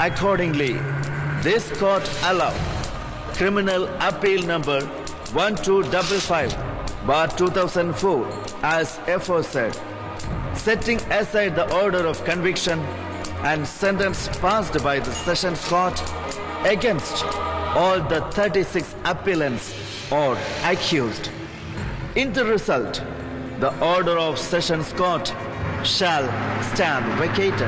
Accordingly, this court allowed criminal appeal number 1255 bar 2004 as aforesaid, setting aside the order of conviction and sentence passed by the Sessions Court against all the 36 appellants or accused. In the result, the order of Sessions Court shall stand vacated.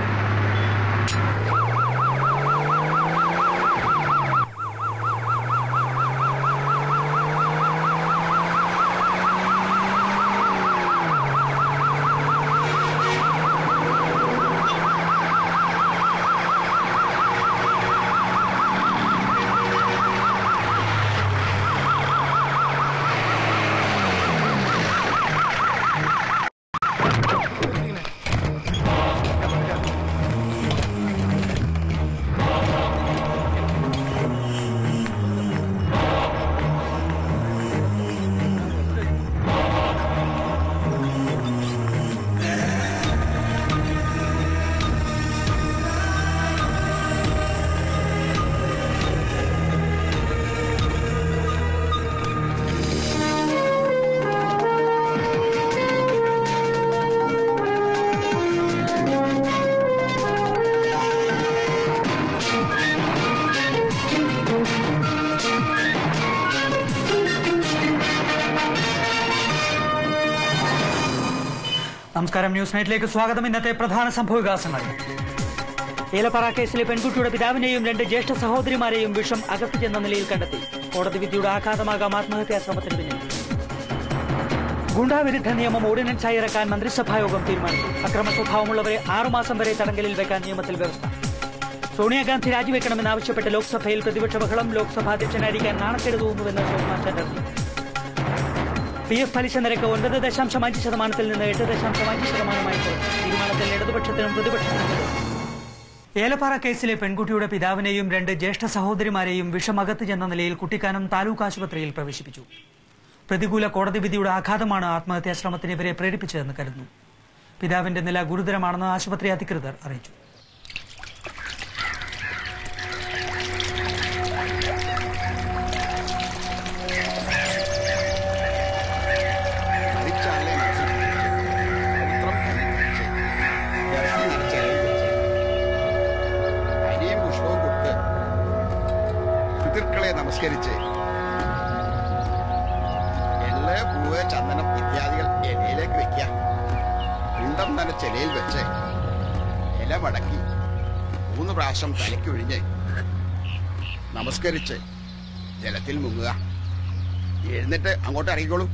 നമസ്കാരം news നൈറ്റിലേക്ക് സ്വാഗതം ഇന്നത്തെ പ്രധാന സംഭവവികാസങ്ങൾ ഏലപ്പാറ കേസിലെ പെൺകുട്ടിയുടെ പിതാവിനെയും രണ്ട് ജ്യേഷ്ഠ സഹോദരിമാരെയും വിഷം അകത്ത് ചെന്ന നിലയിൽ കണ്ടെത്തി കോടതി വിധിയുടെ ആഘാതമാകാം ആത്മഹത്യാ ശ്രമത്തിന് പിന്നിൽ ഗുണ്ടാവിരുദ്ധ നിയമം ഓർഡിനൻസായി ഇറക്കാൻ മന്ത്രിസഭായോഗം തീരുമാനിച്ചു അക്രമ സ്വഭാവമുള്ളവരെ ആറുമാസം വരെ തടങ്കലിൽ വെക്കാൻ നിയമത്തിൽ വ്യവസ്ഥ സോണിയാഗാന്ധി രാജിവെക്കണമെന്നാവശ്യപ്പെട്ട് ലോക്സഭയിൽ പ്രതിപക്ഷ ബഹളം ലോക്സഭാ അധ്യക്ഷനായിരിക്കാൻ നാണക്കേട് തോന്നുന്നുവെന്ന് ശോഭന ചാറ്റർജി പി എഫ് പലിശ നിരക്ക് ഒൻപത് ദശാംശം അഞ്ച് ശതമാനത്തിൽ നിന്ന് എട്ട് ദശാംശം അഞ്ച് ശതമാനമായി കുറഞ്ഞു തീരുമാനത്തിൽ ഇടതുപക്ഷത്തിനും പ്രതിപക്ഷത്തിനും എതിർപ്പ്. ഏലപ്പാറ കേസിലെ പെൺകുട്ടിയുടെ പിതാവിനെയും രണ്ട് ജ്യേഷ്ഠ സഹോദരിമാരെയും വിഷമകത്ത് ചെന്ന നിലയിൽ കുട്ടിക്കാനം താലൂക്ക് ആശുപത്രിയിൽ പ്രവേശിപ്പിച്ചു പ്രതികൂല കോടതി വിധിയുടെ ആഘാതമാണ് ആത്മഹത്യാ ശ്രമത്തിന് ഇവരെ പ്രേരിപ്പിച്ചതെന്ന് കരുതുന്നു പിതാവിന്റെ നില ഗുരുതരമാണെന്ന് ആശുപത്രി അധികൃതർ അറിയിച്ചു മരിച്ചാളെ പവിത്രം അനുഭവിച്ച് ഗർഭം നിറച്ചയായി അരിയും പുഷ്പവും കൊടുത്ത് പിതൃക്കളെ നമസ്കരിച്ച് എള്ള് പൂവ് ചന്ദനം ഇത്യാദികൾ ഇലയിലേക്ക് വെക്കുക പിണ്ടം നനച്ച ഇലയിൽ വെച്ച് ഇല മടക്കി മൂന്ന് പ്രാവശ്യം തലയ്ക്ക് ഒഴിഞ്ഞ് നമസ്കരിച്ച് ജലത്തിൽ മുങ്ങുക എഴുന്നിട്ട് അങ്ങോട്ട് ഇറങ്ങിക്കോളൂ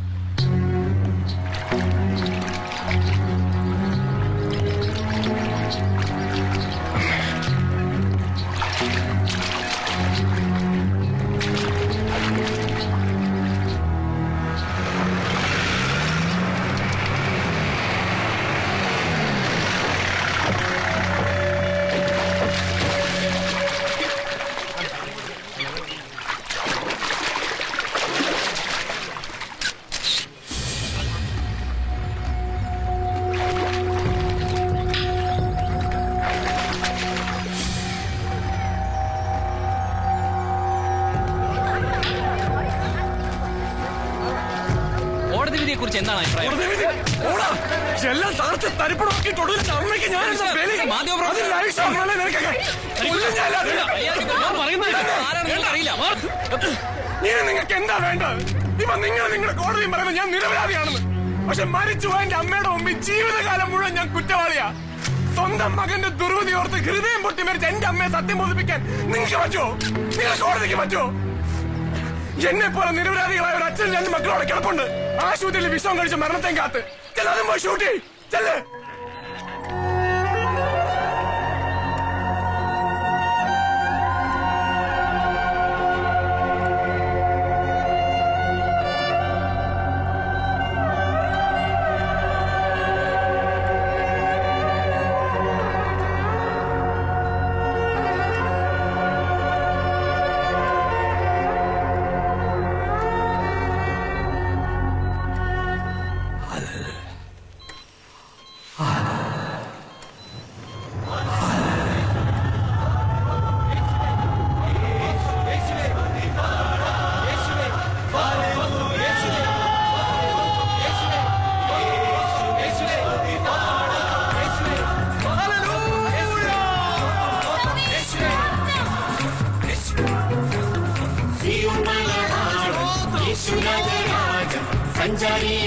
കോടതി വിധിയെ കുറിച്ച് എന്താണ് അഭിപ്രായം എല്ലാം തകർത്ത് തരിപ്പണമാക്കിയിട്ട് ഒടുവിൽ അമ്മയ്ക്ക് ഞാൻ എന്താ ബലി? മാധ്യമപ്രവർത്തകർ. അതിൽ ലൈഫ് ഷോക്കാണല്ലേ നിനക്കൊക്കെ? കൊല്ലും ഞാൻ അല്ലാതെ. ഞാൻ പറയുന്നത് ആരാണെന്ന് നിങ്ങൾക്ക് അറിയില്ല മാറ്. ഇനി നിങ്ങൾക്ക് എന്താ വേണ്ടത് ഇപ്പൊ നിങ്ങൾ നിങ്ങളുടെ കോടതിയും പറയുന്നത് ഞാൻ നിരപരാധിയാണെന്ന് പക്ഷെ മരിച്ചു പോയ എന്റെ അമ്മയുടെ മുമ്പിൽ ജീവിതകാലം മുഴുവൻ ഞാൻ കുറ്റവാളിയാ സ്വന്തം മകന്റെ ദുർവിധി ഓർത്ത് ഹൃദയം പൊട്ടി മരിച്ച എന്റെ അമ്മയെ സത്യം ബോധിപ്പിക്കാൻ നിങ്ങൾക്ക് പറ്റുമോ നിങ്ങൾ കോടതിക്ക് പറ്റുമോ എന്നെ പോലെ നിരപരാധികളായ ഒരു അച്ഛൻ രണ്ട് മക്കളോടെ കിടപ്പുണ്ട് ആശുപത്രിയിൽ വിഷം കഴിച്ച് മരണത്തെ കാത്ത് ചെല്ലാതും പോയി ഷൂട്ട് ചെയ്യ്. ചെല്ല്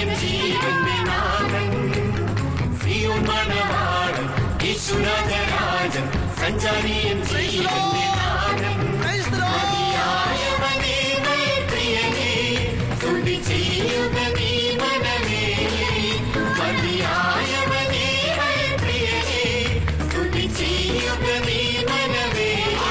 സഞ്ചാരിയൻ ജീവന്റെ നാഥൻ സിയോൻ മണവാളൻ യേശുരാജരാജൻ സഞ്ചാരിയൻ ജീവന്റെ നാഥൻ മതിയായവനേ നൽ പ്രിയനേ സ്തുതി ചെയ്യുക നീ മനമേ മതിയായവനേ നൽ പ്രിയനേ സ്തുതി ചെയ്യുക നീ മനമേ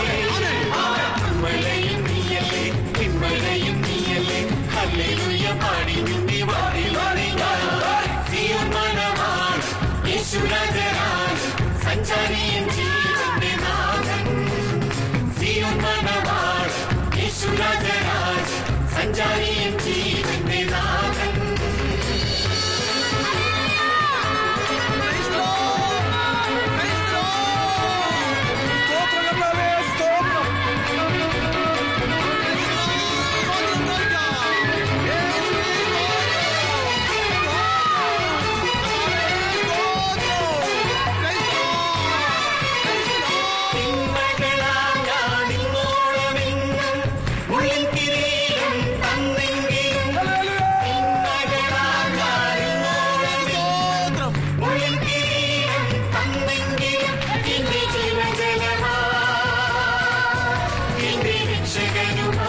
മഴയും നീയല്ലേ പിന്മഴയും നീയല്ലേ ഹല്ലേലൂയ പാടി നിന്നെ വാടി വാടി സിയോൻ മണവാളൻ യേശുരാജരാജൻ സഞ്ചാരിയൻ ജീവന്റെ നാഥൻ സിയോൻ മണവാളൻ യേശുരാജരാജൻ സഞ്ചാരിയൻ ജീവന്റെ നാഥൻ തിന്മകളാൽ ഞാൻ ഇന്നോളമെന്നും ഉള്ളിൻ കിരീടം തന്നെങ്കിലും തിന്മകളാൽ ഞാൻ ഇന്നോളമെന്നും ഉള്ളിൻ കിരീടം തന്നെങ്കിലും എന്റെ ജീവജലമാ എന്റെ രക്ഷകനുമാ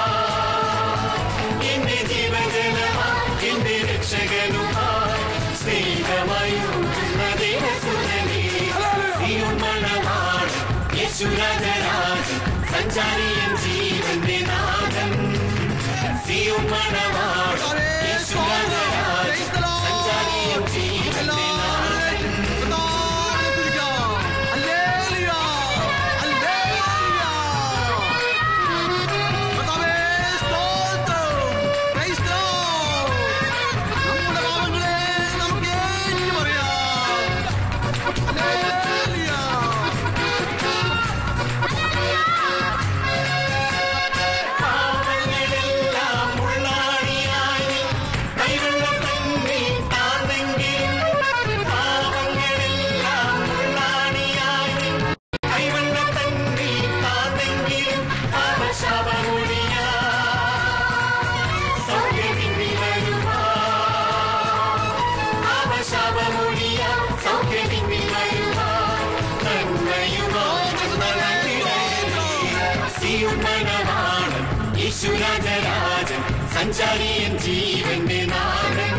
എന്റെ ജീവജലമാ എന്റെ രക്ഷകനുമാ സ്നേഹമായി ഒഴുകുന്ന ദേവസുരനേ സിയോൻ മണവാളൻ യേശുരാജരാജൻ സഞ്ചാരിയൻ ജീവന്റെ നാഥൻ സിയോൻ മണവാളൻ യേശുരാജരാജൻ സഞ്ചാരിയൻ ജീവന്റെ നാഥൻ പാവങ്ങളെല്ലാം ഉള്ളാടിയായി കൈവെള്ളം തന്നിൽ താന്നെങ്കിലും പാവങ്ങളെല്ലാം ഉള്ളാടിയായി കൈവെള്ളം തന്നിൽ താന്നെങ്കിലും പാപശാപമൊഴിയാ സൗഖ്യമിന്നി വരുവാ പാപശാപമൊഴിയാ സൗഖ്യമിന്നി വരുവാ നന്മയുമായി സിയുമണവാളൻ യേശുരാജരാജൻ സഞ്ചാരിയൻ ജീവന്റെ നാഥൻ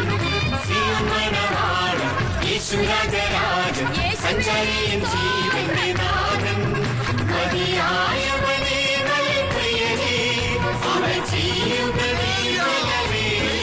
സിയുമണവാളൻ യേശുരാജരാജൻ സഞ്ചാരിയൻ ജീവന്റെ നാഥൻ മതിയായവനേ നല്ല പ്രിയനേ അവ ചെയ്യുക നീ നല്ലവേ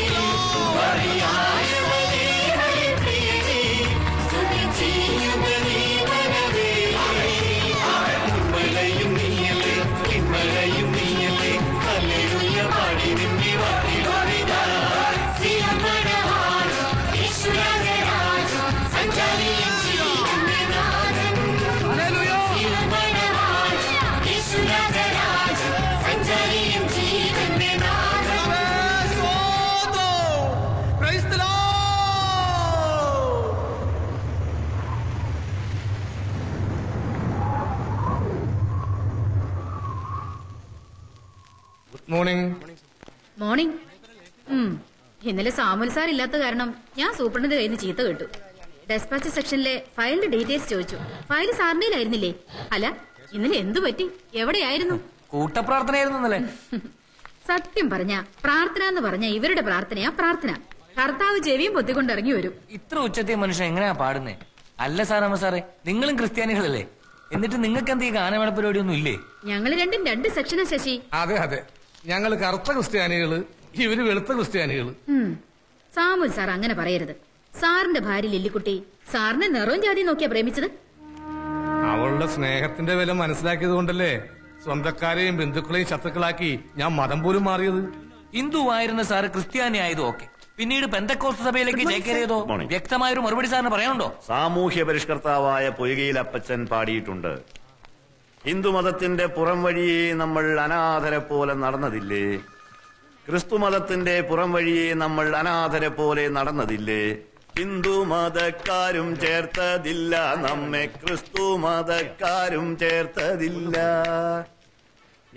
മതിയായവനേ നല്ല പ്രിയനേ സ്തുതി ചെയ്യുക നീ മനവേ ഉമ്മലയും നീയല്ലേ പിന്മലയും നീയല്ലേ ഹല്ലേലൂയ പാടി നിന്നെ വാടി വാടിതാ സിയമണവാളൻ യേശുരാജരാജൻ സഞ്ചാരിയൻ ജീവന്റെ നാഥൻ സിയമണവാളൻ യേശുരാജരാജൻ സഞ്ചാരിയൻ ജീവന്റെ നാഥൻ ഗുഡ് മോർണിംഗ് മോർണിംഗ് ഉം. ഇന്നലെ സാമുൽ സാർ ഇല്ലാത്ത കാരണം ഞാൻ സൂപ്രണ്ടിന്റെ കയ്യിൽ നിന്ന് ചീത്ത കേട്ടു ഡെസ്പാച്ച് സെക്ഷനിലെ ഫയലിന്റെ ഡീറ്റെയിൽസ് ചോദിച്ചു ഫയൽ സാറിനയിലായിരുന്നില്ലേ അല്ല ഇന്നലെ എന്തു പറ്റി എവിടെയായിരുന്നു കൂട്ടപ്രാർത്ഥനയായിരുന്നു ഇന്നലെ സത്യം പറഞ്ഞ പ്രാർത്ഥന എന്ന് പറഞ്ഞ ഇവരുടെ പ്രാർത്ഥനയാ പ്രാർത്ഥന കർത്താവ് ചെവിയും പൊത്തിക്കൊണ്ട് ഇറങ്ങി വരും ഇത്ര ഉച്ചത്തെ മനുഷ്യൻ എങ്ങനെയാ പാടുന്നേ അല്ല സാറമ്മ സാറേ നിങ്ങളും ക്രിസ്ത്യാനികളല്ലേ എന്നിട്ട് നിങ്ങൾക്ക് എന്ത് ഈ ഗാനമേള പരിപാടി ഒന്നും ഇല്ലേ ഞങ്ങൾ രണ്ടും രണ്ട് സെക്ഷനാ ശശി അതെ അതെ ഞങ്ങൾ കറുത്ത ക്രിസ്ത്യാനികള് ഇവര് വെളുത്ത ക്രിസ്ത്യാനികള് ഉം. സാമുൽ സാർ അങ്ങനെ പറയരുത് സാറിന്റെ ഭാര്യ ലില്ലിക്കുട്ടി സാറിനെ നിറവും ജാതി നോക്കിയാ പ്രേമിച്ചത് അവളുടെ സ്നേഹത്തിന്റെ വില മനസ്സിലാക്കിയത് കൊണ്ടല്ലേ സ്വന്തക്കാരെയും ബന്ധുക്കളെയും ശത്രുക്കളാക്കി ഞാൻ മതം പോലും മാറിയത് ഹിന്ദു ആയിരുന്ന സാറ് ക്രിസ്ത്യാനി ആയതും ഓക്കെ പിന്നീട് പെന്തക്കോസ്ത് സഭയിലേക്ക് ചേക്കേറിയതോ Morning. വ്യക്തമായൊരു മറുപടി സാറിന് പറയാനുണ്ടോ സാമൂഹ്യ പരിഷ്കർത്താവായ പൊയ്കയിൽ അപ്പച്ചൻ പാടിയിട്ടുണ്ട് ഹിന്ദുമതത്തിന്റെ പുറം വഴിയെ നമ്മൾ അനാഥരെ പോലെ നടന്നതില്ലേ ക്രിസ്തുമതത്തിന്റെ പുറം വഴിയെ നമ്മൾ അനാഥരെ പോലെ നടന്നതില്ലേ ഹിന്ദു മതക്കാരും ചേർത്തതില്ല നമ്മെ ക്രിസ്തു മതക്കാരും ചേർത്തതില്ല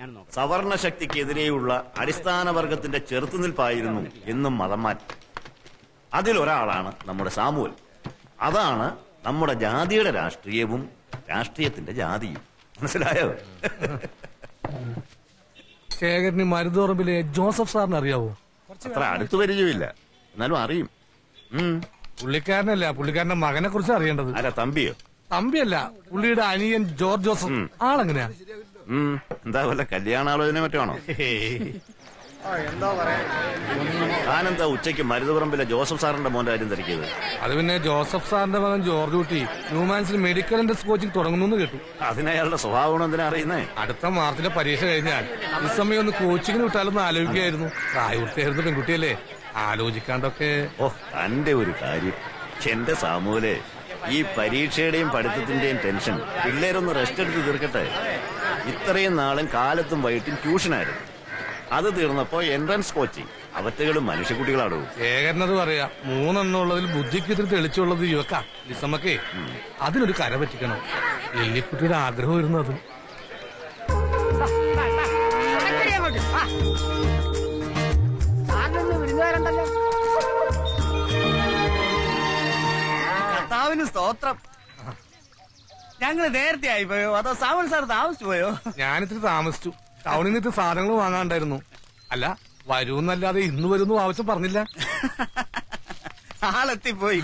സവർണ ശക്തിക്കെതിരെയുള്ള അടിസ്ഥാന വർഗത്തിന്റെ ചെറുത്തുനിൽപ്പായിരുന്നു എന്നും മതം മാറ്റി അതിലൊരാളാണ് നമ്മുടെ സാമുവൽ അതാണ് നമ്മുടെ ജാതിയുടെ രാഷ്ട്രീയവും രാഷ്ട്രീയത്തിന്റെ ജാതിയും മനസ്സിലായോ ശേഖരന് മരുതോറമ്പിലെ ജോസഫ് സാറിന് അറിയാവോ അത്ര അടുത്ത് പരിചയമില്ല എന്നാലും അറിയും ഉം. പുള്ളിക്കാരനല്ല പുള്ളിക്കാരന്റെ മകനെ കുറിച്ച് അറിയേണ്ടത് ആരാ തമ്പിയോ തമ്പിയല്ല പുള്ളിയുടെ അനിയൻ ജോർജ് ജോസഫ് ആളെങ്ങനെയാ ഉം. എന്താ വല്ല കല്യാണാലോചന മറ്റോ ആണോ താനെന്താ ഉച്ചയ്ക്ക് മരുതുപറമ്പിലെ ജോസഫ് സാറിന്റെ മോന്റെ കാര്യം തിരക്കിയത് അത് പിന്നെ ജോസഫ് സാറിന്റെ മകൻ ജോർജ് കുട്ടി ന്യൂമാൻസിൽ മെഡിക്കൽ ഇൻഡസ് കോച്ചിങ് തുടങ്ങുന്നു കേട്ടു അതിനയാളുടെ സ്വഭാവം എന്തിനാ അറിയുന്നേ അടുത്ത മാർച്ചിലെ പരീക്ഷ കഴിഞ്ഞാൽ ഈ സമയം ഒന്ന് കോച്ചിങ്ങിന് വിട്ടാലൊന്ന് ആലോചിക്കുകയായിരുന്നു പ്രായപൂർത്തിയായിരുന്ന പെൺകുട്ടിയല്ലേ ആലോചിക്കാണ്ടൊക്കെ ഓ തന്റെ ഒരു കാര്യം എന്റെ സാമൂലെ ഈ പരീക്ഷയുടെയും പഠിത്തത്തിന്റെയും ടെൻഷൻ പിള്ളേരൊന്ന് റെസ്റ്റ് എടുത്ത് തീർക്കട്ടെ ഇത്രയും നാളും കാലത്തും വൈകിട്ടും ട്യൂഷനായിരുന്നു അത് തീർന്നപ്പോ എൻട്രൻസ് കോച്ചിങ് അവറ്റകളും മനുഷ്യക്കുട്ടികളാടൂ ശേഖരനത് പറയാ മൂന്നെണ്ണം ഉള്ളതിൽ ബുദ്ധിക്ക് ഇത്തിരി തെളിച്ചുള്ളത് യുവക്ക ലിസമ്മക്കേ അതിനൊരു കര പറ്റിക്കണം ലില്ലിക്കുട്ടിയുടെ ആഗ്രഹമായിരുന്നു അത് കർത്താവിന് സ്തോത്രം ഞങ്ങള് നേരത്തെ ആയിപ്പോയോ അതോ സാമൻ സാർ താമസിച്ചു പോയോ ഞാനിത്തിരി താമസിച്ചു ടൗണിൽ നിന്ന് സാധനങ്ങൾ വാങ്ങാണ്ടായിരുന്നു അല്ല വരൂന്നല്ലാതെ ഇന്ന് വരുന്നു ആവശ്യം പറഞ്ഞില്ല ആളെത്തിപ്പോയി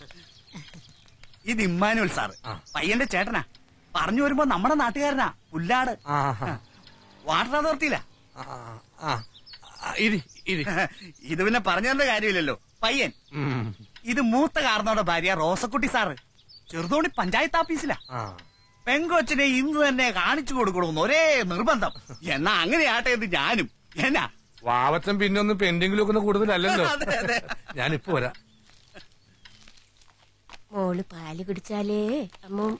ഇത് ഇമ്മാനുവൽ സാറ് പയ്യന്റെ ചേട്ടനാ പറഞ്ഞു വരുമ്പോ നമ്മുടെ നാട്ടുകാരനാ പുല്ലാട് ആഹാ. വാട്ടർ അതോറിറ്റിയിലാ ആ, ആ, ആ, ഇരി ഇരി ഇത് പിന്നെ പറഞ്ഞു തരേണ്ട കാര്യമില്ലല്ലോ പയ്യൻ ഉം. ഇത് മൂത്ത കാരണോടെ ഭാര്യ റോസക്കുട്ടി സാറ് ചെറുതോണി പഞ്ചായത്ത് ഓഫീസിലാ ആ പെങ്കൊച്ചിനെ ഇന്ന് തന്നെ കാണിച്ചു കൊടുക്കണമെന്ന് ഒരേ നിർബന്ധം എന്നാ അങ്ങനെ ആട്ടെ എന്ന് ഞാനും എന്നാ വാവച്ചൻ പിന്നെ ഒന്ന് പെൻഡിങ്ങിലും ഒക്കെ കൂടുതലല്ലല്ലോ അതെ, അതെ. ഞാനിപ്പോ വരാം മോള് പാല് കുടിച്ചാലേ അമ്മ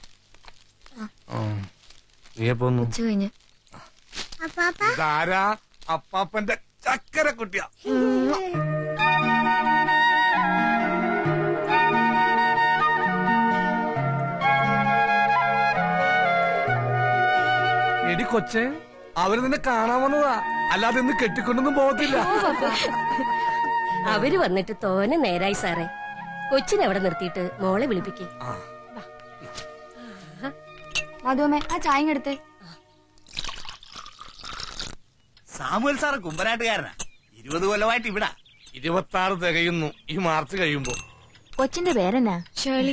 നീ എപ്പോ വന്നു ഉച്ച കഴിഞ്ഞ് ഇതാരാ അപ്പാപ്പന്റെ ചക്കര കുട്ടിയാ എടി കൊച്ചെ അവര് നിന്നെ കാണാൻ വന്നതാ അല്ലാതെ ഇന്ന് കെട്ടിക്കൊണ്ടൊന്നും പോകത്തില്ല അവര് വന്നിട്ട് തോനെ നേരായി സാറേ കൊച്ചിനെ അവിടെ നിർത്തിയിട്ട് മോളെ വിളിപ്പിക്കേ മധുമേ ആ ചായ എടുത്തേ സാമുവൽ സാറ് കുമ്പനാട്ടുകാരനാ ഇരുപത് കൊല്ലമായിട്ട് ഇവിടാ ഇരുപത്തി ആറ് തികയുന്നു ഈ മാർച്ച് കഴിയുമ്പോ കൊച്ചിന്റെ പേരെന്നാ ഷേളി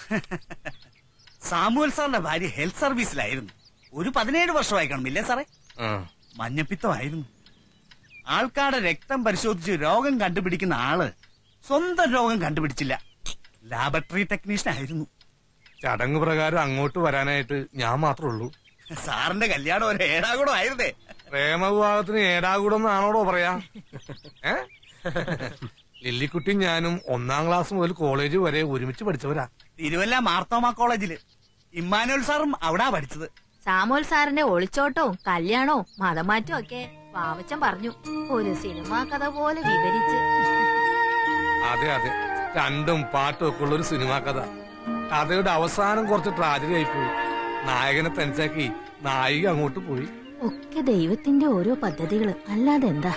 സാമുവൽ സാറിന്റെ ഭാര്യ ഹെൽത്ത് സർവീസിലായിരുന്നു ഒരു പതിനേഴ് വർഷമായി കാണുമില്ലേ സാറേ ആ. മഞ്ഞപ്പിത്തമായിരുന്നു ആൾക്കാരുടെ രക്തം പരിശോധിച്ച് രോഗം കണ്ടുപിടിക്കുന്ന ആള് സ്വന്തം രോഗം കണ്ടുപിടിച്ചില്ല ലാബറട്ടറി ടെക്നീഷ്യൻ ആയിരുന്നു ചടങ്ങ് പ്രകാരം അങ്ങോട്ട് വരാനായിട്ട് ഞാൻ മാത്രമേ ഉള്ളൂ സാറിന്റെ കല്യാണം ഒരു ഏടാകൂടം ആയിരുന്നേ പ്രേമവിവാഹത്തിന് ഏടാകൂടെന്നാണോടോ പറയാ ഏ ലില്ലിക്കുട്ടി ഞാനും ഒന്നാം ക്ലാസ് മുതൽ കോളേജ് വരെ ഒരുമിച്ച് പഠിച്ചവരാ തിരുവല്ല മാർത്തോമ കോളേജില് ഇമ്മാനുവൽ സാറും അവിടാ പഠിച്ചത് സാമോൽ സാറിന്റെ ഒളിച്ചോട്ടവും കല്യാണവും മതമാറ്റവും ഒക്കെ വാവച്ചൻ പറഞ്ഞു ഒരു സിനിമാ കഥ പോലെ വിവരിച്ച് അതെ അതെ രണ്ടും പാട്ടും ഒക്കെ ഉള്ള ഒരു സിനിമാ കഥ കഥയുടെ അവസാനം കുറച്ച് ട്രാജഡി ആയിപ്പോയി നായകനെ തനിച്ചാക്കി നായിക അങ്ങോട്ട് പോയി ഒക്കെ ദൈവത്തിന്റെ ഓരോ പദ്ധതികള് അല്ലാതെ എന്താ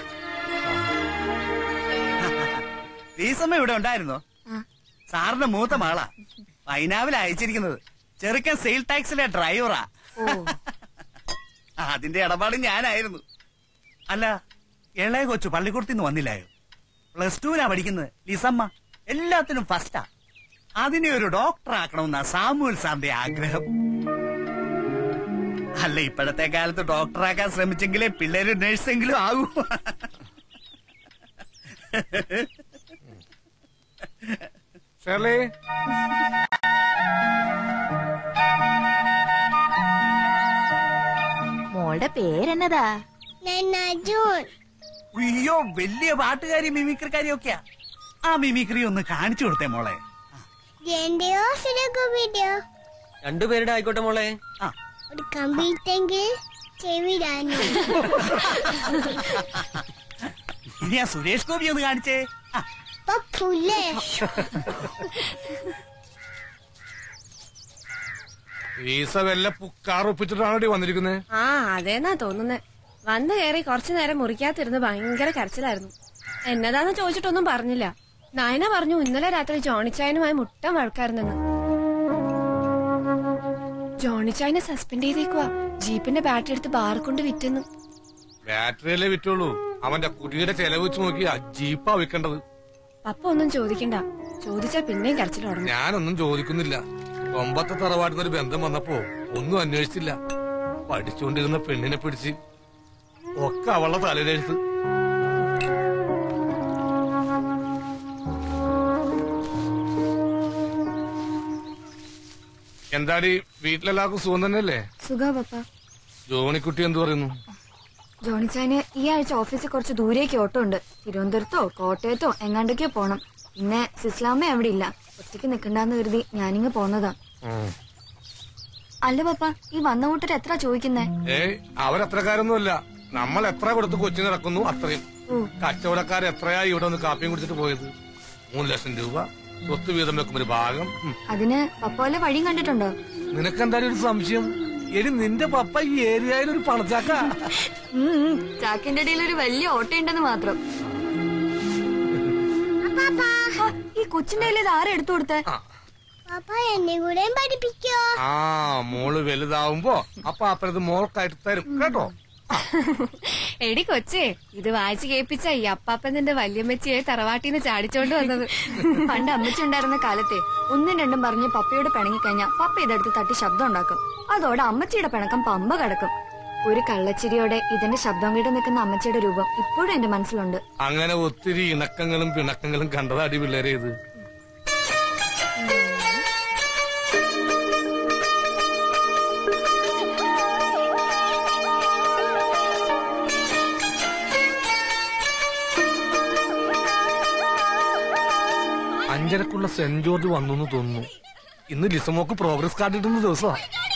റീസമ്മ ഇവിടെ ഉണ്ടായിരുന്നോ സാറിന്റെ മൂത്ത മാളാ പൈനാവിൽ അയച്ചിരിക്കുന്നത് ചെറുക്കൻ സെയിൽ ടാക്സിലെ ഡ്രൈവറാ അതിന്റെ ഇടപാട് ഞാനായിരുന്നു അല്ല ഇളയ കൊച്ചു പള്ളിക്കൂടത്തിന്ന് വന്നില്ലായോ പ്ലസ് ടുവിനാ പഠിക്കുന്നത് ലിസമ്മ എല്ലാത്തിനും ഫസ്റ്റാ അതിനെ ഒരു ഡോക്ടർ ആക്കണമെന്നാ സാമുവൽ സാറിന്റെ ആഗ്രഹം അല്ല ഇപ്പോഴത്തെ കാലത്ത് ഡോക്ടറാക്കാൻ ശ്രമിച്ചെങ്കിലേ പിള്ളേര് നഴ്സെങ്കിലും ആകൂ ഷേർലി മോളുടെ പേരെന്നതാ അയ്യോ വലിയ പാട്ടുകാരി മിമിക്രിക്കാരി ഒക്കെയാ ആ മിമിക്രി ഒന്ന് കാണിച്ചു കൊടുത്തേ മോളെ എന്റെയോ വീഡിയോ രണ്ടുപേരുടെ ആയിക്കോട്ടെ മോളെ ഒരു കമ്പ്യൂട്ടെങ്കിൽ ചെവിടാനു ഇനി ആ സുരേഷ് ഗോപി ഒന്ന് കാണിച്ചേ പുല്ലേ വീസ വല്ല പുക്കാർ ഒപ്പിച്ചിട്ടാണോ വന്നിരിക്കുന്നത് ആ അതേന്നാ തോന്നുന്നേ വന്ന് കയറി കുറച്ചു നേരം മുറിക്കാത്തിരുന്ന് ഭയങ്കര കരച്ചിലായിരുന്നു എന്നതാന്ന് ചോദിച്ചിട്ടൊന്നും പറഞ്ഞില്ല നായന പറഞ്ഞു ഇന്നലെ രാത്രി ജോണിച്ചായനുമായി മുട്ടം വഴക്കായിരുന്നെന്ന് ജോണിച്ചായനെ സസ്പെൻഡ് ചെയ്തേക്കുവാ ജീപ്പിന്റെ ബാറ്ററി എടുത്ത് ബാർ കൊണ്ട് വിറ്റെന്ന് ബാറ്ററിയല്ലേ വിറ്റുള്ളൂ അവന്റെ കുടിയുടെ ചെലവ് വെച്ച് നോക്കി ജീപ്പാ വിൽക്കേണ്ടത് പപ്പ ഒന്നും ചോദിക്കണ്ട ചോദിച്ചാ പിന്നെയും കരച്ചിൽ തുടങ്ങും ഞാനൊന്നും ചോദിക്കുന്നില്ല ഒമ്പത്തെ തറവാട്ടിൽ ഒരു ബന്ധം വന്നപ്പോ ഒന്നും അന്വേഷിച്ചില്ല പഠിച്ചുകൊണ്ടിരുന്ന പെണ്ണിനെ പിടിച്ച് ഒക്കെ അവളുടെ തലയിലെഴുത്ത് എന്താടി വീട്ടിലെല്ലാവർക്കും സുഖം തന്നെയല്ലേ സുഖാ പപ്പ ജോണിക്കുട്ടി എന്തു പറയുന്നു ജോണിച്ചായന് ഈ ആഴ്ച ഓഫീസിൽ കുറച്ച് ദൂരേക്ക് ഓട്ടോ ഉണ്ട് തിരുവനന്തപുരത്തോ കോട്ടയത്തോ എങ്ങാണ്ടൊക്കെയോ പോണം പിന്നെ സിസ്ലാമ്മ അവിടെ ഇല്ല ഒറ്റയ്ക്ക് നിക്കണ്ടെന്ന് കരുതി ഞാനിങ്ങ് പോന്നതാ അല്ല പപ്പ ഈ വന്ന കൂട്ടർ എത്ര ചോദിക്കുന്നേ ഏയ് അവരത്രക്കാരൊന്നുമല്ല നമ്മൾ എത്ര കൊടുത്ത് കൊച്ചിന് ഇറക്കുന്നു അത്രയും കച്ചവടക്കാർ എത്രയാ ഇവിടെ ഒന്ന് കാപ്പിയും കുടിച്ചിട്ട് പോയത് മൂന്ന് ലക്ഷം രൂപ സ്വത്ത് വീതം വെക്കും ഒരു ഭാഗം ഉം. അതിന് പപ്പ വല്ല വഴിയും കണ്ടിട്ടുണ്ടോ നിനക്കെന്തായാലും ഒരു സംശയം എടി നിന്റെ പപ്പ ഈ ഏരിയയിൽ ഒരു പണച്ചാക്ക ഉം, ഉം. ചാക്കിന്റെ ഇടയിൽ ഒരു വലിയ ഓട്ടോ ഉണ്ടെന്ന് മാത്രം ആ, ഈ കൊച്ചിന്റെ കയ്യിൽ ഇത് ആരാ എടുത്തു കൊടുത്തേ പാപ്പ എന്നെ കൂടെ പഠിപ്പിക്കോ ആ മോള് വലുതാവുമ്പോ അപ്പൊ അപ്പഴത് മോൾക്കായിട്ട് തരും കേട്ടോ എടി കൊച്ചേ ഇത് വായിച്ചു കേൾപ്പിച്ച ഈ അപ്പാപ്പൻ നിന്റെ വല്യമ്മച്ചിയെ തറവാട്ടിന്ന് ചാടിച്ചോണ്ട് വന്നത് പണ്ട് അമ്മച്ചി ഉണ്ടായിരുന്ന കാലത്തെ ഒന്നും രണ്ടും പറഞ്ഞ് പപ്പയോട് പിണങ്ങിക്കഴിഞ്ഞാ പപ്പ ഇതെടുത്ത് തട്ടി ശബ്ദം ഉണ്ടാക്കും അതോടെ അമ്മച്ചിയുടെ പിണക്കം പമ്പ കിടക്കും ഒരു കള്ളച്ചിരിയോടെ ഇതിന്റെ ശബ്ദം കേട്ട് നിൽക്കുന്ന അമ്മച്ചിയുടെ രൂപം ഇപ്പോഴും എന്റെ മനസ്സിലുണ്ട് അങ്ങനെ ഒത്തിരി ഇണക്കങ്ങളും പിണക്കങ്ങളും കണ്ടതാടി പിള്ളേരെ ഇത് അഞ്ചരക്കുള്ള സെന്റ് ജോർജ് വന്നു എന്ന് തോന്നുന്നു ഇന്ന് ലിസമോക്ക് പ്രോഗ്രസ് കാർഡ് ഇടുന്ന ദിവസമാ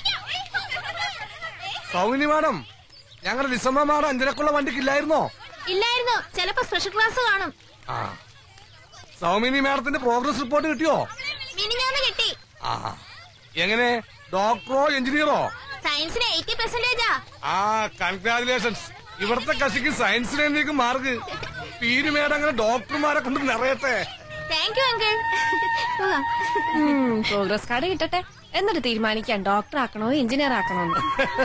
സൗമിനി മാഡം ഞങ്ങളുടെ ലിസമ്മ മാഡം അഞ്ചരക്കുള്ള വണ്ടിക്കില്ലായിരുന്നോ ഇല്ലായിരുന്നു ചിലപ്പോ സ്പെഷ്യൽ ക്ലാസ് കാണും ആ സൗമിനി മാഡത്തിന്റെ പ്രോഗ്രസ് റിപ്പോർട്ട് കിട്ടിയോ മിനിഞ്ഞാന്ന് കിട്ടി ആ എങ്ങനെ ഡോക്ടറോ എഞ്ചിനീയറോ സയൻസിന് എയ്റ്റി പെർസെന്റേജാ ആ കൺഗ്രാചുലേഷൻസ് ഇവിടുത്തെ കശിക്ക് സയൻസിന് എന്നേക്ക് മാർക്ക് പീര് മേഡം അങ്ങനെ ഡോക്ടർമാരെ കൊണ്ട് നിറയട്ടെ thank you uncle progress card കിട്ടട്ടെ എന്നിട്ട് തീരുമാനിക്കാം ഡോക്ടർ ആക്കണോ എഞ്ചിനീയർ ആക്കണോന്ന്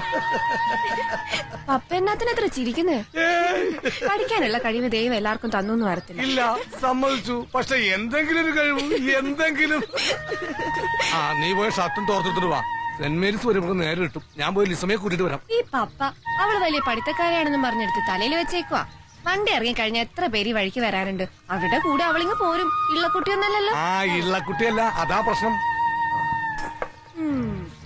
പപ്പ എന്നാത്തിന് എത്ര ചിരിക്കുന്നേ പഠിക്കാനുള്ള കഴിവ് ദൈവം എല്ലാവർക്കും തന്നു വരത്തില്ല ഇല്ല സമ്മതിച്ചു പക്ഷെ എന്തെങ്കിലും ഒരു കഴിവ് എന്തെങ്കിലും ആ നീ പോയി ഷർട്ടും തോർത്തെടുത്തിട്ട് വാ സെന്റ് മേരീസ് വരുമ്പോൾ നേരെ കിട്ടും ഞാൻ പോയി ലിസമയെ കൂട്ടിട്ട് വരാം ഈ പപ്പ അവള് വലിയ പഠിത്തക്കാരിയാണെന്ന് പറഞ്ഞെടുത്ത് തലയിൽ വെച്ചേക്കുവാ വണ്ടി ഇറങ്ങി കഴിഞ്ഞാൽ എത്ര പേര് ഈ വഴിക്ക് വരാനുണ്ട് അവരുടെ കൂടെ അവളിങ്ങ് പോരും ഇള്ളക്കുട്ടിയൊന്നല്ലല്ലോ ആ ഇള്ള കുട്ടിയല്ല അതാ പ്രശ്നം ഉം.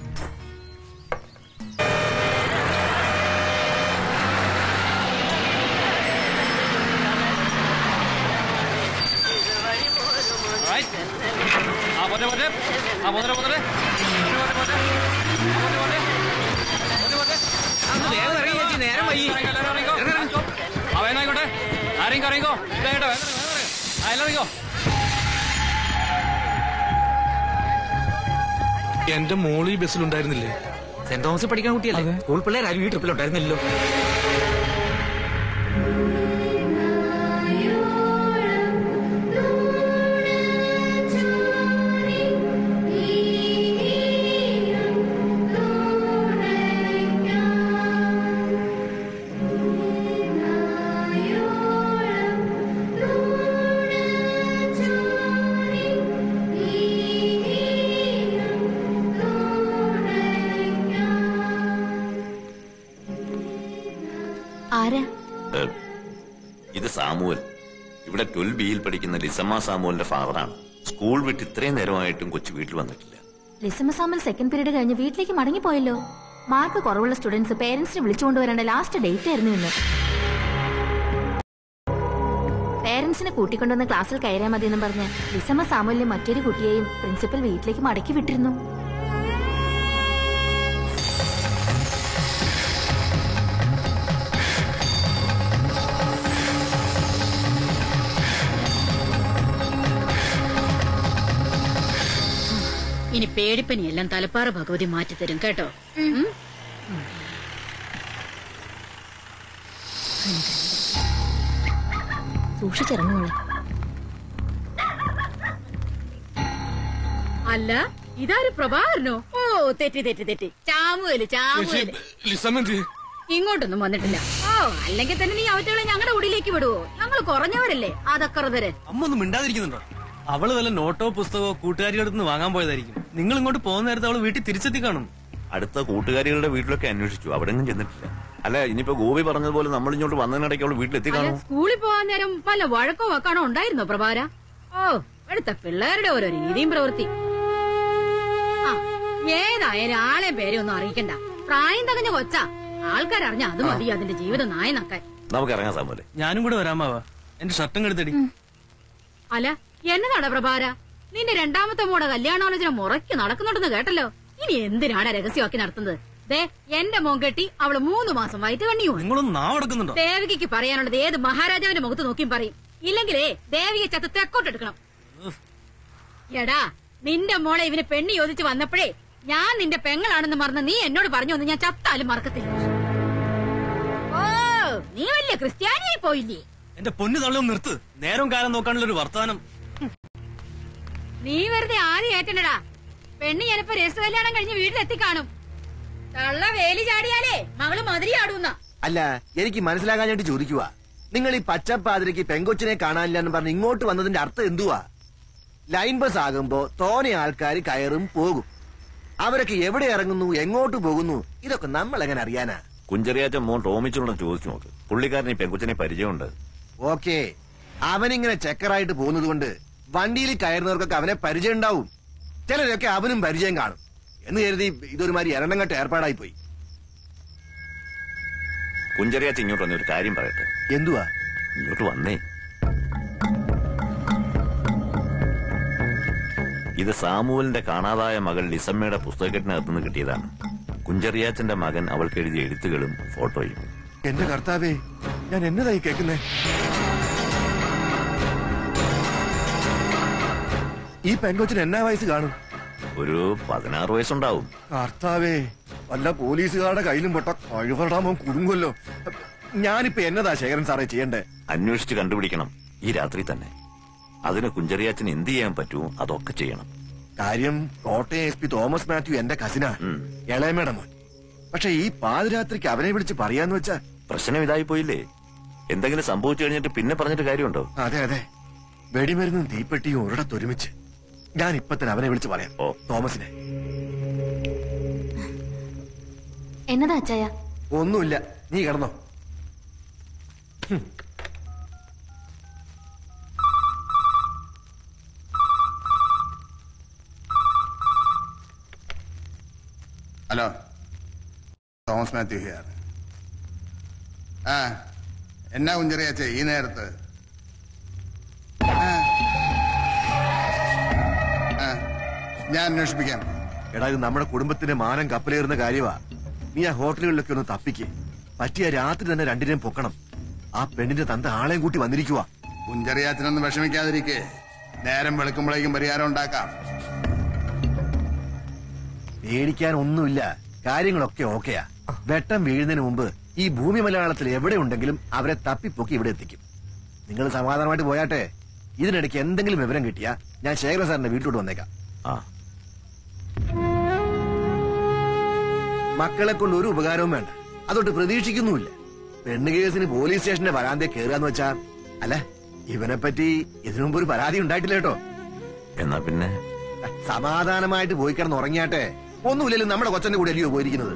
ആ പോട്ടെ പോട്ടെ ആ പോട്ടെ പോട്ടെ വേഗം ഇറങ്ങി ചേച്ചി നേരം വൈകി ആ വേഗം ആയിക്കോട്ടെ ആരെങ്കിലും ഇറങ്ങിക്കോ ഇതായിട്ടോ വേഗം ഇറങ്ങ്, വേഗം ഇറങ്ങ്. ആ എല്ലാം ഇറങ്ങിക്കോ എന്റെ മോള് ഈ ബസ്സിലുണ്ടായിരുന്നില്ലേ സെന്റ് തോമസ് പഠിക്കാൻ കുട്ടിയല്ലേ സ്കൂൾ പിള്ളേർ ആരും ഈ ട്രിപ്പിലുണ്ടായിരുന്നില്ലല്ലോ ആരാ ഏ, ഇത് സാമുവൽ ഇവിടെ ട്വൽവ് ബിയിൽ പഠിക്കുന്ന ലിസമ്മ സാമുവലിന്റെ ഫാദറാണ് സ്കൂൾ വിട്ട് ഇത്രയും നേരമായിട്ടും കൊച്ചു വീട്ടിൽ വന്നിട്ടില്ല ലിസമ സാമൽ സെക്കൻഡ് പീരീഡ് കഴിഞ്ഞ് വീട്ടിലേക്ക് മടങ്ങിപ്പോയല്ലോ മാർക്ക് കുറവുള്ള സ്റ്റുഡൻസ് പേരൻസിനെ വിളിച്ചുകൊണ്ടുവരേണ്ട ലാസ്റ്റ് ഡേറ്റ് ആയിരുന്നു ഇന്ന് പേരൻസിനെ കൂട്ടിക്കൊണ്ടുവന്ന് ക്ലാസ്സിൽ കയറിയാൽ മതി എന്ന് പറഞ്ഞ് ലിസമ്മ സാമുലിനെ മറ്റൊരു കുട്ടിയെയും പ്രിൻസിപ്പൽ വീട്ടിലേക്ക് മടക്കി വിട്ടിരുന്നു ഇനി പേടിപ്പനിയെല്ലാം തലപ്പാറ ഭഗവതി മാറ്റിത്തരും കേട്ടോ ഉം? സൂക്ഷിച്ചിറങ്ങുമോളെ അല്ല ഇതാര് പ്രഭാകരനോ ഓ തെറ്റി തെറ്റി തെറ്റി ചാമുവല് ചാമുവല് ലിസമെന്തി ഇങ്ങോട്ടൊന്നും വന്നിട്ടില്ല ഓ അല്ലെങ്കിൽ തന്നെ നീ അവറ്റകളെ ഞങ്ങളുടെ ഉടിയിലേക്ക് വിടുവോ ഞങ്ങൾ കുറഞ്ഞവരല്ലേ അതൊക്കെ അമ്മ ഒന്നും മിണ്ടാതിരിക്കുന്നുണ്ടോ അവള് വല്ല നോട്ടോ പുസ്തകമോ കൂട്ടുകാരിയുടെ അടുത്ത് നിന്ന് വാങ്ങാൻ പോയതായിരിക്കും നിങ്ങൾ ഇങ്ങോട്ട് പോകുന്ന നേരത്തെ അവള് വീട്ടിൽ തിരിച്ചെത്തി കാണും അടുത്ത കൂട്ടുകാരികളുടെ വീട്ടിലൊക്കെ അന്വേഷിച്ചു അവിടെ ഒന്നും ചെന്നിട്ടില്ല അല്ല ഇനിയിപ്പോ ഗോപി പറഞ്ഞതുപോലെ നമ്മൾ ഇങ്ങോട്ട് വന്നതിനിടയ്ക്ക് അവൾ വീട്ടിലെത്തി അല്ല കാണും സ്കൂളിൽ പോകാൻ നേരം വല്ല വഴക്കോ വെക്കാണോ ഉണ്ടായിരുന്നോ പ്രഭാര ഓ ഇവിടുത്തെ പിള്ളേരുടെ ഓരോ രീതിയും പ്രവൃത്തി ആ ഏതായാലും ആളെ പേരെ ഒന്നും അറിയിക്കണ്ട പ്രായം തകഞ്ഞ കൊച്ചാ ആൾക്കാരറിഞ്ഞ അത് മതി അതിന്റെ ജീവിതം നായ നക്കാൻ നമുക്ക് ഇറങ്ങാൻ സാമൂലെ ഞാനും കൂടെ വരാമാവാ എന്റെ ഷർട്ടും കെടുത്തടി അല്ല എന്നതാടാ പ്രഭാര നിന്റെ രണ്ടാമത്തെ മോടെ കല്യാണാലോചന മുറയ്ക്ക് നടക്കുന്നുണ്ടെന്ന് കേട്ടല്ലോ ഇനി എന്തിനാണ് രഹസ്യമാക്കി നടത്തുന്നത് ദേ എന്റെ മോൻ കെട്ടി അവള് മൂന്ന് മാസം വയറ്റ് കണ്ണിയോ നിങ്ങളൊന്ന് നാവടക്കുന്നുണ്ടോ ദേവികയ്ക്ക് പറയാനുള്ളത് ഏത് മഹാരാജാവിന്റെ മുഖത്ത് നോക്കിയും പറയും ഇല്ലെങ്കിലേ ദേവിക ചത്ത് തെക്കോട്ടെടുക്കണം എടാ നിന്റെ മോളെ ഇവന് പെണ്ണ് ചോദിച്ചു വന്നപ്പോഴേ ഞാൻ നിന്റെ പെങ്ങളാണെന്ന് മറന്ന് നീ എന്നോട് പറഞ്ഞു എന്ന് ഞാൻ ചത്താലും മറക്കത്തില്ല ഓ നീ വലിയ ക്രിസ്ത്യാനിയായി പോയില്ലേ എന്റെ പൊന്നു തള്ളും നിർത്ത് നേരം കാലം നോക്കാനുള്ള ഒരു വർത്തമാനം നീ വെറുതെ ആരും ഏറ്റണ്ടടാ പെണ്ണ് ചിലപ്പോ രജിസ്റ്റർ കല്യാണം കഴിഞ്ഞ് വീട്ടിലെത്തി കാണും തള്ള വേലി ചാടിയാലേ മകള് മതിരി ആടൂന്ന അല്ല എനിക്ക് മനസ്സിലാകാനായിട്ട് ചോദിക്കുക നിങ്ങൾ ഈ പച്ചപ്പാതിരക്ക് പെങ്കൊച്ചിനെ കാണാനില്ല എന്ന് പറഞ്ഞ് ഇങ്ങോട്ട് വന്നതിന്റെ അർത്ഥം എന്തുവാ ലൈൻ ബസ് ആകുമ്പോ തോനെ ആൾക്കാർ കയറും പോകും അവരൊക്കെ എവിടെ ഇറങ്ങുന്നു എങ്ങോട്ട് പോകുന്നു ഇതൊക്കെ നമ്മൾ എങ്ങനെ അറിയാനാ കുഞ്ചറിയാച്ച മോൻ ടോമിച്ചോട് ചോദിച്ചു നോക്ക് പുള്ളിക്കാരൻ ഈ പെങ്കുച്ചനെ പരിചയമുണ്ട് ഓക്കെ അവനിങ്ങനെ ചെക്കറായിട്ട് പോകുന്നത് കൊണ്ട് വണ്ടിയിൽ കയറുന്നവർക്കൊക്കെ അവനെ പരിചയം ഉണ്ടാവും ചിലരൊക്കെ അവനും പരിചയം കാണും എന്ന് കരുതി ഇതൊരുമാതിരി എരണ്ടം കെട്ട ഏർപ്പാടായി പോയി കുഞ്ചറിയാച്ച ഇങ്ങോട്ട് വന്ന ഒരു കാര്യം പറയട്ടെ എന്തുവാ ഇങ്ങോട്ട് വന്നേ ഇത് സാമുവലിന്റെ കാണാതായ മകൾ ലിസമ്മയുടെ പുസ്തകത്തിനകത്ത് നിന്ന് കിട്ടിയതാണ് കുഞ്ചറിയാച്ചന്റെ മകൻ അവൾക്ക് എഴുതിയ എഴുത്തുകളും ഫോട്ടോയും എന്റെ കർത്താവേ ഞാൻ എന്നതായി കേൾക്കുന്നേ ഈ പെങ്കൊച്ചിന് എന്നാ വയസ്സ് കാണും ഒരു പതിനാറ് വയസ്സുണ്ടാവും കർത്താവേ വല്ല പോലീസുകാരുടെ കയ്യിലും പൊട്ട കഴിവറാമോ കുടുങ്ങുമല്ലോ ഞാനിപ്പോ എന്നതാ ശേഖരൻ സാറേ ചെയ്യണ്ടേ അന്വേഷിച്ച് കണ്ടുപിടിക്കണം ഈ രാത്രി തന്നെ അതിന് കുഞ്ചറിയാച്ചന് എന്ത് ചെയ്യാൻ പറ്റുമോ അതൊക്കെ ചെയ്യണം കാര്യം കോട്ടയം എസ് പി തോമസ് മാത്യു എന്റെ കസിനാ ഇളയമേട മോൻ പക്ഷെ ഈ പാതിരാത്രിക്ക് അവനെ വിളിച്ച് പറയാന്ന് വെച്ചാ പ്രശ്നം ഇതായി പോയില്ലേ എന്തെങ്കിലും സംഭവിച്ചു കഴിഞ്ഞിട്ട് പിന്നെ പറഞ്ഞിട്ട് കാര്യമുണ്ടോ അതെ അതെ വെടിമരുന്നും തീപ്പെട്ടിയും ഒരിടത്തൊരുമിച്ച് ഞാൻ ഇപ്പൊ തന്നെ അവനെ വിളിച്ച് പറയാം തോമസിനെ എന്നതാ അച്ചായ ഒന്നുമില്ല നീ കിടന്നോ ഹലോ തോമസ് മാത്യു ഹിയർ ആ എന്നാ കുഞ്ചറിയാച്ചേ ഈ നേരത്ത് ആ. ആ, ഞാൻ അന്വേഷിപ്പിക്കാം എടാ ഇത് നമ്മുടെ കുടുംബത്തിന്റെ മാനം കപ്പലേറുന്ന കാര്യമാ നീ ആ ഹോട്ടലുകളിലൊക്കെ ഒന്ന് തപ്പിക്ക് പറ്റിയ രാത്രി തന്നെ രണ്ടിനെയും പൊക്കണം ആ പെണ്ണിന്റെ തന്ത ആളെയും കൂട്ടി വന്നിരിക്കുക കുഞ്ചറിയാച്ചനൊന്നും വിഷമിക്കാതിരിക്കേ നേരം വെളുക്കുമ്പോഴേക്കും പരിഹാരം ഉണ്ടാക്കാം പേടിക്കാൻ ഒന്നുമില്ല കാര്യങ്ങളൊക്കെ ഓക്കെയാ വെട്ടം വീഴുന്നതിന് മുമ്പ് ഈ ഭൂമി മലയാളത്തിൽ എവിടെ ഉണ്ടെങ്കിലും അവരെ തപ്പിപ്പൊക്കി ഇവിടെ എത്തിക്കും നിങ്ങൾ സമാധാനമായിട്ട് പോയാട്ടെ ഇതിനിടയ്ക്ക് എന്തെങ്കിലും വിവരം കിട്ടിയാ ഞാൻ ശേഖര സാറിന്റെ വീട്ടിലോട്ട് വന്നേക്കാം ആ മക്കളെ കൊണ്ട് ഒരു ഉപകാരവും വേണ്ട അതൊട്ട് പ്രതീക്ഷിക്കുന്നുമില്ല പെണ്ണ് കേസിന് പോലീസ് സ്റ്റേഷന്റെ വരാന്തേ കയറുകയെന്ന് വെച്ചാ അല്ല ഇവനെ പറ്റി ഇതിനു മുമ്പ് ഒരു പരാതി ഉണ്ടായിട്ടില്ല കേട്ടോ എന്നാ പിന്നെ സമാധാനമായിട്ട് പോയി കിടന്ന് ഉറങ്ങിയാട്ടെ ഒന്നുമില്ലല്ലോ നമ്മുടെ കൊച്ചന്റെ കൂടെ അല്ലയോ പോയിരിക്കുന്നത്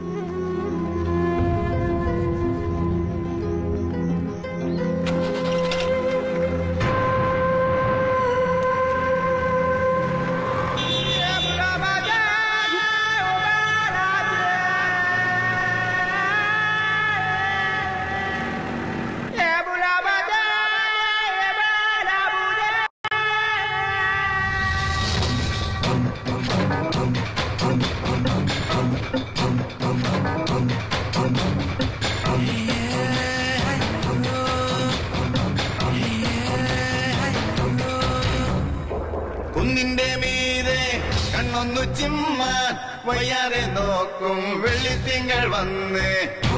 കുന്നിന്റെ മീതെ കണ്ണൊന്നു ചിമ്മാൻ വയ്യാതെ നോക്കും വെള്ളിത്തിങ്കൾ വന്ന്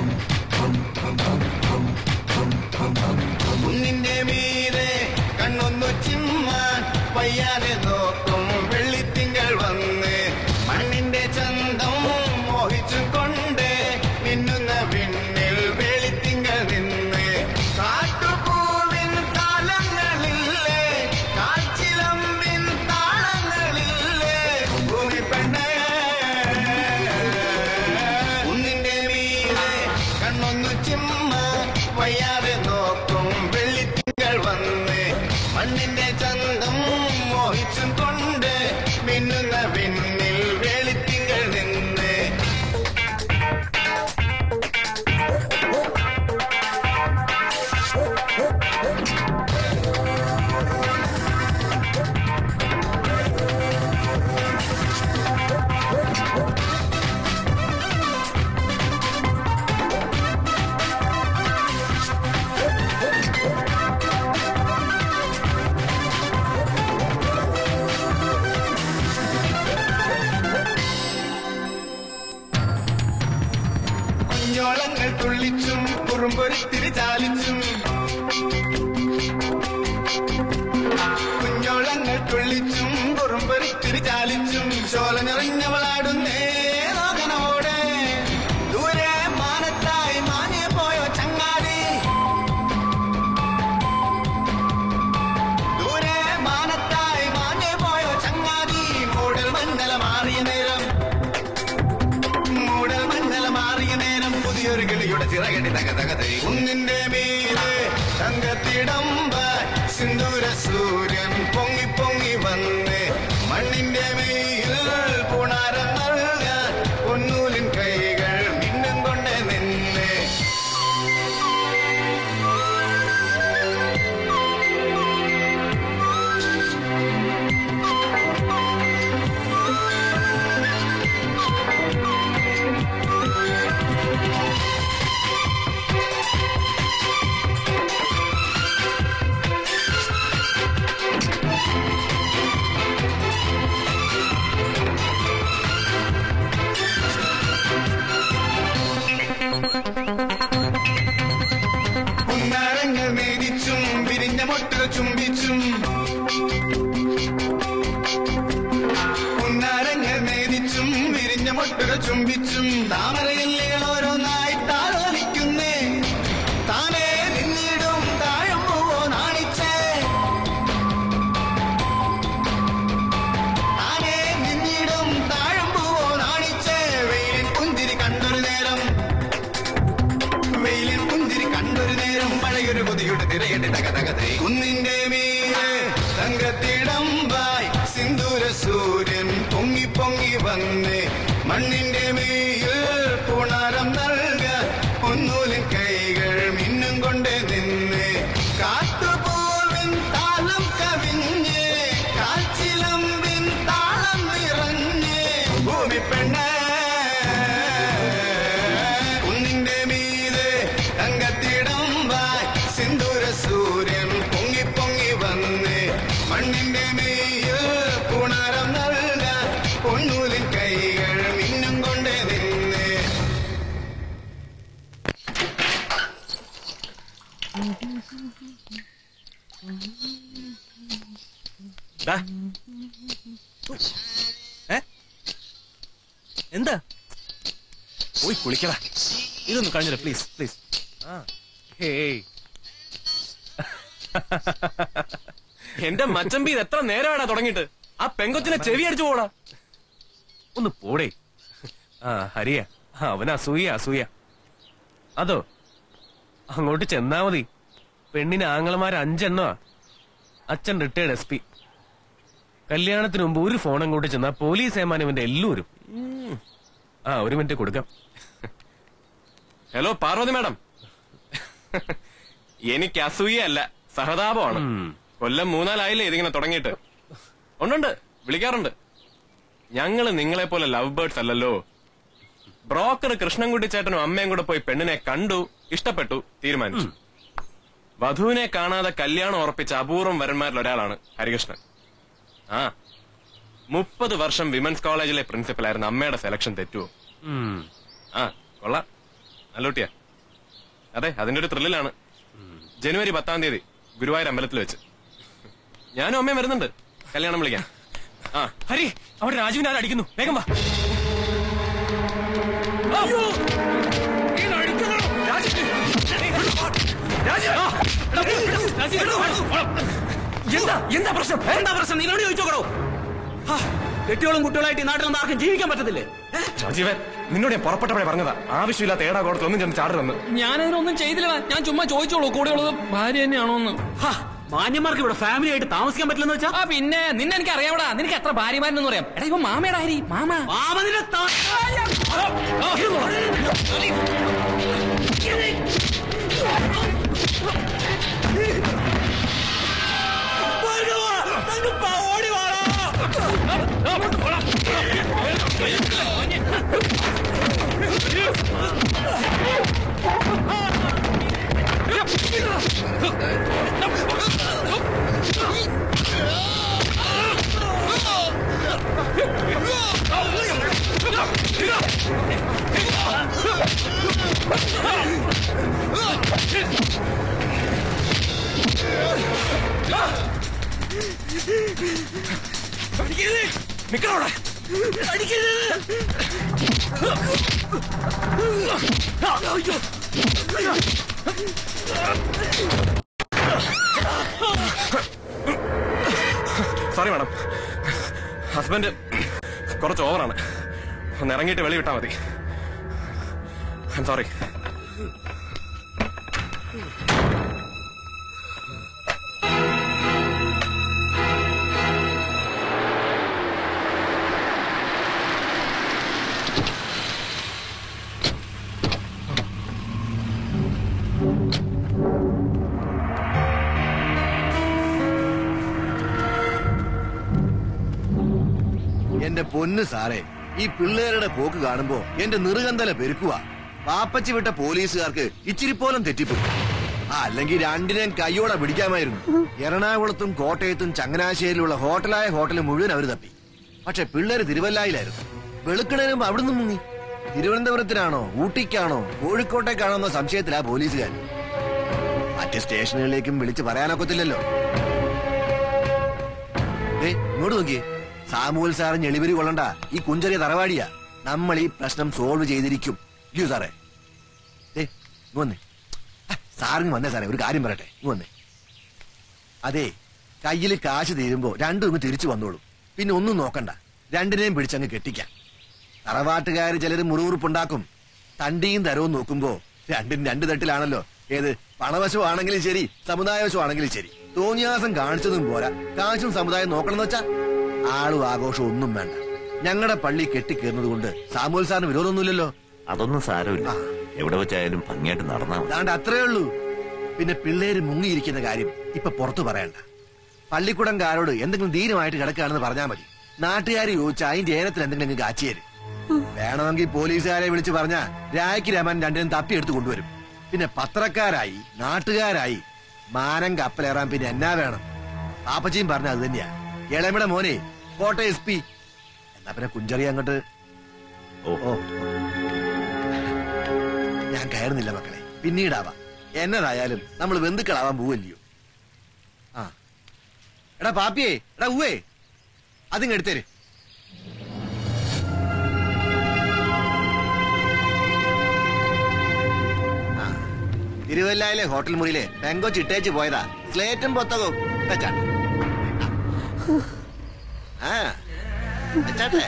കുന്നിന്റെ മീതെ കണ്ണൊന്നു ചിമ്മാൻ വയ്യാതെ നോക്കും വെള്ളിത്തിങ്കൾ വന്ന് തുള്ളിച്ചും കുറുമ്പൊരുത്തിരി ചാലിച്ചും കുഞ്ഞോളങ്ങൾ തുള്ളിച്ചും കുറുമ്പൊരുത്തിരി ചാലിച്ചും ചോല നിറഞ്ഞവളാടുന്നേ ലോകനോടെ ദൂരെ മാനത്തായി മാഞ്ഞേ പോയോ ചങ്ങാതി ദൂരെ മാനത്തായി മാഞ്ഞേ പോയോ ചങ്ങാതി മൂടൽ മഞ്ഞല മാറിയ നേരം മൂടൽ മഞ്ഞല മാറിയ നേരം പുതിയൊരു കിളിയുടെ ചിറകടി തക തക തൈ കുന്നിന്റെ മീതെ തങ്കത്തിടമ്പ സിന്ദൂര സൂര്യൻ പൊങ്ങി പൊങ്ങി വന്ന് മണ്ണിന്റെ മേയിൽ പുണാരം നൽകാൻ പൊന്നൂലിൻ കൈകൾ മിന്നും കൊണ്ട് നിന്ന് പുന്നാരങ്ങൾ മേടിച്ചും വിരിഞ്ഞ മുട്ടുകൾ ചുംബിച്ചും പുന്നാരങ്ങൾ മേടിച്ചും വിരിഞ്ഞ മുട്ടുകൾ ചുംബിച്ചും താമരയില്ലുകൾ ഓരോന്നായി താലോലിക്കുന്നേ താനേ നിന്നിടും താഴമ്പോ നാണിച്ചേ താനേ നിന്നിടും താഴമ്പോ നാണിച്ചേ വെയിലിൻ പുഞ്ചിരി കണ്ടൊരു നേരം വെയിലിൽ പുഞ്ചിരി കണ്ടൊരു നേരം മഴയൊരു കൊതിയുടെ തിരയടി തക തക തൈ കുന്നിന്റെ മീതെ തങ്കത്തിടമ്പായി സിന്ദൂര സൂര്യൻ പൊങ്ങി പൊങ്ങി വന്ന് മണ്ണിന്റെ മേയിൽ പുണാരം നൽകാൻ പൊന്നൂലിൻ കൈകൾ മിന്നും കൊണ്ട് നിന്ന് കാട്ടുപൂവിൻ താളം കവിഞ്ഞ് കാച്ചിലമ്പിൻ താളം നിറഞ്ഞ് ഭൂമി പെണ്ണേ കുന്നിന്റെ മീതെ തങ്കത്തിടമ്പായി സിന്ദൂര സൂര്യൻ പൊങ്ങി പൊങ്ങി വന്ന് മണ്ണിന്റെ മേയിൽ പുണാരം നൽകാൻ പൊന്നൂലിൻ കൈകൾ മിന്നും കൊണ്ട് നിന്ന് ദാ. ഏ? എന്താ പോയി കുളിക്കടാ ഇതൊന്ന് കഴിഞ്ഞില്ല പ്ലീസ് പ്ലീസ് ഹേയ് എന്റെ മച്ചമ്പി ഇത് എത്ര നേരമാടാ തുടങ്ങിയിട്ട് ആ പെങ്കൊച്ചിനെ ചെവി അടിച്ചു പോടാ ഒന്ന് പോടേ ആ ഹരിയ അവൻ അസൂയ അസൂയ അതോ അങ്ങോട്ട് ചെന്നാ മതി പെണ്ണിന് ആങ്ങളമാര് അഞ്ചെണ്ണമാ അച്ഛൻ റിട്ടയർഡ് എസ് പി കല്യാണത്തിന് മുമ്പ് ഒരു ഫോൺ അങ്ങോട്ട് ചെന്നാ പോലീസ് ഏമാൻ ഇവന്റെ എല്ലാവരും ആ ഒരു മിനിറ്റ് കൊടുക്കാം ഹലോ പാർവതി മാഡം എനിക്ക് അസൂയല്ല സഹതാപമാണ് കൊല്ലം മൂന്നാലായില്ലേ ഇതിങ്ങനെ തുടങ്ങിയിട്ട് ഉണ്ടുണ്ട് വിളിക്കാറുണ്ട് ഞങ്ങള് നിങ്ങളെ പോലെ ലവ് ബേർഡ്സ് അല്ലല്ലോ ബ്രോക്കർ കൃഷ്ണൻകുട്ടി ചേട്ടനും അമ്മയും കൂടെ പോയി പെണ്ണിനെ കണ്ടു ഇഷ്ടപ്പെട്ടു തീരുമാനിച്ചു വധുവിനെ കാണാതെ കല്യാണം ഉറപ്പിച്ച അപൂർവം വരന്മാരിൽ ഒരാളാണ് ഹരികൃഷ്ണൻ ആ മുപ്പത് വർഷം വിമൻസ് കോളേജിലെ പ്രിൻസിപ്പലായിരുന്ന അമ്മയുടെ സെലക്ഷൻ തെറ്റുവോ ആ കൊള്ളാം നല്ലൂട്ടിയാ അതെ അതിന്റെ ഒരു ത്രില്ലിലാണ് ജനുവരി പത്താം തീയതി ഗുരുവായൂർ അമ്പലത്തിൽ വെച്ച് ഞാനും അമ്മയും വരുന്നുണ്ട് കല്യാണം വിളിക്കാൻ ആ ഹരി അവിടെ രാജുവിനെ ആരും അടിക്കുന്നു വേഗം വാ എന്താ എന്താ പ്രശ്നം എന്താ പ്രശ്നം നിങ്ങളോട് ചോദിച്ചോക്കടോ കെട്ടിയോളും കുട്ടികളായിട്ട് ഈ നാട്ടിലൊന്നും ആർക്കും ജീവിക്കാൻ പറ്റത്തില്ലേ രാജീവൻ നിന്നോട് ഞാൻ പുറപ്പെട്ടപ്പോഴേ പറഞ്ഞതാ ആവശ്യമില്ലാത്ത ഏടാ കോടത്തിൽ ഒന്നും ചെന്ന് ചാടരുന്ന് ഞാനതിനൊന്നും ചെയ്തില്ല ഞാൻ ചുമ്മാ ചോദിച്ചോളൂ കൂടെ ഉള്ളത് ഭാര്യ തന്നെയാണോ എന്ന് മാന്യന്മാർക്ക് ഇവിടെ ഫാമിലി ആയിട്ട് താമസിക്കാൻ പറ്റില്ലെന്ന് വെച്ചാ ആ പിന്നെ നിന്നെ എനിക്ക് അറിയാവടാ നിനക്ക് എത്ര ഭാര്യമാരെന്ന് പറയാം എടാ ഇവ മാമയുടെ ഹരി മാമ മാമനിന്റെ Oh! നിക്കണോടെ സോറി മാഡം ഹസ്ബൻഡ് കുറച്ച് ഓവറാണ് ഒന്ന് ഇറങ്ങിയിട്ട് വെളി വിട്ടാൽ മതി ഐം സോറി എന്റെ പൊന്ന് സാറേ ഈ പിള്ളേരുടെ പോക്ക് കാണുമ്പോ എന്റെ നിറുകന്തല പെരുക്കുക പാപ്പച്ചി വിട്ട പോലീസുകാർക്ക് ഇച്ചിരി പോലും തെറ്റിപ്പോയി ആ അല്ലെങ്കിൽ രണ്ടിനെയും കയ്യോടെ പിടിക്കാമായിരുന്നു എറണാകുളത്തും കോട്ടയത്തും ചങ്ങനാശ്ശേരിയിലുള്ള ഹോട്ടലായ ഹോട്ടൽ മുഴുവൻ അവർ തപ്പി പക്ഷെ പിള്ളേര് തിരുവല്ലായിലായിരുന്നു വെളുക്കണേനും അവിടുന്ന് മുങ്ങി തിരുവനന്തപുരത്തിനാണോ ഊട്ടിക്കാണോ കോഴിക്കോട്ടേക്കാണോ എന്ന സംശയത്തിലാ പോലീസുകാർ മറ്റ് സ്റ്റേഷനുകളിലേക്കും വിളിച്ചു പറയാനൊക്കത്തില്ലല്ലോ ദേ, ഇങ്ങോട്ട് നോക്കിയേ സാമൂൽ സാറ് ഞെളിവരി കൊള്ളണ്ട ഈ കുഞ്ചറിയ തറവാടിയാ നമ്മൾ ഈ പ്രശ്നം സോൾവ് ചെയ്തിരിക്കും ഇല്ലയോ സാറേ ദേ ഇങ്ങ് വന്നേ ആ, സാറിന് വന്നേ സാറേ ഒരു കാര്യം പറയട്ടെ ഇങ്ങ് വന്നേ അതെ കയ്യിൽ കാശ് തീരുമ്പോ രണ്ടും ഇങ്ങ് തിരിച്ചു വന്നോളൂ പിന്നെ ഒന്നും നോക്കണ്ട രണ്ടിനെയും പിടിച്ചങ്ങ് കെട്ടിക്കാം തറവാട്ടുകാര് ചിലര് മുറിവുറുപ്പുണ്ടാക്കും തണ്ടിയും തരവും നോക്കുമ്പോ രണ്ടും രണ്ട് തട്ടിലാണല്ലോ ഏത് പണവശമാണെങ്കിലും ശരി സമുദായവശമാണെങ്കിലും ശരി തോന്നിയാസം കാണിച്ചതും പോരാ കാശും സമുദായം നോക്കണമെന്ന് വെച്ചാ ആളും ആഘോഷവും ഒന്നും വേണ്ട ഞങ്ങളുടെ പള്ളി കെട്ടിക്കേറുന്നത് കൊണ്ട് സാമൂൽ സാറിന് വിരോധമൊന്നുമില്ലല്ലോ അതൊന്നും സാരമില്ല എവിടെ വെച്ചായാലും ഭംഗിയായിട്ട് നടന്നാ മതി അതാണ്ട് അത്രേ ഉള്ളൂ പിന്നെ പിള്ളേര് മുങ്ങിയിരിക്കുന്ന കാര്യം ഇപ്പൊ പുറത്തു പറയണ്ട പള്ളിക്കൂടംകാരോട് എന്തെങ്കിലും ധീരമായിട്ട് കിടക്കുകയാണെന്ന് പറഞ്ഞാൽ മതി നാട്ടുകാർ ചോദിച്ചാൽ അതിന്റെ ഏനത്തിൽ എന്തെങ്കിലും കാച്ചിയേര് വേണമെങ്കിൽ പോലീസുകാരെ വിളിച്ചു പറഞ്ഞ രായ്ക്ക് രമൻ രണ്ടിനും തപ്പിയെടുത്ത് കൊണ്ടുവരും പിന്നെ പത്രക്കാരായി നാട്ടുകാരായി മാനം കപ്പലേറാൻ പിന്നെ എന്നാ വേണം പാപ്പച്ചിയും പറഞ്ഞ അത് തന്നെയാ ഇളമിട മോനെ കോട്ടയം എസ് പി എന്നാ പിന്നെ കുഞ്ചറി അങ്ങോട്ട് ഓ ഞാൻ കയറുന്നില്ല മക്കളെ പിന്നീടാവാം എന്നതായാലും നമ്മൾ ബന്ധുക്കളാവാൻ പോവല്ലയോ ആ എടാ പാപ്പിയേ എടാ ഉവേ അതിങ്ങ് എടുത്തേര് ആ, തിരുവല്ലായിലെ ഹോട്ടൽ മുറിയിലെ പെങ്കൊച്ച് ഇട്ടേച്ച് പോയതാ സ്ലേറ്റും പുസ്തകവും വെച്ചാട്ടെ ആ വെച്ചാട്ടെ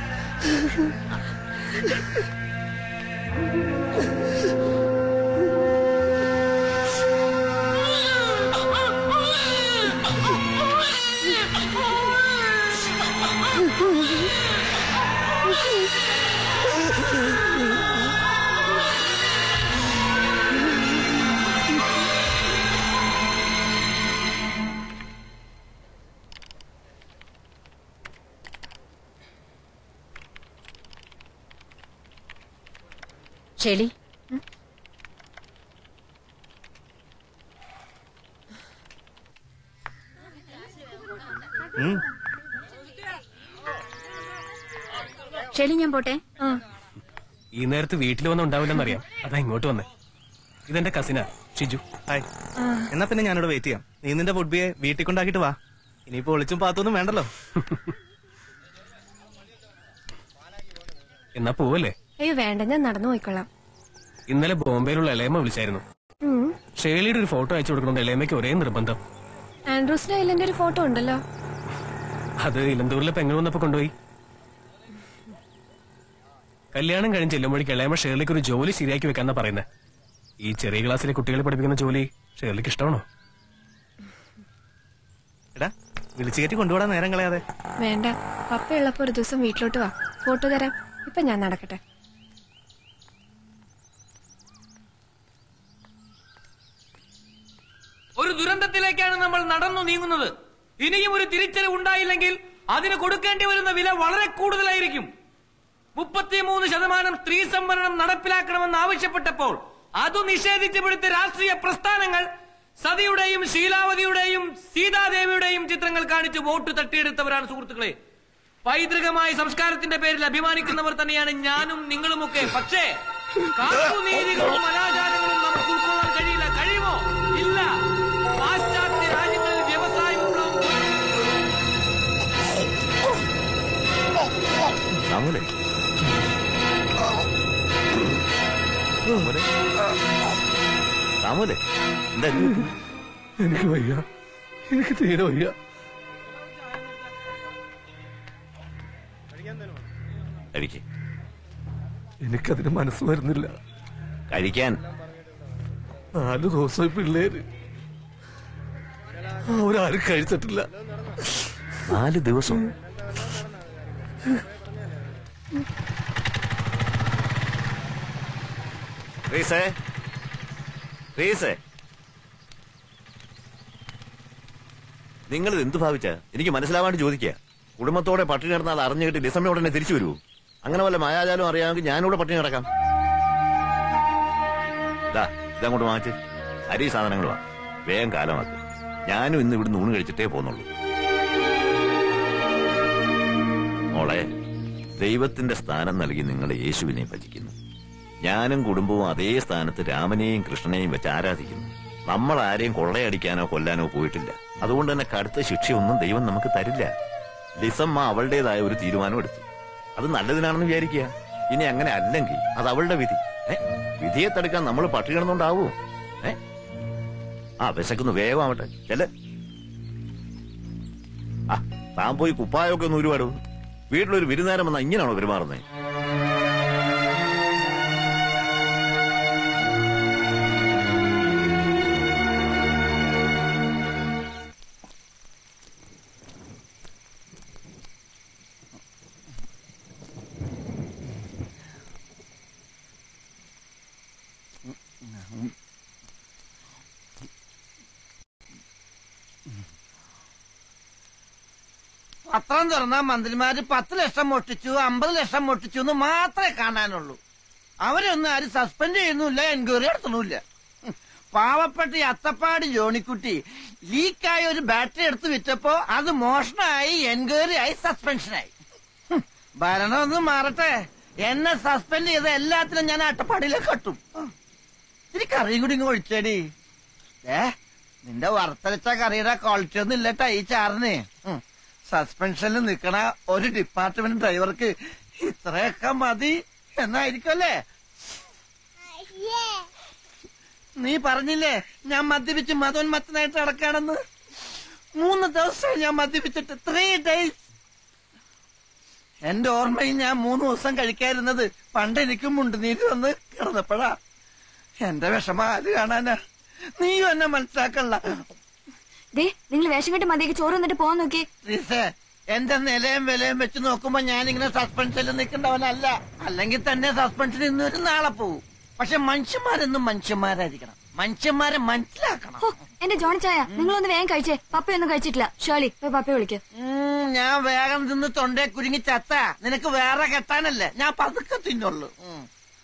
ഷെലി ഷെലി ഞാൻ പോട്ടെ ഈ നേരത്ത് വീട്ടിൽ വന്ന് ഉണ്ടാവില്ലെന്നറിയാം അതാ ഇങ്ങോട്ട് വന്നേ ഇതെന്റെ കസിനാ ഷിജു ഹായ് എന്നാ പിന്നെ ഞാനിവിടെ വെയിറ്റ് ചെയ്യാം നീ നിന്റെ ഫുഡ്ബിയെ വീട്ടിൽ കൊണ്ടാക്കിട്ട് വാ ഇനിയിപ്പോ ഒളിച്ചും പാത്തൊന്നും വേണ്ടല്ലോ എന്നാ പോവല്ലേ അയ്യോ വേണ്ട ഞാൻ നടന്നു പോയിക്കൊള്ളാം ഇന്നലെ ബോംബെയിലുള്ള ഇളയമ്മ വിളിച്ചായിരുന്നു ഉം. ഷേളിയുടെ ഒരു ഫോട്ടോ അയച്ചു കൊടുക്കണമെന്ന് ഇളയമ്മയ്ക്ക് ഒരേ നിർബന്ധം ആൻഡ്രൂസിന്റെ ഐലൻഡ് ഒരു ഫോട്ടോ ഉണ്ടല്ലോ അത് ഇലന്തൂരിലെ പെങ്ങൾ വന്നപ്പോ കൊണ്ടുപോയി കല്യാണം കഴിഞ്ഞ് ചെല്ലുമ്പോഴേക്ക് ഇളയമ്മ ഷേർലിക്ക് ഒരു ജോലി ശരിയാക്കി വെക്കാന്നാ പറയുന്നത് ഈ ചെറിയ ക്ലാസ്സിലെ കുട്ടികളെ പഠിപ്പിക്കുന്ന ജോലി ഷേർലിക്ക് ഇഷ്ടമാണോ എടാ വിളിച്ചു കയറ്റി കൊണ്ടുപോടാൻ നേരം കളയാതെ വേണ്ട പപ്പ ഉള്ളപ്പോ ഒരു ദിവസം വീട്ടിലോട്ട് വാ ഫോട്ടോ തരാം ഇപ്പൊ ഞാൻ നടക്കട്ടെ ഒരു ദുരന്തത്തിലേക്കാണ് നമ്മൾ നടന്നു നീങ്ങുന്നത് ഇനിയും ഒരു തിരിച്ചറിവ് ഉണ്ടായില്ലെങ്കിൽ അതിന് കൊടുക്കേണ്ടി വരുന്ന വില വളരെ കൂടുതലായിരിക്കും മുപ്പത്തിമൂന്ന് ശതമാനം സ്ത്രീ സംവരണം നടപ്പിലാക്കണമെന്ന് ആവശ്യപ്പെട്ടപ്പോൾ അത് നിഷേധിച്ച് പിടുത്ത രാഷ്ട്രീയ പ്രസ്ഥാനങ്ങൾ സതിയുടെയും ശീലാവതിയുടെയും സീതാദേവിയുടെയും ചിത്രങ്ങൾ കാണിച്ച് വോട്ട് തട്ടിയെടുത്തവരാണ് സുഹൃത്തുക്കളെ പൈതൃകമായ സംസ്കാരത്തിന്റെ പേരിൽ അഭിമാനിക്കുന്നവർ തന്നെയാണ് ഞാനും നിങ്ങളുമൊക്കെ പക്ഷേ കാട്ടുനീതികളും അനാചാരങ്ങളും നമുക്ക് ഉൾക്കൊള്ളാൻ കഴിയില്ല കഴിയുമോ ഇല്ല പാശ്ചാത്യ രാജ്യങ്ങളിൽ വ്യവസായ വിപ്ലവം സാമൂലെ സാമൂലെ സാമൂലെ എന്താ എന്ത് പറ്റി? എനിക്ക് വയ്യ എനിക്ക് തീരെ വയ്യ കഴിക്ക് എനിക്കതിന് മനസ്സ് വരുന്നില്ല കഴിക്കാൻ നാല് ദിവസമായി പിള്ളേര് അവരാരും കഴിച്ചിട്ടില്ല നാല് ദിവസം റീസേ റീസേ നിങ്ങൾ എന്ത് ഭാവിച്ച എനിക്ക് മനസ്സിലാവാണ്ട് ചോദിക്കുക കുടുംബത്തോടെ പട്ടിണി കിടന്നാൽ അറിഞ്ഞു കിട്ടി ഡിസംബർ ഉടനെ തിരിച്ചു വരുമോ അങ്ങനെ വല്ല മായാജാലം അറിയാമെങ്കിൽ ഞാനിവിടെ പട്ടിണി കിടക്കാം ദാ ഇതങ്ങോട്ട് വാങ്ങിച്ച് അരി സാധനങ്ങൾ വാ വേഗം കാലമാക്ക് ഞാനും ഇന്ന് ഇവിടുന്ന് ഊണ് കഴിച്ചിട്ടേ പോന്നുള്ളൂ മോളെ ദൈവത്തിന്റെ സ്ഥാനം നൽകി നിങ്ങൾ യേശുവിനെ ഭജിക്കുന്നു ഞാനും കുടുംബവും അതേ സ്ഥാനത്ത് രാമനെയും കൃഷ്ണനെയും വെച്ച് ആരാധിക്കുന്നു നമ്മൾ ആരെയും കൊള്ളയടിക്കാനോ കൊല്ലാനോ പോയിട്ടില്ല അതുകൊണ്ട് തന്നെ കടുത്ത ശിക്ഷയൊന്നും ദൈവം നമുക്ക് തരില്ല ലിസമ്മ അവളുടേതായ ഒരു തീരുമാനം എടുത്തു അത് നല്ലതിനാണെന്ന് വിചാരിക്കുക ഇനി അങ്ങനെ അല്ലെങ്കിൽ അത് അവളുടെ വിധി ഏ വിധിയെ തടുക്കാൻ നമ്മൾ പട്ടി കിടന്നുണ്ടാവോ ഏ ആ വിശക്കുന്നു വേഗമാവട്ടെ ചെല് ആ താൻ പോയി കുപ്പായൊക്കെ ഒന്ന് ഒരുപാട് വീട്ടിലൊരു വിരുന്നേരം വന്നാൽ ഇങ്ങനെയാണോ പെരുമാറുന്നത് പത്രം തുറന്നാ മന്ത്രിമാര് പത്ത് ലക്ഷം മോഷ്ടിച്ചു അമ്പത് ലക്ഷം മോഷ്ടിച്ചു എന്ന് മാത്രമേ കാണാനുള്ളൂ അവരൊന്നും ആരും സസ്പെൻഡ് ചെയ്യുന്നില്ല എൻക്വയറി നടത്തണില്ല പാവപ്പെട്ട ഈ അത്തപ്പാടി ജോണിക്കുട്ടി ലീക്കായ ഒരു ബാറ്ററി എടുത്ത് വിറ്റപ്പോ അത് മോഷണമായി എൻക്വയറി ആയി സസ്പെൻഷനായി ഹും, ഭരണം ഒന്ന് മാറട്ടെ എന്നെ സസ്പെൻഡ് ചെയ്ത എല്ലാത്തിനും ഞാൻ അട്ടപ്പാടിയിലേക്ക് കട്ടും ഇത്തിരി കറിയും കൂടി ഇങ്ങ് ഒഴിച്ചേടി ഏ നിന്റെ വറുത്തരച്ച കറിയുടെ ക്വാളിറ്റി ഒന്നും ഇല്ലട്ടാ ഈ ചാറിന് ഉം. സസ്പെൻഷനിൽ നിൽക്കണ ഒരു ഡിപ്പാർട്ട്മെന്റ് ഡ്രൈവർക്ക് ഇത്രയൊക്കെ മതി എന്നായിരിക്കും അല്ലേ നീ പറഞ്ഞില്ലേ ഞാൻ മദ്യപിച്ച് മതോന്മത്തനായിട്ട് നടക്കാണെന്ന് മൂന്ന് ദിവസമായി ഞാൻ മദ്യപിച്ചിട്ട് ത്രീ ഡേയ്സ് എന്റെ ഓർമ്മയിൽ ഞാൻ മൂന്ന് ദിവസം കഴിക്കാതിരുന്നത് പണ്ട് എനിക്കും മുണ്ട് നീര് വന്ന് കിടന്നപ്പോഴാ എന്റെ വിഷമം ആര് കാണാനാ നീയും എന്നെ മനസ്സിലാക്കണ്ട ദേ നിങ്ങൾ വേഷം കെട്ടി മതിയേക്ക് ചോറ് വന്നിട്ട് പോവാൻ നോക്കി റീസേ എന്റെ നിലയും വിലയും വെച്ച് നോക്കുമ്പോ ഞാനിങ്ങനെ സസ്പെൻഷനിൽ നിൽക്കേണ്ടവനല്ല അല്ലെങ്കിൽ തന്നെ സസ്പെൻഷനിൽ നിന്ന് ഒരു നാളെ പോവും പക്ഷെ മനുഷ്യന്മാരെന്നും മനുഷ്യന്മാരായിരിക്കണം മനുഷ്യന്മാരെ മനസ്സിലാക്കണം ഹോ, എന്റെ ജോണി ചായ നിങ്ങളൊന്ന് വേഗം കഴിച്ചേ പപ്പയൊന്നും കഴിച്ചിട്ടില്ല ഷേളി പോയി പപ്പയെ വിളിക്ക് ഉം, ഞാൻ വേഗം തിന്ന് തൊണ്ടേ കുരുങ്ങി ചത്ത നിനക്ക് വേറെ കെട്ടാനല്ലേ ഞാൻ പതുക്കെ തിന്നുള്ളൂ ഉം.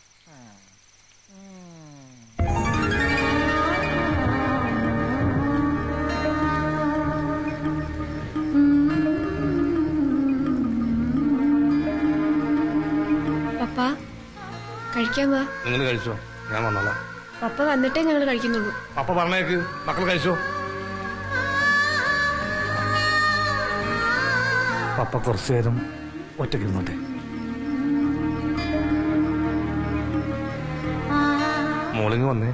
പപ്പ കഴിക്കാൻ വാ നിങ്ങൾ കഴിച്ചോ ഞാൻ വന്നോളാം പപ്പ വന്നിട്ടേ ഞങ്ങൾ കഴിക്കുന്നുള്ളൂ പപ്പ പറഞ്ഞേക്ക് മക്കൾ കഴിച്ചോ പപ്പ കുറച്ചു നേരം ഒറ്റയ്ക്ക് ഇരുന്നോട്ടെ മോളിങ് വന്നേ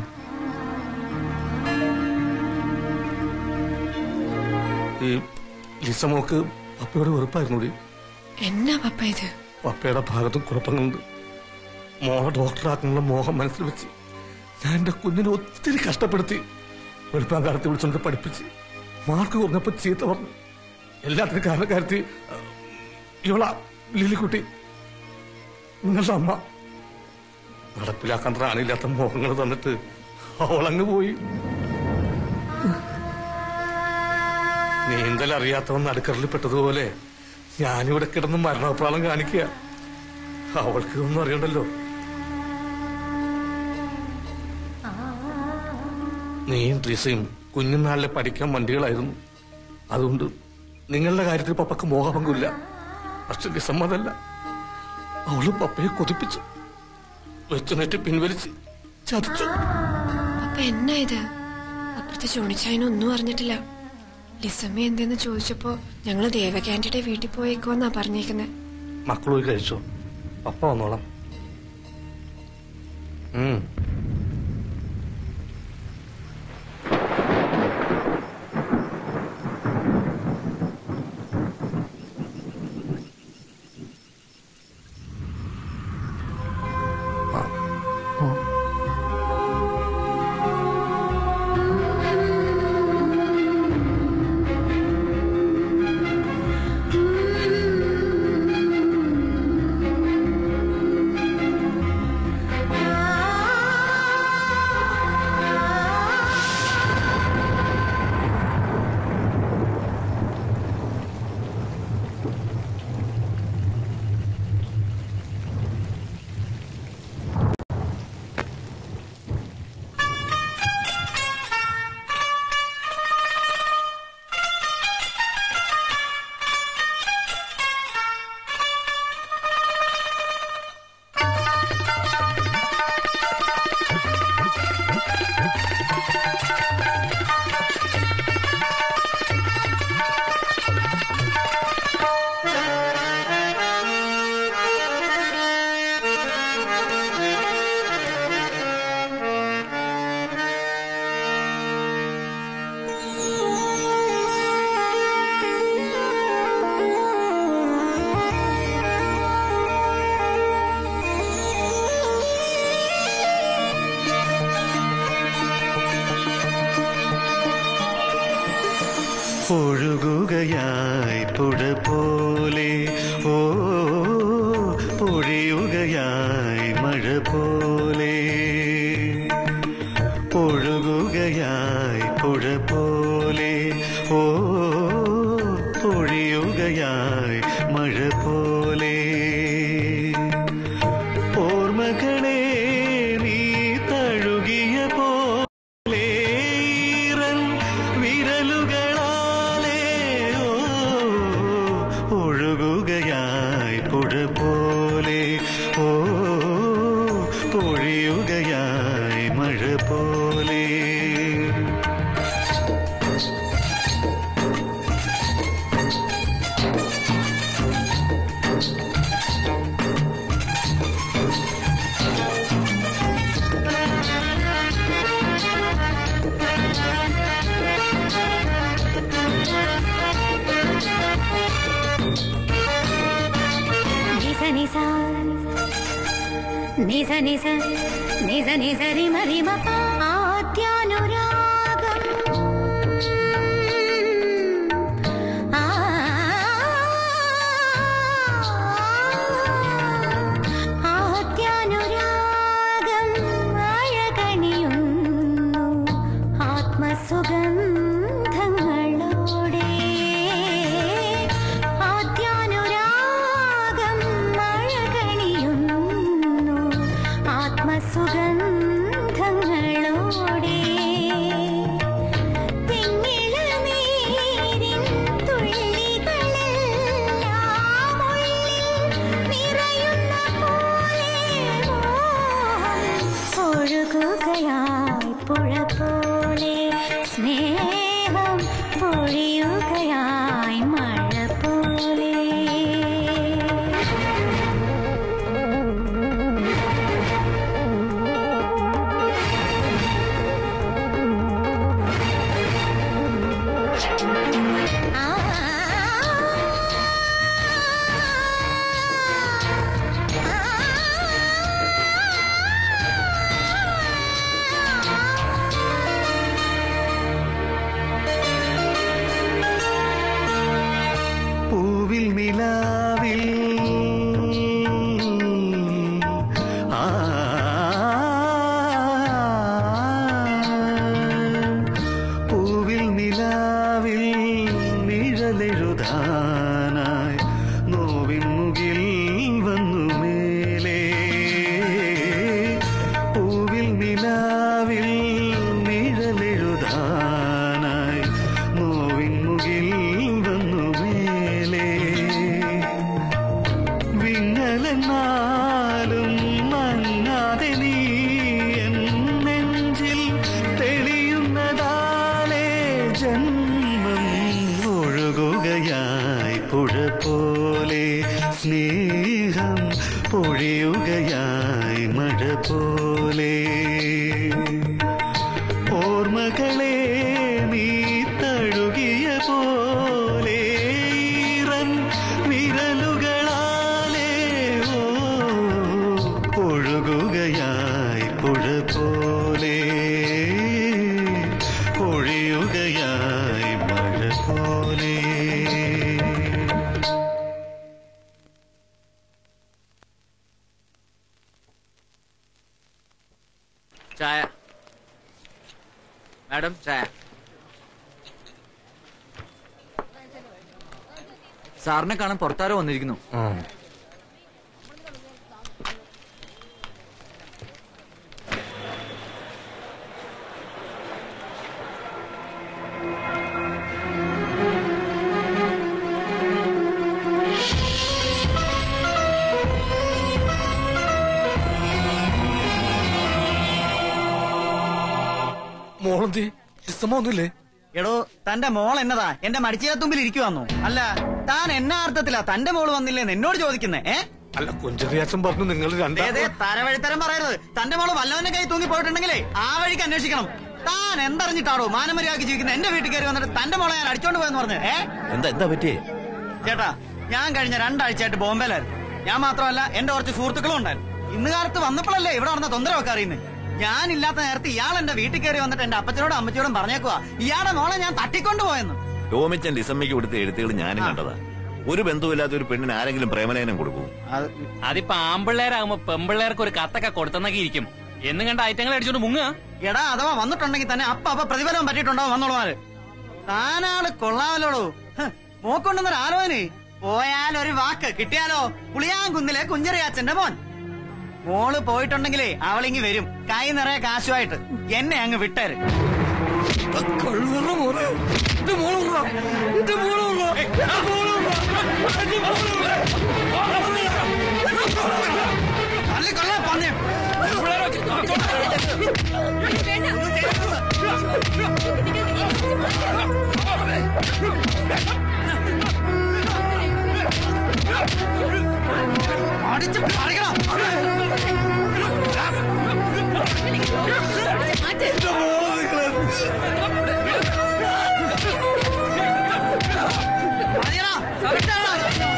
ഈ ലിസമോക്ക് പപ്പയോട് വെറുപ്പായിരുന്നു കൂടി എന്നാ പപ്പ ഇത് പപ്പയുടെ ഭാഗത്തും കുഴപ്പങ്ങളുണ്ട് മോളെ ഡോക്ടറാക്കാനുള്ള മോഹം മനസ്സിൽ വെച്ച് ഞാൻ എന്റെ കുഞ്ഞിനെ ഒത്തിരി കഷ്ടപ്പെടുത്തി വെളുപ്പാൻ കാലത്ത് വിളിച്ചുകൊണ്ട് പഠിപ്പിച്ച് മാർക്ക് കുറഞ്ഞപ്പോ ചീത്ത പറഞ്ഞു എല്ലാത്തിനും കാരണക്കാരത്തി ഇവളാ ലിലിക്കുട്ടി നിങ്ങളുടെ അമ്മ നടപ്പിലാക്കാൻ റാണിയില്ലാത്ത മോഹങ്ങൾ തന്നിട്ട് അവളങ്ങ് പോയി നീന്തൽ അറിയാത്തവൻ നടുക്കറിൽ പെട്ടതുപോലെ ഞാനിവിടെ കിടന്ന് മരണപ്രാളം കാണിക്കുക അവൾക്ക് ഇതൊന്നും അറിയണ്ടല്ലോ നീയും ട്രീസയും കുഞ്ഞുനാളിലെ പഠിക്കാൻ വണ്ടികളായിരുന്നു അതുകൊണ്ട് നിങ്ങളുടെ കാര്യത്തിൽ പപ്പക്ക് മോഹഭംഗമില്ല പക്ഷെ ഡിസമ്മതല്ല അവള് പപ്പയെ കൊതിപ്പിച്ചു വെച്ചുനേറ്റ് പിൻവലിച്ച് ചതിച്ചു പപ്പ എന്നാ ഇത് അപ്പുറത്തെ ചോണിച്ചായനൊന്നും അറിഞ്ഞിട്ടില്ല ലിസമ്മ എന്തെന്ന് ചോദിച്ചപ്പോ ഞങ്ങള് ദേവകാന്റിയുടെ വീട്ടിൽ പോയേക്കോന്നാ പറഞ്ഞേക്കുന്നെ മക്കൾ പോയി കഴിച്ചോ പപ്പ വന്നോളാം ഉം. ഒഴുകുകയായി പുഴ പോലെ ഓ പൊഴിയുകയായി മഴ പോലെ ഒഴുകുകയായി പുഴ പോലെ ഓ പൊഴിയുകയായി മഴ പോലെ ഓർമ്മകളെ നീ തഴുകിയ പോലെ ഈറൻ വിരലുകളാലേ ഓ ഒഴുകുകയായി പുഴ പോലെ ഓ പൊഴിയുകയായി മഴ പോലെ నిజ నిజ నిజ నిజ నిజ నిజ రిమ రిమ ఆద్యానురాగం ఆ ആദ്യാനുരാഗം അഴകണിയുന്നു ആത്മസുഗന്ധങ്ങളോടെ ആദ്യാനുരാഗം അഴകണിയുന്നു ആത്മസുഗന്ധങ്ങളോടെ തിങ്ങിളനീരിൻ തുള്ളികളെല്ലാം ഉള്ളിൽ നിറയുന്ന പോലെ ഒഴുകുകയായി പുഴ പോലെ സ്നേഹം പൊഴിയുകയായി മഴ പോലെ ആ സ്നേഹം പൊഴിയുകയായി മഴ പോലെ ഓർമ്മകളെ നീ തഴുകിയ പോലെ ഈറൻ വിരലുകളാലേ ഓ ഒഴുകുകയായി പുഴ പോലെ പൊഴിയുകയായി മഴ പോലെ ചായ മാഡം ചായ സാറിനെ കാണാൻ പുറത്താരോ വന്നിരിക്കുന്നു മോളെന്തി ഇഷ്ടമൊന്നുമില്ലേ എടോ തന്റെ മോൾ എന്നതാ എന്റെ മടിച്ചീരത്തുമ്പിൽ ഇരിക്കുവാന്നോ അല്ല താൻ എന്നാ അർത്ഥത്തിലാ തന്റെ മോള് വന്നില്ലേന്ന് എന്നോട് ചോദിക്കുന്നേ ഏ അല്ല കുഞ്ചറിയാച്ചൻ പറഞ്ഞു നിങ്ങൾ ദേ, രണ്ടാം ദേ, തരവഴിത്തരം പറയരുത് തന്റെ മോള് വല്ലവന്റെ കൈ തൂങ്ങി പോയിട്ടുണ്ടെങ്കിലേ ആ വഴിക്ക് അന്വേഷിക്കണം താൻ എന്തറിഞ്ഞിട്ടാണോ മാനമര്യാദക്ക് ജീവിക്കുന്ന എന്റെ വീട്ടിൽ കയറി വന്നിട്ട് തന്റെ മോളെ ഞാൻ അടിച്ചോണ്ട് പോയെന്ന് പറഞ്ഞു ഏ എന്താ എന്താ പറ്റിയേ ചേട്ടാ ഞാൻ കഴിഞ്ഞ രണ്ടാഴ്ചയായിട്ട് ബോംബെയിലായിരുന്നു ഞാൻ മാത്രമല്ല എന്റെ കുറച്ച് സുഹൃത്തുക്കളും ഉണ്ടായിരുന്നു ഇന്ന് കാലത്ത് വന്നപ്പോഴല്ലേ ഇവിടെ നടന്ന തൊന്തരമൊക്കെ അറിയുന്നത് ഞാനില്ലാത്ത നേരത്തെ ഇയാൾ എന്റെ വീട്ടിൽ കയറി വന്നിട്ട് എന്റെ അപ്പച്ചനോടും അമ്മച്ചോടും പറഞ്ഞേക്കുവാ ഇയാളുടെ മോളെ ഞാൻ തട്ടിക്കൊണ്ടു പോയെന്ന് ടോമിച്ചൻ ഡിസമ്മയ്ക്ക് കൊടുത്ത എഴുത്തുകൾ ഞാനും കണ്ടതാ ഒരു ബന്ധുവില്ലാത്ത ഒരു പെണ്ണിന് ആരെങ്കിലും പ്രേമലേനം കൊടുക്കും അതിപ്പോ ആമ്പിള്ളേരാകുമ്പോ പെമ്പിള്ളേർക്ക് ഒരു കത്തൊക്കെ കൊടുത്തെന്നൊക്കെ ഇരിക്കും എന്നും കണ്ട ഐറ്റങ്ങൾ അടിച്ചോണ്ട് മുങ്ങ എടാ അഥവാ വന്നിട്ടുണ്ടെങ്കിൽ തന്നെ അപ്പ അപ്പ പ്രതിഫലം പറ്റിയിട്ടുണ്ടാവും വന്നോളുമാര് താനാള് കൊള്ളാമല്ലോടോ ഹ്, മോക്കൊണ്ടെന്നൊരു ആലോചന പോയാൽ ഒരു വാക്ക് കിട്ടിയാലോ പുളിയാങ്കുന്നിലെ കുഞ്ഞറിയാച്ചന്റെ മോൻ മോള് പോയിട്ടുണ്ടെങ്കിലേ അവളിങ്ങി വരും കൈ നിറയെ കാശുമായിട്ട് എന്നെ അങ്ങ് വിട്ടേര് തള്ളി കൊള്ളാൻ പന്നി. അടിച്ച് പറിക്കണം. മതിയെടാ, വിട്ടേടാ.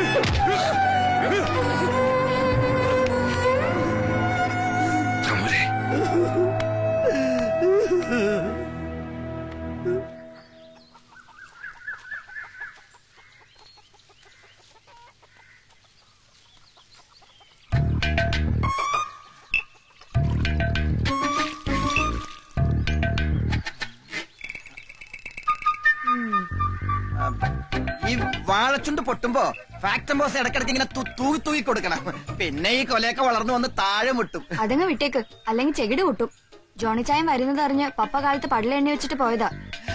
ഈ വാഴച്ചുണ്ട് പൊട്ടുമ്പോ ഫാക്ടം ബോസ് ഇടക്കിടക്ക് ഇങ്ങനെ തു- തൂവി തൂവി കൊടുക്കണം പിന്നെ ഈ കൊലയൊക്കെ വളർന്നു വന്ന് താഴെ മുട്ടും അതങ്ങ് വിട്ടേക്ക് അല്ലെങ്കിൽ ചെകിട് പൊട്ടും ജോണി ചായം വരുന്നത് അറിഞ്ഞ് പപ്പ കാലത്ത് പടല എണ്ണി വെച്ചിട്ട് പോയതാ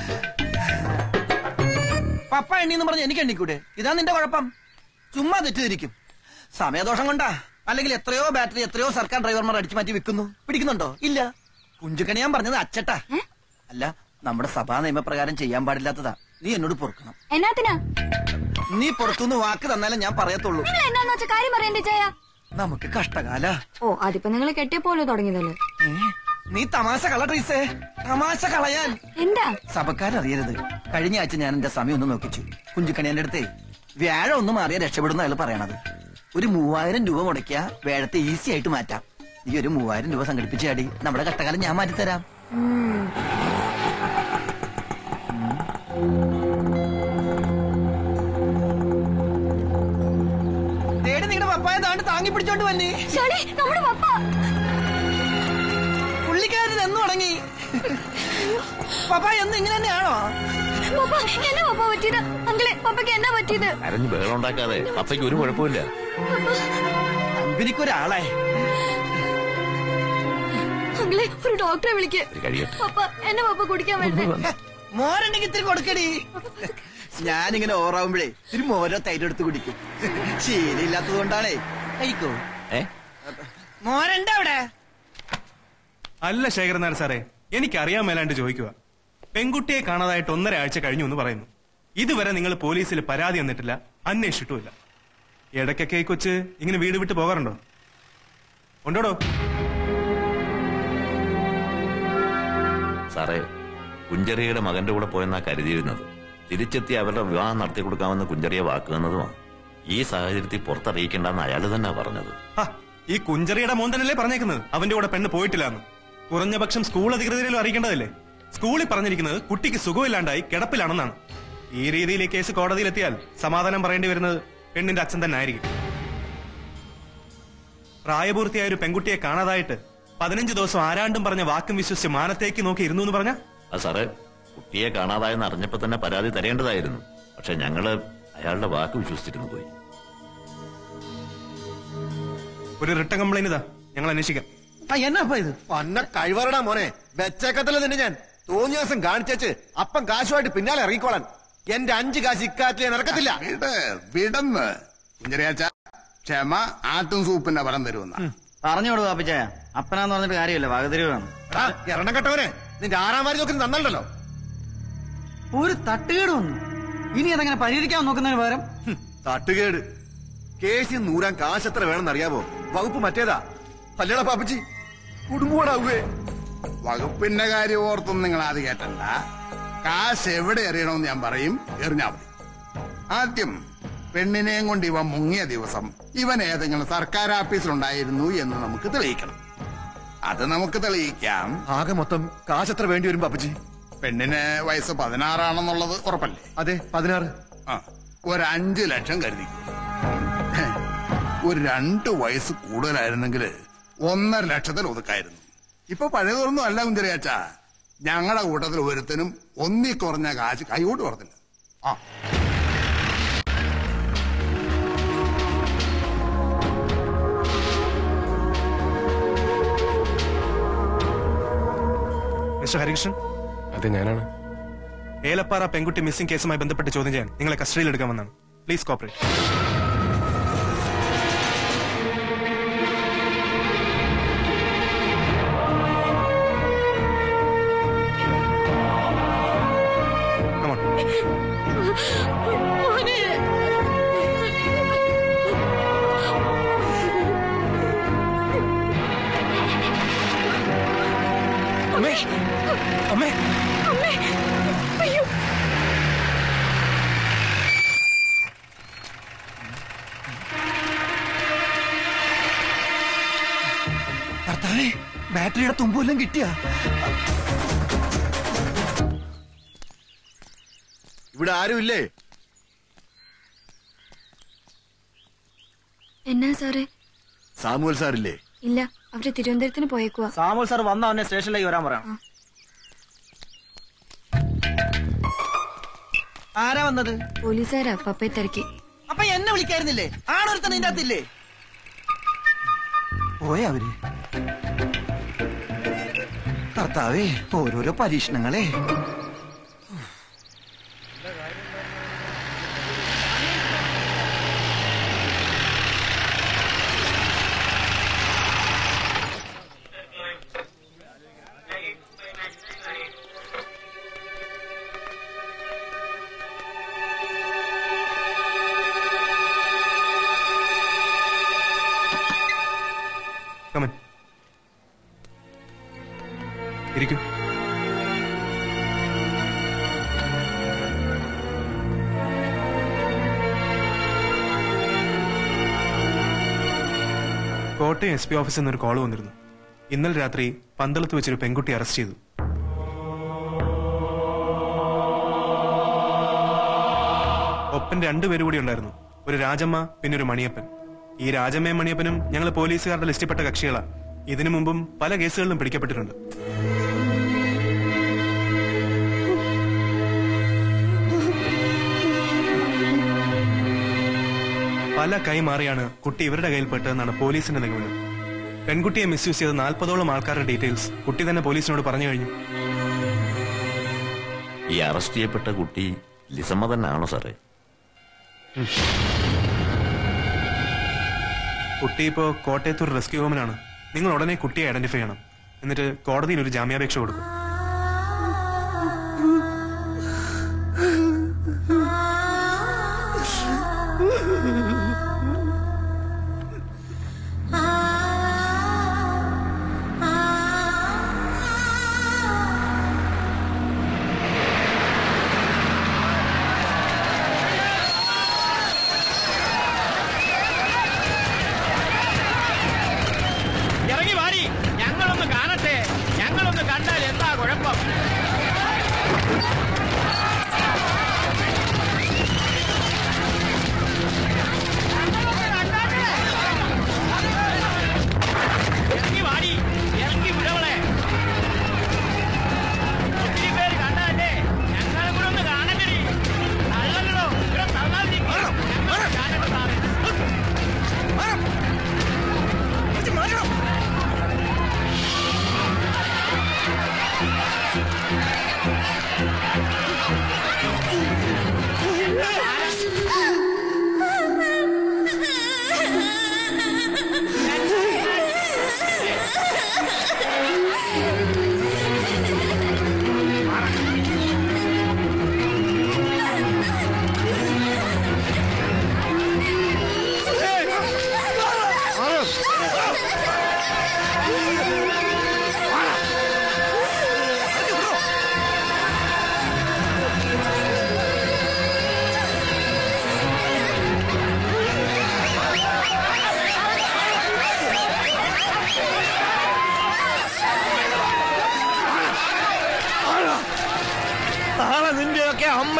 പപ്പ എണ്ണിന്ന് പറഞ്ഞ് എനിക്ക് എണ്ണിക്കൂടെ ഇതാ നിന്റെ കുഴപ്പം ചുമ്മാ തെറ്റിദ്ധരിക്കും സമയദോഷം കൊണ്ടാ അല്ലെങ്കിൽ എത്രയോ ബാറ്ററി എത്രയോ സർക്കാർ ഡ്രൈവർമാർ അടിച്ചു മാറ്റി വിൽക്കുന്നു പിടിക്കുന്നുണ്ടോ ഇല്ല കുഞ്ചുക്കണി ഞാൻ പറഞ്ഞത് അച്ചട്ടാ അല്ല നമ്മുടെ സഭാ നിയമപ്രകാരം ചെയ്യാൻ പാടില്ലാത്തതാ നീ എന്നോട് പൊറുക്കണം എന്നാത്തിനാ നീ പുറത്തുനിന്ന് വാക്ക് തന്നാലേ ഞാൻ പറയത്തുള്ളൂ നിങ്ങൾ എന്താന്ന് വെച്ച കാര്യം പറയണ്ടേ ചായ നമുക്ക് കഷ്ടകാല ഓ അതിപ്പോ നിങ്ങൾ കെട്ടിയപ്പോലെ തുടങ്ങിയതല്ലേ നീ തമാശ കള ട്രീസേ തമാശ കളയാൻ എന്താ സഭക്കാരറിയരുത് കഴിഞ്ഞ ആഴ്ച ഞാൻ എന്റെ സമയം ഒന്ന് നോക്കിച്ചു കുഞ്ചുക്കണിയന്റെ അടുത്തേ വ്യാഴം ഒന്ന് മാറിയാൽ രക്ഷപ്പെടുന്ന അയാൾ പറയണത് ഒരു മൂവായിരം രൂപ മുടക്കിയ വേഴത്തെ ഈസി ആയിട്ട് മാറ്റാം ഈ ഒരു മൂവായിരം രൂപ സംഘടിപ്പിച്ചാടി നമ്മുടെ കഷ്ടകാലം ഞാൻ മാറ്റിത്തരാം തേടി നിങ്ങളുടെ പപ്പായ താണ്ട് താങ്ങി പിടിച്ചോണ്ട് വന്നേ നമ്മുടെ പപ്പ പുള്ളിക്കാരൻ എന്ന് തുടങ്ങി പപ്പ എന്ന് ഇങ്ങനെ തന്നെയാണോ പപ്പ എന്നാ പപ്പ പറ്റിയത് അങ്കിളെ പപ്പയ്ക്ക് എന്നാ പറ്റിയത് അരഞ്ഞ് ബഹളം ഉണ്ടാക്കാതെ പപ്പയ്ക്ക് ഒരു കുഴപ്പമില്ല അമ്പിനിക്കൊരാളെ അങ്കിളെ ഒരു ഡോക്ടറെ വിളിക്ക് ഒരു കഴിയട്ടെ പപ്പ എന്നെ പപ്പ കുടിക്കാൻ വേണ്ടേ മോരുണ്ടെങ്കിൽ ഇത്തിരി കൊടുക്കടി ഞാനിങ്ങനെ ഓറാവുമ്പോഴേ ഇത്തിരി മോരോ തൈരെടുത്ത് കുടിക്കും ശീലമില്ലാത്തത് കൊണ്ടാണേ കഴിക്കോ ഏ മോരുണ്ട് അവിടെ അല്ല ശേഖരനാഥ് സാറേ എനിക്കറിയാൻ മേലാണ്ട് ചോദിക്കുക പെൺകുട്ടിയെ കാണാതായിട്ട് ഒന്നര ആഴ്ച കഴിഞ്ഞു എന്ന് പറയുന്നു ഇതുവരെ നിങ്ങൾ പോലീസിൽ പരാതി തന്നിട്ടില്ല അന്വേഷിച്ചിട്ടുമില്ല ഇടയ്ക്കൊക്കെ ഈ കൊച്ച് ഇങ്ങനെ വീട് വിട്ട് പോകാറുണ്ടോ ഉണ്ടോടോ സാറേ കുഞ്ചറിയുടെ മകന്റെ കൂടെ പോയെന്നാ കരുതിയിരുന്നത് തിരിച്ചെത്തി അവരുടെ വിവാഹം നടത്തി കൊടുക്കാമെന്ന് കുഞ്ചറിയെ വാക്ക് തന്നതുമാണ് ഈ സാഹചര്യത്തിൽ പുറത്തറിയിക്കേണ്ടെന്ന് അയാൾ തന്നെ പറഞ്ഞത് ആ, ഈ കുഞ്ചറിയുടെ മോൻ തന്നെയല്ലേ പറഞ്ഞേക്കുന്നത് അവന്റെ കൂടെ പെണ്ണ് പോയിട്ടില്ലാന്ന് കുറഞ്ഞ പക്ഷം സ്കൂൾ അധികൃതരിലും അറിയിക്കേണ്ടതല്ലേ സ്കൂളിൽ പറഞ്ഞിരിക്കുന്നത് കുട്ടിക്ക് സുഖമില്ലാണ്ടായി കിടപ്പിലാണെന്നാണ് ഈ രീതിയിൽ ഈ കേസ് കോടതിയിലെത്തിയാൽ സമാധാനം പറയേണ്ടി വരുന്നത് പെണ്ണിന്റെ അച്ഛൻ തന്നെ ആയിരിക്കും പ്രായപൂർത്തിയായ ഒരു പെൺകുട്ടിയെ കാണാതായിട്ട് പതിനഞ്ച് ദിവസം ആരാണ്ടും പറഞ്ഞ വാക്കും വിശ്വസിച്ച് മാനത്തേക്ക് നോക്കി ഇരുന്നു എന്ന് പറഞ്ഞ അത് സാറേ കുട്ടിയെ കാണാതായെന്ന് അറിഞ്ഞപ്പോ തന്നെ പരാതി തരേണ്ടതായിരുന്നു പക്ഷെ ഞങ്ങള് അയാളുടെ വാക്ക് വിശ്വസിച്ചിരുന്നു പോയി ഒരു റിട്ടേൺ കംപ്ലൈന്റ് ഇതാ ഞങ്ങൾ അന്വേഷിക്കാം എന്നാ ഇത് പന്ന കഴിവറടാ മോനെ വെച്ചേക്കത്തില്ല നിന്നെ ഞാൻ തോന്നിയ ദിവസം കാണിച്ചേച്ച് അപ്പം കാശുമായിട്ട് പിന്നാലെ ഇറങ്ങിക്കോളാൻ എന്റെ അഞ്ച് കാശ് ഇക്കാറ്റിൽ ഞാൻ ഇറക്കത്തില്ല വിട് വിടന്ന് കുഞ്ചറിയാച്ച ക്ഷമ ആട്ടും സൂപ്പിന്റെ പരം തരുമെന്ന പറഞ്ഞോളൂ പാപ്പിച്ചായ അപ്പനാന്ന് പറഞ്ഞിട്ട് കാര്യമില്ല വകതിരിവാണ് എണ്ണം കെട്ടവനെ നിന്റെ ആറാമാരി നോക്കി നന്നല്ലോ ഒരു തട്ടുകേട് വന്നു ഇനി അതങ്ങനെ പരിഹരിക്കാൻ നോക്കുന്നതിന് പകരം തട്ടുകേട് കേസിൽ നൂറാൻ കാശ് എത്ര വേണമെന്ന് അറിയാവോ വകുപ്പ് മറ്റേതാ അല്ലേടാ പാപ്പച്ചി കുടുംബോടാവുകേ വകുപ്പിന്റെ കാര്യം ഓർത്തൊന്നും നിങ്ങൾ ആദ്യം കേട്ടണ്ട കാശ് എവിടെ എറിയണമെന്ന് ഞാൻ പറയും എറിഞ്ഞാ മതി ആദ്യം പെണ്ണിനെയും കൊണ്ട് ഇവൻ മുങ്ങിയ ദിവസം ഇവൻ ഏതെങ്കിലും സർക്കാർ ഓഫീസിലുണ്ടായിരുന്നു എന്ന് നമുക്ക് തെളിയിക്കണം അത് നമുക്ക് തെളിയിക്കാം ആകെ മൊത്തം കാശ് എത്ര വേണ്ടി വരും പാപ്പച്ചി പെണ്ണിന് വയസ്സ് പതിനാറാണെന്നുള്ളത് ഉറപ്പല്ലേ അതെ പതിനാറ് ആ ഒരു അഞ്ചു ലക്ഷം കരുതി ഒരു രണ്ട് വയസ്സ് കൂടുതലായിരുന്നെങ്കിൽ ഒന്നര ലക്ഷത്തിൽ ഒതുക്കായിരുന്നു ഇപ്പൊ പഴയതൊന്നും അല്ല കുഞ്ചറിയാച്ച ഞങ്ങളുടെ കൂട്ടത്തിൽ ഒരുത്തനും ഒന്നി കുറഞ്ഞ കാശ് കൈകൊണ്ട് കുറഞ്ഞില്ല ആ മിസ്റ്റർ ഹരികൃഷ്ണൻ അതെ ഞാനാണ് ഏലപ്പാറ പെൺകുട്ടി മിസ്സിംഗ് കേസുമായി ബന്ധപ്പെട്ട് ചോദ്യം ചെയ്യാൻ നിങ്ങളെ കസ്റ്റഡിയിൽ എടുക്കാൻ വന്നാണ് പ്ലീസ് കോപ്പറേറ്റ് അമ്മേ അമ്മേ അമ്മേ അയ്യോ ഭർത്താവേ ബാറ്ററിയുടെ തുമ്പെല്ലാം കിട്ടിയ ഇവിടെ ആരുമില്ലേ എന്നാ സാറേ സാമുവൽ സാറില്ലേ ഇല്ല അവര് തിരുവനന്തപുരത്തിന് പോയേക്കുവാ സാമുൽ സാർ വന്ന അവനെ സ്റ്റേഷനിലേക്ക് വരാൻ പറയാം ആരാ വന്നത് പോലീസുകാരാ പപ്പയെ തിരക്കി അപ്പൊ എന്നെ വിളിക്കായിരുന്നില്ലേ ആണൊരുത്തൻ ഇതിന്റെ അകത്തില്ലേ പോയ അവര് കർത്താവേ ഓരോരോ പരീക്ഷണങ്ങളെ കമൻ ഇരിക്കൂ കോട്ടയം എസ് പി ഓഫീസിൽ നിന്നൊരു കോൾ വന്നിരുന്നു ഇന്നലെ രാത്രി പന്തളത്ത് വെച്ചൊരു പെൺകുട്ടി അറസ്റ്റ് ചെയ്തു ഒപ്പം രണ്ടുപേരും കൂടി ഉണ്ടായിരുന്നു ഒരു രാജമ്മ പിന്നെ ഒരു മണിയപ്പൻ ഈ രാജമ്മയും മണിയപ്പനും ഞങ്ങൾ പോലീസുകാരുടെ ലിസ്റ്റിൽപ്പെട്ട കക്ഷികളാ ഇതിനു മുമ്പും പല കേസുകളിലും പിടിക്കപ്പെട്ടിട്ടുണ്ട് പല കൈമാറിയാണ് കുട്ടി ഇവരുടെ കയ്യിൽപ്പെട്ടതെന്നാണ് പോലീസിന്റെ നിഗമനം പെൺകുട്ടിയെ മിസ്യൂസ് ചെയ്ത നാൽപ്പതോളം ആൾക്കാരുടെ ഡീറ്റെയിൽസ് കുട്ടി തന്നെ പോലീസിനോട് പറഞ്ഞു കഴിഞ്ഞു ഈ അറസ്റ്റ് ചെയ്യപ്പെട്ട കുട്ടി ലിസമ്മ തന്നെ ആണോ സാറേ കുട്ടി ഇപ്പോ കോട്ടയത്തൊരു റെസ്ക്യൂ ഹോമിലാണ് നിങ്ങൾ ഉടനെ കുട്ടിയെ ഐഡന്റിഫൈ ചെയ്യണം എന്നിട്ട് കോടതിയിൽ ഒരു ജാമ്യാപേക്ഷ കൊടുക്കും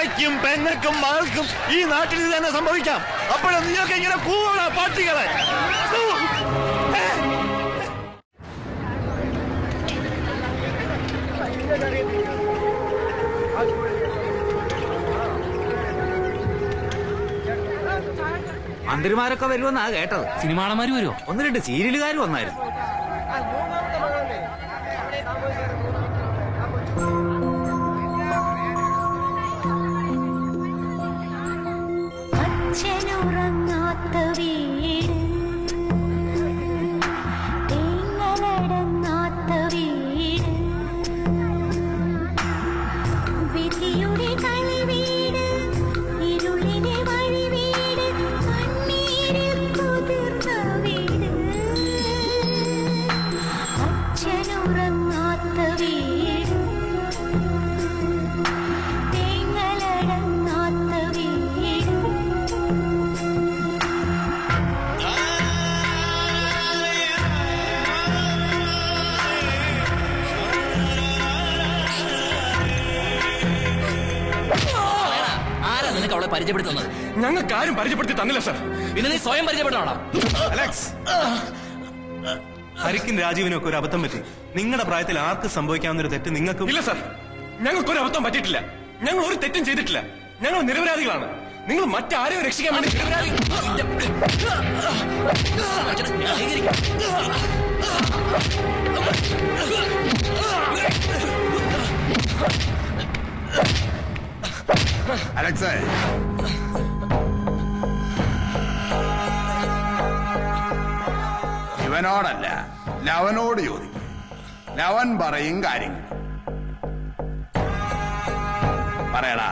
എനിക്കും പെങ്ങൾക്കും മകൾക്കും ഈ നാട്ടിൽ ഇത് തന്നെ സംഭവിക്കാം അപ്പോഴും നീയൊക്കെ ഇങ്ങനെ കൂവണ പാട്ടികളെ മന്ത്രിമാരൊക്കെ വരുമെന്നാ കേട്ടത് സിനിമാളന്മാര് വരുമോ ഒന്ന് രണ്ട് സീരിയലുകാർ വന്നായിരുന്നു അച്ഛനുറങ്ങാത്ത വീട് തേങ്ങലടങ്ങാത്ത വീട് വിധിയുടെ കളിവീട് ഇരുളിനെ വഴി വീട് കണ്ണീരിൽ കുതിർന്ന വീട് അച്ഛനുറങ്ങാത്ത വീട് തേങ്ങലടങ്ങാത്ത വീട് ആരാ നിനക്ക് അവളെ പരിചയപ്പെടുത്തുന്നത് ഞങ്ങൾക്ക് ആരും പരിചയപ്പെടുത്തി തന്നില്ല സർ പിന്നെ നീ സ്വയം പരിചയപ്പെടണോടാ അലക്സ് ഹരിക്കും രാജീവിനും ഒക്കെ ഒരു അബദ്ധം പറ്റി നിങ്ങളുടെ പ്രായത്തിൽ ആർക്ക് സംഭവിക്കാവുന്ന ഒരു തെറ്റ് നിങ്ങൾക്കും ഇല്ല സർ ഞങ്ങൾക്കൊരു അബദ്ധം പറ്റിയിട്ടില്ല ഞങ്ങൾ ഒരു തെറ്റും ചെയ്തിട്ടില്ല ഞങ്ങൾ നിരപരാധികളാണ് നിങ്ങൾ മറ്റാരെയും രക്ഷിക്കാൻ വേണ്ടി നിരപരാധി അലക്സേ ഇവനോടല്ല ലവനോട് ചോദിക്കും ലവൻ പറയും കാര്യങ്ങൾ പറയടാ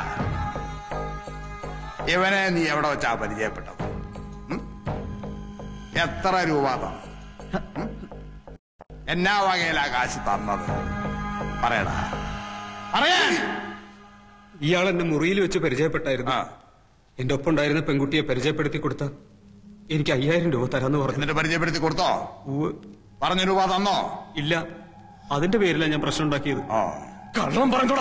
ഇവനെ നീ എവിടെ വെച്ചാ പരിചയപ്പെട്ടത് ഉം? എത്ര രൂപ തന്നു ഉം? എന്നാ വകയിലാ കാശ് തന്നത് പറയടാ പറയാ ഇയാൾ എന്നെ മുറിയിൽ വെച്ച് പരിചയപ്പെട്ടായിരുന്നു എന്റെ ഒപ്പം ഉണ്ടായിരുന്ന പെൺകുട്ടിയെ പരിചയപ്പെടുത്തി കൊടുത്ത എനിക്ക് അയ്യായിരം രൂപ തരാന്ന് പറഞ്ഞു എന്നിട്ട് പരിചയപ്പെടുത്തി കൊടുത്തോ പറഞ്ഞ രൂപ തന്നോ ഇല്ല അതിന്റെ പേരിലാണ് ഞാൻ പ്രശ്നം ഉണ്ടാക്കിയത് കള്ളം പറഞ്ഞോടാ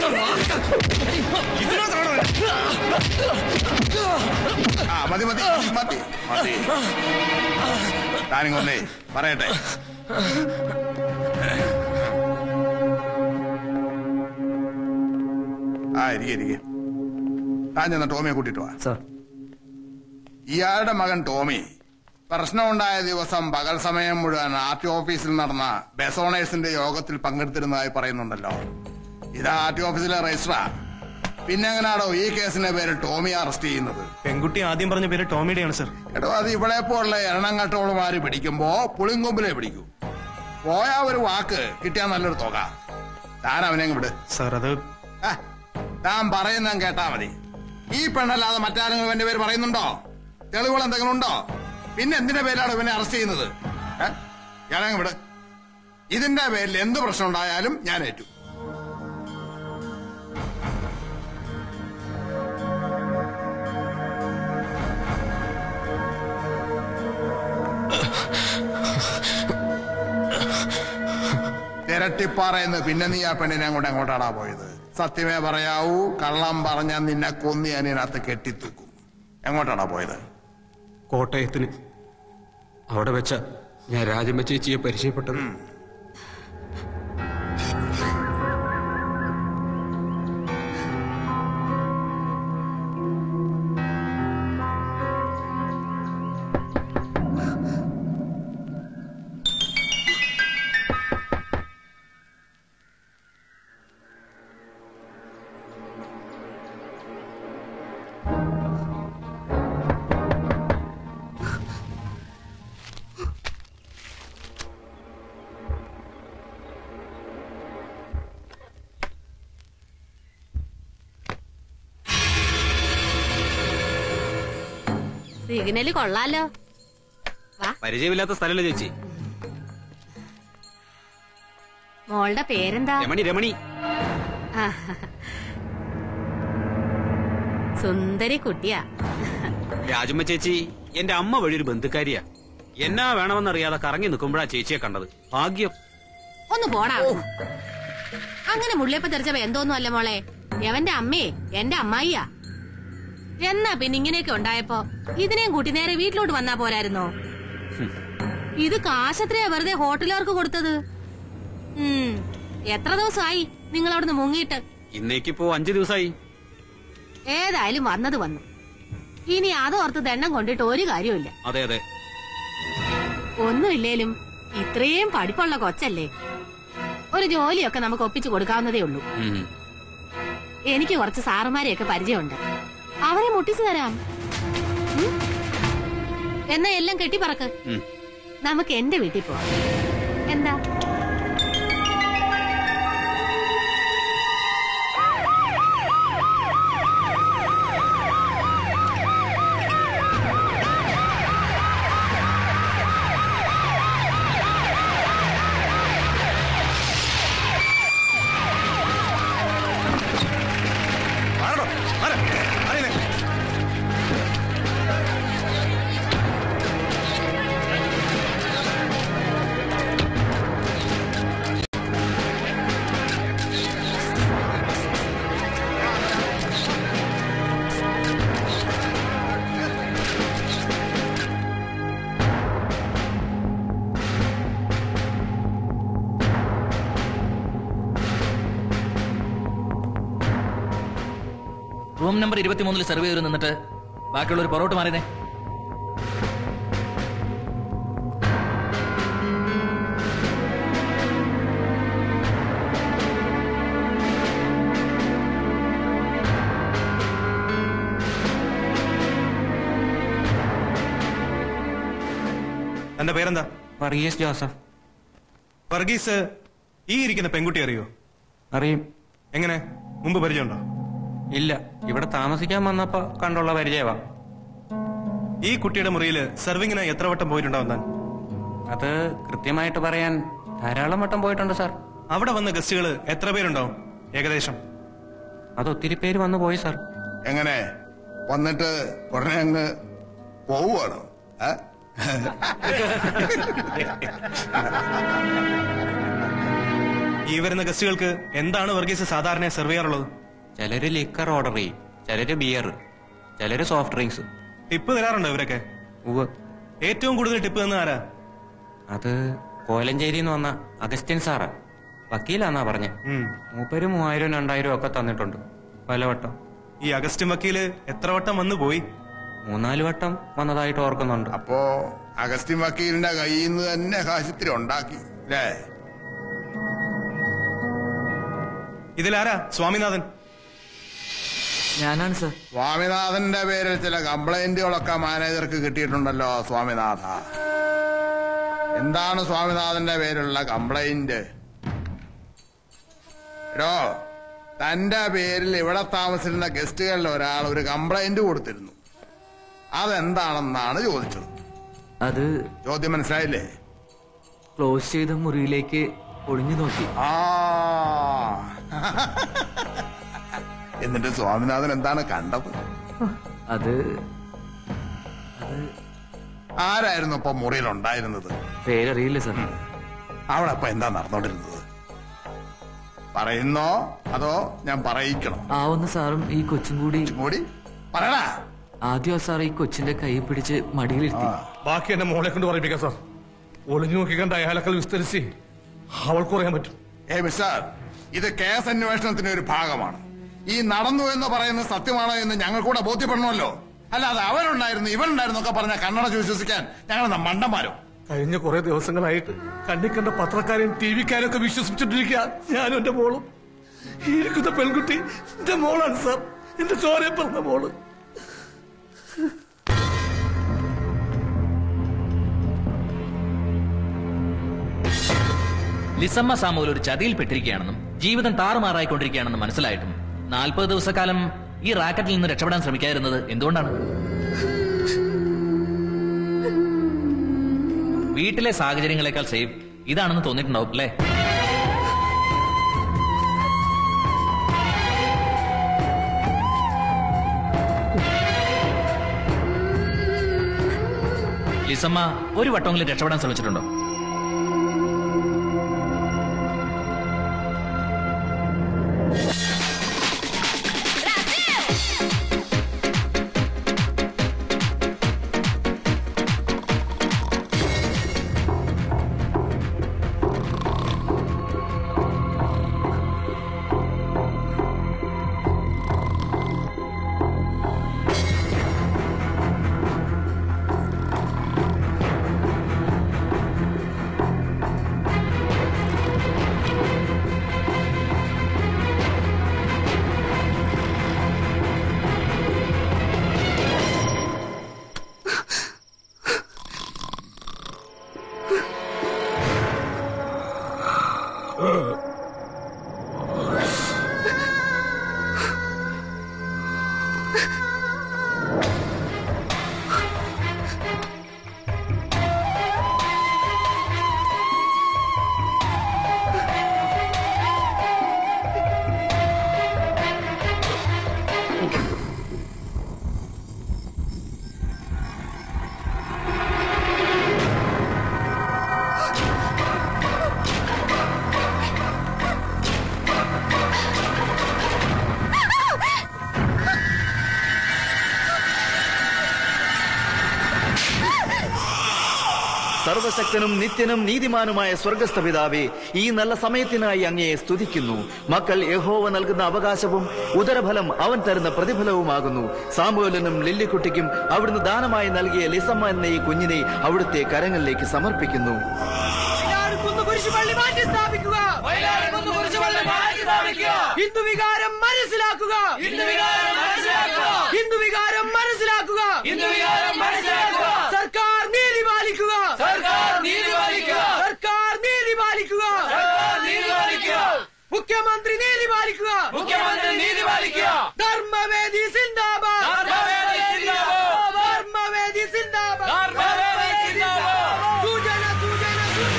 ആ മതി മതി മതി മതി താനിങ്ങൊന്നേ പറയട്ടെ ആ ഇരിക്കെ ഇരിക്കെ താൻ ചെന്ന ടോമിയെ കൂട്ടിട്ട് വാ സാർ ഇയാളുടെ മകൻ ടോമി പ്രശ്നമുണ്ടായ ദിവസം പകൽ സമയം മുഴുവൻ ആർ ടി ഓഫീസിൽ നടന്ന ബെസോണേഴ്സിന്റെ യോഗത്തിൽ പങ്കെടുത്തിരുന്നതായി പറയുന്നുണ്ടല്ലോ ഇത് ആർ ടി ഓഫീസിലെ രജിസ്ട്രാ പിന്നെ എങ്ങനെയാണോ ഈ കേസിന്റെ പേരിൽ ടോമി അറസ്റ്റ് ചെയ്യുന്നത് പെൺകുട്ടി ആദ്യം പറഞ്ഞ പേര് ടോമിയുടെയാണ് സർ എടോ അത് ഇവിടെ പോലുള്ള എണ്ണങ്കട്ടോളുമാര് പിടിക്കുമ്പോ പുളിങ്കൊമ്പിലെ പിടിക്കൂ പോയാ ഒരു വാക്ക് കിട്ടിയാ നല്ലൊരു തുക താൻ അവനെ അങ്ങ് വിട് സാർ അത് ആ, താൻ പറയുന്ന കേട്ടാ മതി ഈ പെണ്ണല്ലാതെ മറ്റാരെങ്കിലും ഇവന്റെ പേര് പറയുന്നുണ്ടോ തെളിവുകൾ എന്തെങ്കിലും ഉണ്ടോ പിന്നെ എന്തിന്റെ പേരിലാണ് ഇവനെ അറസ്റ്റ് ചെയ്യുന്നത് ഏ? ഞാനങ്ങ് വിട് ഇതിന്റെ പേരിൽ എന്ത് പ്രശ്നം ഉണ്ടായാലും ഞാൻ ഏറ്റു തിരട്ടിപ്പാറയെന്ന് പിന്നെ നീ ആ പെണ്ണിനെ അങ്ങോട്ട് എങ്ങോട്ടാടാ പോയത് സത്യമേ പറയാവൂ കള്ളം പറഞ്ഞ നിന്നെ കൊന്നി അതിനകത്ത് കെട്ടിത്തൂക്കും എങ്ങോട്ടാടാ പോയത് കോട്ടയത്തിന് അവിടെ വെച്ച ഞാൻ രാജമ്മ ചേച്ചിയെ പരിചയപ്പെട്ടത് സിഗ്നല് കൊള്ളാലോ പരിചയമില്ലാത്ത സ്ഥലമല്ലേ ചേച്ചി മോളുടെ പേരെന്താ രമണി രമണി ആ. സുന്ദരി കുട്ടിയാ രാജമ്മ ചേച്ചി എന്റെ അമ്മ വഴി ഒരു ബന്ധുക്കാരിയാ എന്നാ വേണമെന്നറിയാതെ കറങ്ങി നിൽക്കുമ്പോഴാ ചേച്ചിയെ കണ്ടത് ഭാഗ്യം ഒന്ന് പോടാ അങ്ങനെ മുള്ളിയപ്പ തെറിച്ച എന്തോന്നും അല്ല മോളെ എവന്റെ അമ്മയെ എന്റെ അമ്മായിയാ എന്നാ പിന്നെ ഇങ്ങനെയൊക്കെ ഉണ്ടായപ്പോ ഇതിനെയും കൂട്ടി നേരെ വീട്ടിലോട്ട് വന്നാ പോരായിരുന്നോ ഇത് കാശത്രയാ വെറുതെ ഹോട്ടലുകാർക്ക് കൊടുത്തത് ഉം എത്ര ദിവസമായി നിങ്ങൾ അവിടുന്ന് മുങ്ങിയിട്ട് ഇന്നേക്കിപ്പോ അഞ്ചു ദിവസമായി ഏതായാലും വന്നത് വന്നു ഇനി അതോർത്ത് ദണ്ണം കൊണ്ടിട്ട് ഒരു കാര്യമില്ല അതെ അതെ ഒന്നുമില്ലേലും ഇത്രയും പഠിപ്പുള്ള കൊച്ചല്ലേ ഒരു ജോലിയൊക്കെ നമുക്ക് ഒപ്പിച്ചു കൊടുക്കാവുന്നതേ ഉള്ളൂ ഉം. എനിക്ക് കുറച്ച് സാറുമാരെയൊക്കെ പരിചയമുണ്ട് അവരെ മുട്ടിച്ചു തരാം ഉം? എന്നാ എല്ലാം കെട്ടിപ്പറക്ക് ഉം. നമുക്ക് എന്റെ വീട്ടിൽ പോവാം എന്താ റൂം നമ്പർ ഇരുപത്തിമൂന്നിൽ സെർവ് ചെയ്ത് നിന്നിട്ട് ബാക്കിയുള്ള ഒരു പൊറോട്ട് മാറിയതേ തന്റെ പേരെന്താ വർഗീസ് ജോസഫ് വർഗീസ് ഈ ഇരിക്കുന്ന പെൺകുട്ടി അറിയോ അറിയും എങ്ങനെ മുമ്പ് പരിചയമുണ്ടോ ഇല്ല ഇവിടെ താമസിക്കാൻ വന്നപ്പോ കണ്ടുള്ള പരിചയവാ ഈ കുട്ടിയുടെ മുറിയിൽ സെർവിങ്ങിനായി എത്ര വട്ടം പോയിട്ടുണ്ടാവും താൻ അത് കൃത്യമായിട്ട് പറയാൻ ധാരാളം വട്ടം പോയിട്ടുണ്ട് സാർ അവിടെ വന്ന ഗസ്റ്റുകൾ എത്ര പേരുണ്ടാവും ഏകദേശം അത് ഒത്തിരി പേര് വന്നു പോയി സാർ എങ്ങനെ വന്നിട്ട് ഉടനെ അങ്ങ് പോവുകയാണോ ഏ? ഈ വരുന്ന ഗസ്റ്റുകൾക്ക് എന്താണ് വർഗീസ് സാധാരണ സെർവ് ചെയ്യാറുള്ളത് ചിലര് ലിക്കർ ഓർഡർ ചെയ്യും ചിലര് ബിയർ ചിലര് സോഫ്റ്റ് ഡ്രിങ്ക്സ് ടിപ്പ് തരാറുണ്ടോ ഇവരൊക്കെ ഉവ്വ് ഏറ്റവും കൂടുതൽ ടിപ്പ് തന്ന ആരാ അത് കോലഞ്ചേരിന്ന് വന്ന അഗസ്റ്റിൻ സാറാ വക്കീലാന്നാ പറഞ്ഞ മൂപ്പര് മൂവായിരം രണ്ടായിരം ഒക്കെ തന്നിട്ടുണ്ട് പലവട്ടം ഈ അഗസ്റ്റിൻ വക്കീല് എത്ര വട്ടം വന്നു പോയി മൂന്നാല് വട്ടം വന്നതായിട്ട് ഓർക്കുന്നുണ്ട് അപ്പോ അഗസ്റ്റിൻ വക്കീലിന്റെ കയ്യിൽ നിന്ന് തന്നെ കാശിത്തിരി ഉണ്ടാക്കി അല്ലേ ഇതിലാരാ സ്വാമിനാഥൻ ഞാനാണ് സർ സ്വാമിനാഥന്റെ പേരിൽ ചില കംപ്ലൈന്റുകളൊക്കെ മാനേജർക്ക് കിട്ടിയിട്ടുണ്ടല്ലോ സ്വാമിനാഥ എന്താണ് സ്വാമിനാഥന്റെ പേരിലുള്ള കംപ്ലൈന്റ് എടോ തന്റെ പേരിൽ ഇവിടെ താമസിച്ചിരുന്ന ഗസ്റ്റുകളിൽ ഒരാൾ ഒരു കംപ്ലൈന്റ് കൊടുത്തിരുന്നു അതെന്താണെന്നാണ് ചോദിച്ചത് അത് ചോദ്യം മനസ്സിലായില്ലേ ക്ലോസ് ചെയ്ത മുറിയിലേക്ക് ഒളിഞ്ഞു നോക്കി ആ എന്നിട്ട് സ്വാമിനാഥൻ എന്താണ് കണ്ടത് അത് ആരായിരുന്നു ഇപ്പൊ മുറിയിൽ ഉണ്ടായിരുന്നത് പേരറിയില്ല സർ അവിടെ ഇപ്പൊ എന്താ നടന്നോണ്ടിരുന്നത് പറയുന്നോ അതോ ഞാൻ പറയിക്കണോ ആവുന്ന സാറും ഈ കൊച്ചും കൂടി കൂടി പറയടാ ആദ്യം ആ സാർ ഈ കൊച്ചിന്റെ കൈ പിടിച്ച് മടിയിലിരുത്തി ബാക്കി എന്റെ മോളെ കൊണ്ട് പറയിപ്പിക്കാം സാർ ഒളിഞ്ഞു നോക്കി കണ്ട അയാളക്കൽ വിസ്തരിച്ച് അവൾക്ക് പറയാൻ പറ്റും ഏ മിസ്റ്റർ ഇത് കേസ് അന്വേഷണത്തിന്റെ ഒരു ഭാഗമാണ് ഈ നടന്നു എന്ന് പറയുന്നത് സത്യമാണോ എന്ന് ഞങ്ങൾ കൂടെ ബോധ്യപ്പെടണമല്ലോ അല്ലാതെ അവനുണ്ടായിരുന്നു ഇവനുണ്ടായിരുന്നു ഒക്കെ പറഞ്ഞ കണ്ണടച്ച് വിശ്വസിക്കാൻ ഞങ്ങൾ മണ്ടന്മാരോ കഴിഞ്ഞ കുറെ ദിവസങ്ങളായിട്ട് കണ്ണിൽ കണ്ട പത്രക്കാരെയും ടി വിക്കാരും ഒക്കെ വിശ്വസിച്ചിട്ടിരിക്കുക ഞാനും എന്റെ മോളും ഈ ഇരിക്കുന്ന പെൺകുട്ടി എന്റെ മോളാണ് സാർ എന്റെ ചോരയെ പറഞ്ഞ മോള് ലിസമ്മ സാമുവൽ ഒരു ചതിയിൽപ്പെട്ടിരിക്കുകയാണെന്നും ജീവിതം താറുമാറായിക്കൊണ്ടിരിക്കുകയാണെന്നും മനസ്സിലായിട്ടും നാൽപ്പത് ദിവസക്കാലം ഈ റാക്കറ്റിൽ നിന്ന് രക്ഷപ്പെടാൻ ശ്രമിക്കാതിരുന്നത് എന്തുകൊണ്ടാണ് വീട്ടിലെ സാഹചര്യങ്ങളെക്കാൾ സേഫ് ഇതാണെന്ന് തോന്നിയിട്ടുണ്ടാവും അല്ലേ ലിസമ്മ ഒരു വട്ടമെങ്കിലും രക്ഷപ്പെടാൻ ശ്രമിച്ചിട്ടുണ്ടോ സർവശക്തനും നിത്യനും നീതിമാനുമായ സ്വർഗസ്ഥ പിതാവേ ഈ നല്ല സമയത്തിനായി അങ്ങയെ സ്തുതിക്കുന്നു മക്കൾ യഹോവ നൽകുന്ന അവകാശവും ഉദരഫലം അവൻ തരുന്ന പ്രതിഫലവുമാകുന്നു സാമുവലിനും ലില്ലിക്കുട്ടിക്കും അവിടുന്ന് ദാനമായി നൽകിയ ലിസമ്മ എന്ന ഈ കുഞ്ഞിനെ അവിടുത്തെ കരങ്ങളിലേക്ക് സമർപ്പിക്കുന്നു കുരിശുപള്ളി മാറ്റി സ്ഥാപിക്കുക കുരിശുപള്ളി മാറ്റി സ്ഥാപിക്കുക ഹിന്ദു വികാരം മനസ്സിലാക്കുക ഹിന്ദു വികാരം മനസ്സിലാക്കുക ഹിന്ദു വികാരം മനസ്സിലാക്കുക ഹിന്ദു വികാരം മനസ്സിലാക്കുക സർക്കാർ നീതി പാലിക്കുക സർക്കാർ നീതി പാലിക്കുക സർക്കാർ നീതി പാലിക്കുക സർക്കാർ നീതി പാലിക്കുക മുഖ്യമന്ത്രി നീതി പാലിക്കുക മുഖ്യമന്ത്രി നീതി പാലിക്കുക ധർമ്മവേദി സിന്ദാബാദ് ധർമ്മവേദി സിന്ദാബാദ് ധർമ്മവേദി സിന്ദാബാദ് ധർമ്മവേദി സിന്ദാബാദ് സൂചന സൂചന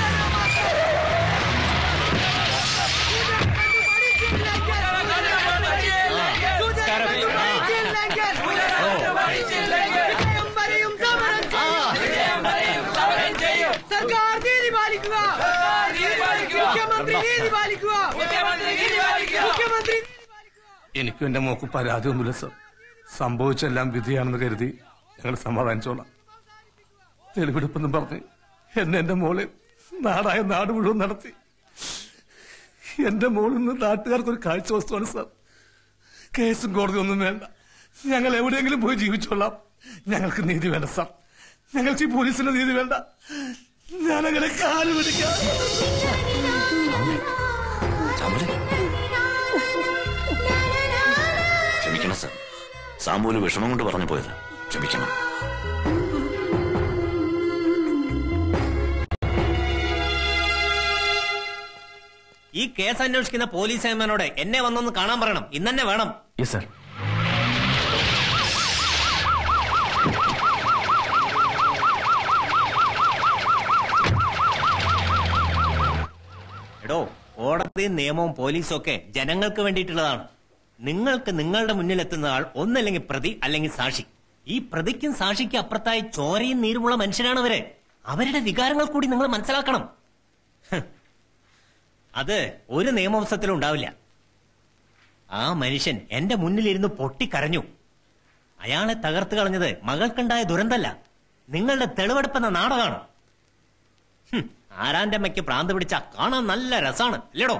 സർക്കാർ നീതി പാലിക്കുക മുഖ്യമന്ത്രി നീതി പാലിക്കുക മുഖ്യമന്ത്രി എനിക്കും എന്റെ മോക്ക് പരാതിയൊന്നുമില്ല സർ സംഭവിച്ചെല്ലാം വിധിയാണെന്ന് കരുതി ഞങ്ങൾ സമാധാനിച്ചോളാം തെളിവെടുപ്പെന്നും പറഞ്ഞ് എന്നെ എന്റെ മോളെ നാടായ നാട് മുഴുവൻ നടത്തി എന്റെ മോളിൽ നിന്ന് നാട്ടുകാർക്ക് ഒരു കാഴ്ച വസ്തുവാണ് സാർ കേസും കോടതി ഒന്നും വേണ്ട ഞങ്ങൾ എവിടെയെങ്കിലും പോയി ജീവിച്ചോളാം ഞങ്ങൾക്ക് നീതി വേണ്ട സാർ ഞങ്ങൾക്ക് ഈ പോലീസിന്റെ നീതി വേണ്ട ഞാനങ്ങനെ കാല് പിടിക്കാം ക്ഷമിക്കണം സർ സാമ്പൂല് വിഷമം കൊണ്ട് പറഞ്ഞു പോയത് ക്ഷമിക്കണം ഈ കേസ് അന്വേഷിക്കുന്ന പോലീസ് ഏമാനോട് എന്നെ വന്നൊന്ന് കാണാൻ പറയണം ഇന്നെ വേണം യെസ് സർ എടോ കോടതിയും നിയമവും പോലീസും ഒക്കെ ജനങ്ങൾക്ക് വേണ്ടിയിട്ടുള്ളതാണ് നിങ്ങൾക്ക് നിങ്ങളുടെ മുന്നിൽ എത്തുന്ന ആൾ ഒന്നല്ലെങ്കിൽ പ്രതി അല്ലെങ്കിൽ സാക്ഷി ഈ പ്രതിക്കും സാക്ഷിക്കും അപ്പുറത്തായി ചോരയും നീരുമുള്ള മനുഷ്യരാണ് അവര് അവരുടെ വികാരങ്ങൾ കൂടി നിങ്ങൾ മനസ്സിലാക്കണം ഹ്. അത് ഒരു നിയമവംശത്തിലും ഉണ്ടാവില്ല ആ മനുഷ്യൻ എന്റെ മുന്നിലിരുന്ന് പൊട്ടിക്കരഞ്ഞു അയാളെ തകർത്ത് കളഞ്ഞത് മകൾക്കുണ്ടായ ദുരന്തല്ല നിങ്ങളുടെ തെളിവെടുപ്പെന്ന നാടകമാണ് ഹും, ആരാന്റെ അമ്മയ്ക്ക് പ്രാന്ത് പിടിച്ച കാണാൻ നല്ല രസാണ് അല്ലേടോ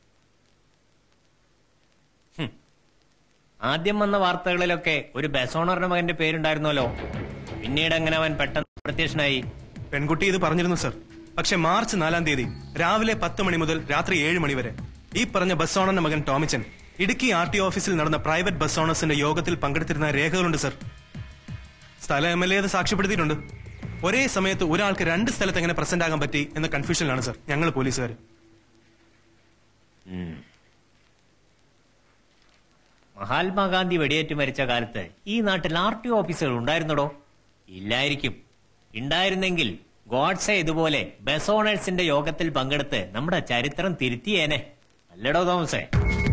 ഹും. ആദ്യം വന്ന വാർത്തകളിലൊക്കെ ഒരു ബസോണറുടെ മകന്റെ പേരുണ്ടായിരുന്നല്ലോ പിന്നീട് എങ്ങനെ അവൻ പെട്ടെന്ന് പ്രത്യക്ഷനായി പെൺകുട്ടി ഇത് പറഞ്ഞിരുന്നു സർ പക്ഷെ മാർച്ച് നാലാം തീയതി രാവിലെ പത്ത് മണി മുതൽ രാത്രി ഏഴ് മണി വരെ ഈ പറഞ്ഞ ബസ് ഓണറിന്റെ മകൻ ടോമിച്ചൻ ഇടുക്കി ആർ ടി ഓഫീസിൽ നടന്ന പ്രൈവറ്റ് ബസ് ഓണേഴ്സിന്റെ യോഗത്തിൽ പങ്കെടുത്തിരുന്ന രേഖകളുണ്ട് സർ സ്ഥല എം എൽ എ അത് സാക്ഷ്യപ്പെടുത്തിയിട്ടുണ്ട് ഒരേ സമയത്ത് ഒരാൾക്ക് രണ്ട് സ്ഥലത്ത് എങ്ങനെ പ്രസന്റ് ആകാൻ പറ്റി എന്ന കൺഫ്യൂഷനിലാണ് സർ ഞങ്ങൾ പോലീസുകാർ ഉം. മഹാത്മാഗാന്ധി വെടിയേറ്റ് മരിച്ച കാലത്ത് ഈ നാട്ടിൽ ആർ ടി ഓഫീസുകൾ ഉണ്ടായിരുന്നടോ ഇല്ലായിരിക്കും ഉണ്ടായിരുന്നെങ്കിൽ ഗോഡ്സെ ഇതുപോലെ ബസ് ഓണേഴ്സിന്റെ യോഗത്തിൽ പങ്കെടുത്ത് നമ്മുടെ ചരിത്രം തിരുത്തിയേനെ അല്ലടോ തോമസേ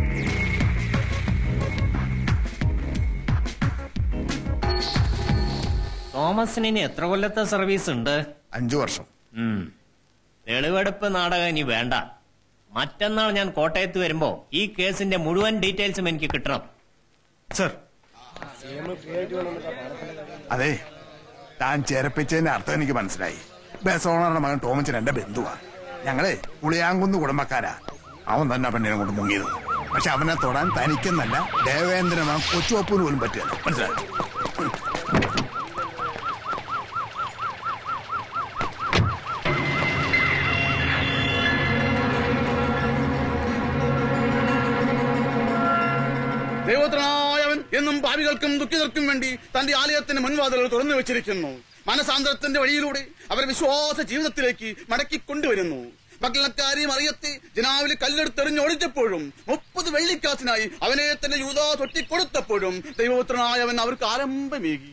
തോമസിന് ഇനി എത്ര കൊല്ലത്തെ സർവീസ് ഉണ്ട് അഞ്ചു വർഷം ഉം. തെളിവെടുപ്പ് നാടകം ഇനി വേണ്ട മറ്റന്നാൾ ഞാൻ കോട്ടയത്ത് വരുമ്പോ ഈ കേസിന്റെ മുഴുവൻ ഡീറ്റെയിൽസും എനിക്ക് കിട്ടണം സർ അതെ താൻ ചേരപ്പിച്ചതിന്റെ അർത്ഥം എനിക്ക് മനസ്സിലായി ബസ് ഓണറുടെ മകൻ ടോമിച്ചൻ എന്റെ ബന്ധുവാ ഞങ്ങളെ പുളിയാങ്കുന്ന് കുടുംബക്കാരാ അവൻ തന്നെ ആ പെണ്ണിനെ കൊണ്ട് മുങ്ങിയത് പക്ഷെ അവനെ തൊടാൻ തനിക്കെന്നല്ല ദേവേന്ദ്രനാ കൊച്ചുവപ്പൂന് പോലും പറ്റില്ല മനസ്സിലായി ദൈവത്തിനായവൻ എന്നും പാപികൾക്കും ദുഃഖിതർക്കും വേണ്ടി തന്റെ ആലയത്തിന്റെ മുൻവാതിലുകൾ തുറന്നു വെച്ചിരിക്കുന്നു മനസാന്തരത്തിന്റെ വഴിയിലൂടെ അവരെ വിശ്വാസ ജീവിതത്തിലേക്ക് മടക്കി കൊണ്ടുവരുന്നു മക്കളക്കാരെയും അറിയത്തി ജനാവിൽ കല്ലെടുത്തെറിഞ്ഞ് ഒളിച്ചപ്പോഴും മുപ്പത് വെള്ളിക്കാസിനായി അവനെ തന്നെ യൂതാ തൊട്ടിക്കൊടുത്തപ്പോഴും ദൈവപുത്രനായ അവൻ അവർക്ക് ആരംഭമേകി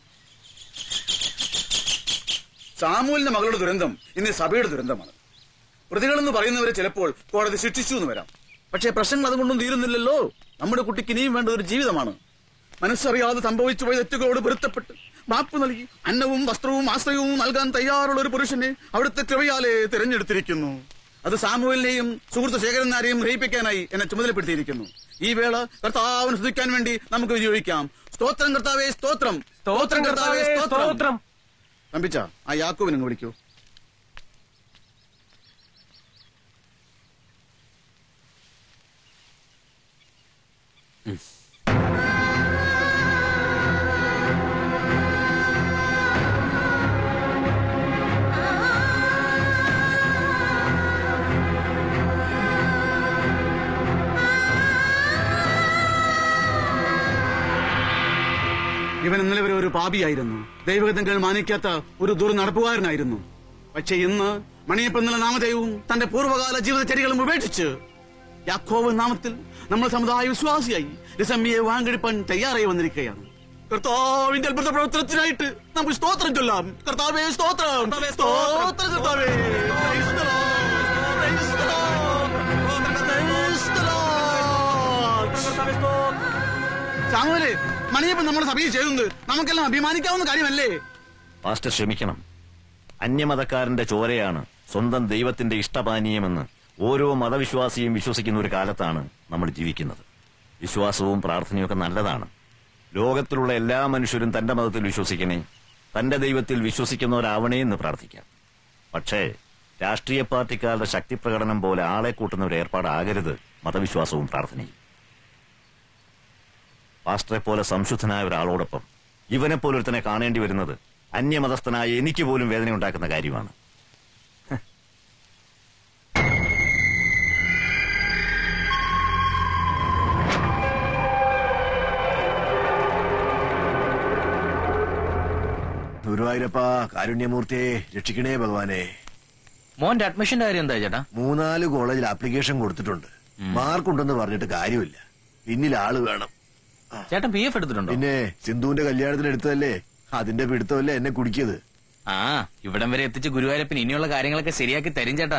സാമൂലിന്റെ മകളുടെ ദുരന്തം ഇന്ന് സഭയുടെ ദുരന്തമാണ് പ്രതികളെന്ന് പറയുന്നവരെ ചിലപ്പോൾ കോടതി ശിക്ഷിച്ചു എന്ന് വരാം പക്ഷേ പ്രശ്നങ്ങൾ അതുകൊണ്ടും തീരുന്നില്ലല്ലോ നമ്മുടെ കുട്ടിക്ക് ഇനിയും വേണ്ട ഒരു ജീവിതമാണ് മനസ്സറിയാതെ സംഭവിച്ചു പോയ തെറ്റുകളോട് പൊരുത്തപ്പെട്ട് മാപ്പ് നൽകി അന്നവും വസ്ത്രവും ആശ്രയവും നൽകാൻ തയ്യാറുള്ള ഒരു പുരുഷനെ അവിടുത്തെ കൃപയാലെ തിരഞ്ഞെടുത്തിരിക്കുന്നു അത് സാമൂഹിലിനെയും സുഹൃത്ത് ശേഖരനാരെയും ഗ്രഹിപ്പിക്കാനായി എന്നെ ചുമതലപ്പെടുത്തിയിരിക്കുന്നു ഈ വേള കർത്താവിന് സ്തുതിക്കാൻ വേണ്ടി നമുക്ക് വിനിയോഗിക്കാം സ്തോത്രം കർത്താവേ സ്തോത്രം സ്തോത്രം കർത്താവേ സ്തോത്രം തമ്പിച്ച ആ യാക്കോവിനെ അങ്ങ് വിളിക്കൂ ഇവൻ ഇന്നലെ വരെ ഒരു പാപിയായിരുന്നു ദൈവഗതങ്ങൾ മാനിക്കാത്ത ഒരു ദുർനടപ്പുകാരനായിരുന്നു പക്ഷെ ഇന്ന് മണിയപ്പൻ എന്നുള്ള നാമധേയവും തന്റെ പൂർവ്വകാല ജീവിതചര്യകളും ഉപേക്ഷിച്ച് യാക്കോവ് നാമത്തിൽ നമ്മുടെ സമുദായ വിശ്വാസിയായി രിസമ്മിയെ വാങ്കെടുപ്പാൻ തയ്യാറായി വന്നിരിക്കുകയാണ് കർത്താവിന്റെ അത്ഭുത പ്രവർത്തനത്തിനായിട്ട് നമുക്ക് സ്തോത്രം ചൊല്ലാം കർത്താവേ സ്തോത്രം സ്തോത്രം കർത്താവേ Praise the Lord. Praise the Lord. Praise the Lord. സാമുവലെ മണിയപ്പൻ നമ്മുടെ സഭയിൽ ചെയ്യുന്നത് നമുക്കെല്ലാം അഭിമാനിക്കാവുന്ന കാര്യമല്ലേ പാസ്റ്റർ ക്ഷമിക്കണം അന്യമതക്കാരന്റെ ചോരയാണ് സ്വന്തം ദൈവത്തിന്റെ ഇഷ്ടപാനീയമെന്ന് ഓരോ മതവിശ്വാസിയും വിശ്വസിക്കുന്ന ഒരു കാലത്താണ് നമ്മൾ ജീവിക്കുന്നത് വിശ്വാസവും പ്രാർത്ഥനയും ഒക്കെ നല്ലതാണ് ലോകത്തിലുള്ള എല്ലാ മനുഷ്യരും തന്റെ മതത്തിൽ വിശ്വസിക്കണേ തന്റെ ദൈവത്തിൽ വിശ്വസിക്കുന്നവരാവണേ എന്ന് പ്രാർത്ഥിക്കാം പക്ഷേ രാഷ്ട്രീയ പാർട്ടിക്കാരുടെ ശക്തി പ്രകടനം പോലെ ആളെ കൂട്ടുന്ന ഒരു ഏർപ്പാടാകരുത് മതവിശ്വാസവും പ്രാർത്ഥനയും പാസ്റ്ററെ പോലെ സംശുദ്ധനായ ഒരാളോടൊപ്പം ഇവനെ പോലൊരുത്തനെ കാണേണ്ടി വരുന്നത് അന്യമതസ്ഥനായ എനിക്ക് പോലും വേദന ഉണ്ടാക്കുന്ന കാര്യമാണ് ഗുരുവായൂരപ്പ കാരുണ്യമൂർത്തിയെ രക്ഷിക്കണേ ഭഗവാനെ മോന്റെ അഡ്മിഷന്റെ കാര്യം എന്താ ചേട്ടാ മൂന്നാല് കോളേജിൽ ആപ്ലിക്കേഷൻ കൊടുത്തിട്ടുണ്ട് മാർക്ക് ഉണ്ടെന്ന് പറഞ്ഞിട്ട് കാര്യമില്ല പിന്നിൽ ആള് വേണം ചേട്ടൻ പി എഫ് എടുത്തിട്ടുണ്ടോ പിന്നെ സിന്ധുവിന്റെ കല്യാണത്തിന് എടുത്തതല്ലേ അതിന്റെ പിടുത്തമല്ലേ എന്നെ കുടിക്കിയത് ആ ഇവിടം വരെ എത്തിച്ച് ഗുരുവായൂരപ്പൻ ഇനിയുള്ള കാര്യങ്ങളൊക്കെ ശരിയാക്കി തരും ചേട്ടാ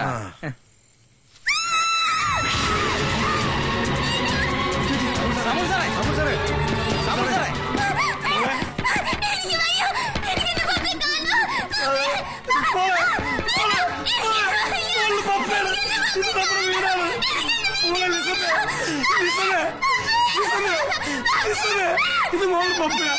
ഇത് മോൾ പപ്പയാ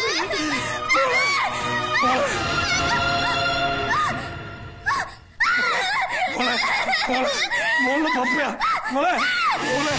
മോളെ മോളെ മോളുടെ പപ്പയാ മോളെ മോളെ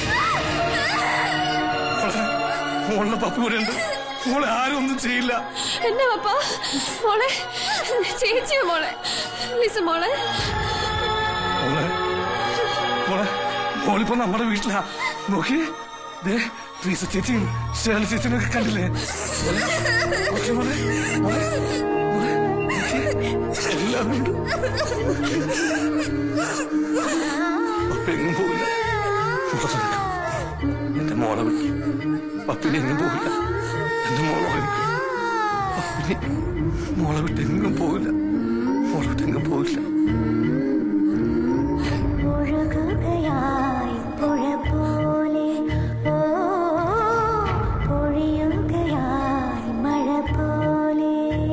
മോളെ മോളുടെ പപ്പ ഇവിടെ ഉണ്ട് മോളെ ആരും ഒന്നും ചെയ്യില്ല എന്നെ പപ്പ മോളെ ചേച്ചിയോ മോളെ മിസ് മോളെ മോളെ മോളെ മോളിപ്പോ നമ്മുടെ വീട്ടിലാ നോക്കി ദേ ട്രീസ ചേച്ചിയും ഷേള ചേച്ചിയും ഒക്കെ കണ്ടില്ലേ മോളെ, നോക്കി മോളെ മോളെ മോളെ നോക്കി. എല്ലാവരും ഉണ്ട് പപ്പ എങ്ങും പോവില്ല മോളെ നിൽക്കും. എന്റെ മോളെ വിട്ടു പപ്പിനെ എങ്ങും പോവില്ല എന്റെ മോളെ വിളിക്കും പപ്പിനെ മോളെ വിട്ട് എങ്ങും പോവില്ല മോളെ വിട്ട് എങ്ങും പോവില്ല ഒഴുകുകയായി പുഴ പോലെ ഓ പൊഴിയുകയായി മഴ പോലെ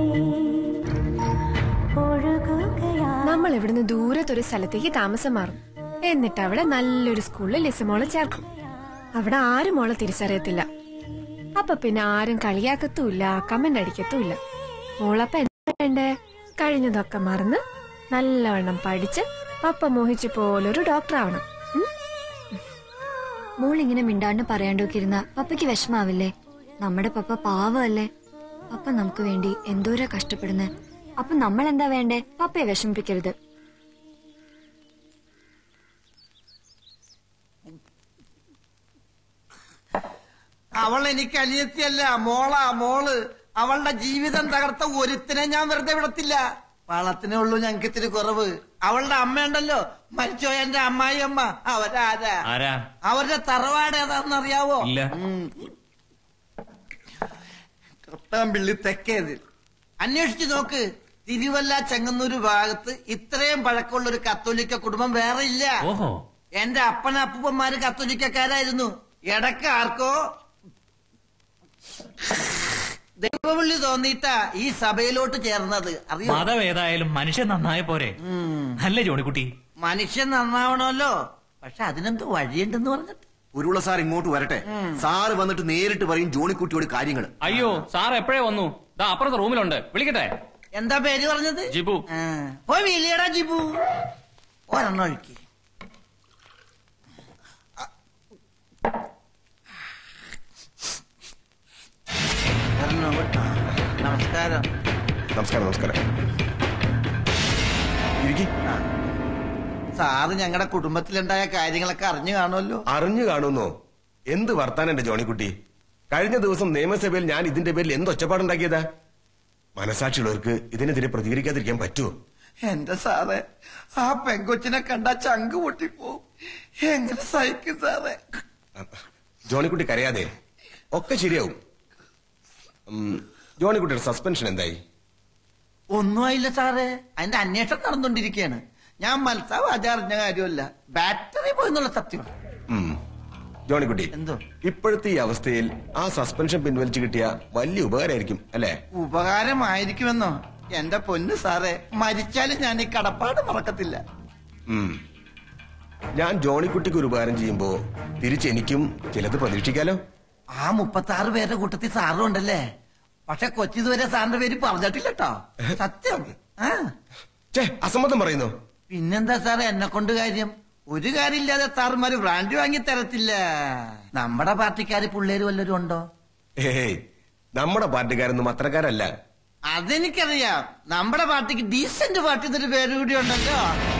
ഒഴുകുകയായി നമ്മൾ ഇവിടുന്ന് ദൂരത്തൊരു സ്ഥലത്തേക്ക് താമസം മാറും എന്നിട്ട് അവിടെ നല്ലൊരു സ്കൂളിൽ ലിസമോളെ ചേർക്കും അവിടെ ആരും മോളെ തിരിച്ചറിയത്തില്ല അപ്പൊ പിന്നെ ആരും കളിയാക്കത്തുമില്ല കമന്റ് അടിക്കത്തുമില്ല മോളപ്പ എന്താ വേണ്ടേ കഴിഞ്ഞതൊക്കെ മറന്ന് നല്ലവണ്ണം പഠിച്ച് പപ്പ മോഹിച്ചു പോലൊരു ഡോക്ടർ ആവണം മോൾ ഇങ്ങനെ മിണ്ടാണ്ട് പറയാണ്ടൊക്കെ ഇരുന്ന പപ്പയ്ക്ക് വിഷമാവില്ലേ നമ്മുടെ പപ്പ പാവമല്ലേ പപ്പ നമുക്ക് വേണ്ടി എന്തോരാ കഷ്ടപ്പെടുന്നേ അപ്പൊ നമ്മൾ എന്താ വേണ്ടേ പപ്പയെ വിഷമിപ്പിക്കരുത് അവൾ എനിക്ക് അനിയത്തിയല്ല മോളാ മോള് അവളുടെ ജീവിതം തകർത്ത ഒരുത്തിനെ ഞാൻ വെറുതെ വിടത്തില്ല വളത്തിനേ ഉള്ളൂ ഞങ്ങൾക്ക് ഇത്തിരി കുറവ് അവളുടെ അമ്മയുണ്ടല്ലോ മരിച്ചോ എന്റെ അമ്മായി അമ്മ അവരാരാ ആരാ അവരുടെ തറവാട് ഏതാണെന്ന് അറിയാവോ ഇല്ല. കട്ടാമ്പിള്ളി തെക്കേത് അന്വേഷിച്ചു നോക്ക് തിരുവല്ല ചെങ്ങന്നൂര് ഭാഗത്ത് ഇത്രയും പഴക്കമുള്ള ഒരു കത്തോലിക്ക കുടുംബം വേറെ ഇല്ല ഓഹോ എന്റെ അപ്പന അപ്പൂപ്പന്മാര് കത്തോലിക്കക്കാരായിരുന്നു ഇടക്ക് ആർക്കോ ദൈവവിളി തോന്നിയിട്ടാ ഈ സഭയിലോട്ട് ചേർന്നത് അറിയോ മതം ഏതായാലും മനുഷ്യൻ നന്നായ പോരെ അല്ലേ ജോണിക്കുട്ടി മനുഷ്യൻ നന്നാവണമല്ലോ പക്ഷെ അതിനെന്തോ വഴിയുണ്ടെന്ന് പറഞ്ഞിട്ട് ഉരുള സാർ ഇങ്ങോട്ട് വരട്ടെ സാറ് വന്നിട്ട് നേരിട്ട് പറയും ജോണിക്കുട്ടിയോട് കാര്യങ്ങൾ അയ്യോ സാർ എപ്പോഴേ വന്നു ദാ അപ്പുറത്തെ റൂമിലുണ്ട് വിളിക്കട്ടെ എന്താ പേര് പറഞ്ഞത് ജിബു ആ, പോയി വീലിയടാ ജിബു ഒരെണ്ണം ഒഴുക്കി ഒരെണ്ണം കൂടി. ആ, നമസ്കാരം നമസ്കാരം നമസ്കാരം ഇരിക്കി സാറ് ഞങ്ങളുടെ കുടുംബത്തിലുണ്ടായ കാര്യങ്ങളൊക്കെ അറിഞ്ഞു കാണുമല്ലോ അറിഞ്ഞു കാണുന്നോ എന്ത് വർത്താനം എന്റെ ജോണിക്കുട്ടി കഴിഞ്ഞ ദിവസം നിയമസഭയിൽ ഞാൻ ഇതിന്റെ പേരിൽ എന്ത് ഒച്ചപ്പാടുണ്ടാക്കിയതാ മനസാക്ഷിയുള്ളവർക്ക് ഇതിനെതിരെ പ്രതികരിക്കാതിരിക്കാൻ പറ്റുമോ എന്റെ സാറേ ആ പെങ്കൊച്ചിനെ കണ്ട ചങ്ക് പൊട്ടിപ്പോവും എങ്ങനെ സഹിക്കും സാറേ ജോണിക്കുട്ടി കരയാതെ ഒക്കെ ശരിയാവും ഉം, ജോണിക്കുട്ടിയുടെ സസ്പെൻഷൻ എന്തായി ഒന്നും ആയില്ല സാറേ അതിന്റെ അന്വേഷണം നടന്നുകൊണ്ടിരിക്കുകയാണ് ഞാൻ മത്സരം അറിഞ്ഞ കാര്യമല്ല ബാറ്ററി പോയെന്നുള്ള സത്യമാണ് ഉം. ജോണിക്കുട്ടി എന്തോ ഇപ്പോഴത്തെ ഈ അവസ്ഥയിൽ ആ സസ്പെൻഷൻ പിൻവലിച്ചു കിട്ടിയ വലിയ ഉപകാരമായിരിക്കും അല്ലേ ഉപകാരമായിരിക്കുമെന്നോ എന്റെ പൊന്നു സാറേ മരിച്ചാലും ഞാൻ ഈ കടപ്പാട് മറക്കത്തില്ല ഉം. ഞാൻ ജോണിക്കുട്ടിക്ക് ഒരു ഉപകാരം ചെയ്യുമ്പോ തിരിച്ചെനിക്കും ചിലത് പ്രതീക്ഷിക്കാലോ ആ മുപ്പത്തി ആറ് പേരുടെ കൂട്ടത്തിൽ സാറും ഉണ്ടല്ലേ പക്ഷെ കൊച്ചിതുവരെ സാറിന്റെ പേര് പറഞ്ഞിട്ടില്ല കേട്ടോ സത്യം ആ ചേ അസമ്മതം പറയുന്നു പിന്നെന്താ സാറേ എന്നെ കൊണ്ട് കാര്യം ഒരു കാര്യമില്ലാതെ സാറുമാര് ബ്രാൻഡ് വാങ്ങി തരത്തില്ല നമ്മുടെ പാർട്ടിക്കാര് പിള്ളേര് വല്ലവരും ഉണ്ടോ ഏയ് നമ്മുടെ പാർട്ടിക്കാരൊന്നും അത്രക്കാരല്ല അതെനിക്കറിയാം നമ്മുടെ പാർട്ടിക്ക് ഡീസന്റ് പാർട്ടി എന്നൊരു പേര് കൂടി ഉണ്ടല്ലോ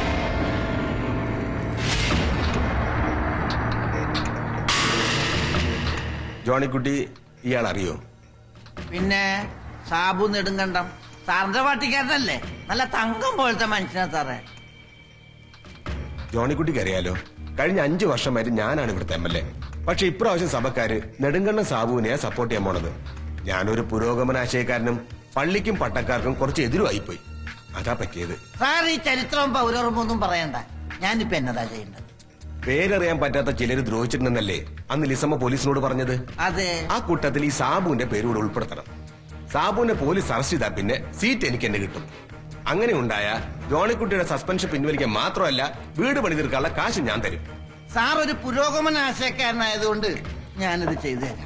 ജോണിക്കുട്ടി ഇയാൾ അറിയോ പിന്നെ സാബു നെടുങ്കണ്ടം സാറിന്റെ പാർട്ടിക്കാരനല്ലേ നല്ല തങ്കം പോലത്തെ മനുഷ്യനാ സാറേ ജോണിക്കുട്ടിക്ക് അറിയാലോ കഴിഞ്ഞ അഞ്ചു വർഷമായിട്ട് ഞാനാണ് ഇവിടുത്തെ എം എൽ എ പക്ഷെ ഇപ്രാവശ്യം സഭക്കാര് നെടുങ്കണ്ണ സാബുവിനെയാ സപ്പോർട്ട് ചെയ്യാൻ പോണത് ഞാനൊരു പുരോഗമനാശയക്കാരനും പള്ളിക്കും പട്ടക്കാർക്കും കുറച്ച് എതിരുമായിപ്പോയി അതാ പറ്റിയത് സാർ ഈ ചരിത്രവും പൗരോർമ്മ ഒന്നും പറയണ്ട ഞാനിപ്പോ എന്നതാ ചെയ്യേണ്ടത് പേരറിയാൻ പറ്റാത്ത ചിലര് ദ്രോഹിച്ചിട്ടുണ്ടെന്നല്ലേ അന്ന് ലിസമ്മ പോലീസിനോട് പറഞ്ഞത് അതെ ആ കൂട്ടത്തിൽ ഈ സാബുവിന്റെ പേരൂടെ ഉൾപ്പെടുത്തണം സാബുവിനെ പോലീസ് അറസ്റ്റ് ചെയ്താൽ പിന്നെ സീറ്റ് എനിക്ക് എന്നെ കിട്ടും അങ്ങനെ ഉണ്ടായ ജോണിക്കുട്ടിയുടെ സസ്പെൻഷൻ പിൻവലിക്കാൻ മാത്രമല്ല വീട് പണി തീർക്കാനുള്ള കാശ് ഞാൻ തരും സാർ ഒരു പുരോഗമന ആശയക്കാരനായതുകൊണ്ട് ഞാനിത് ചെയ്തു തരാം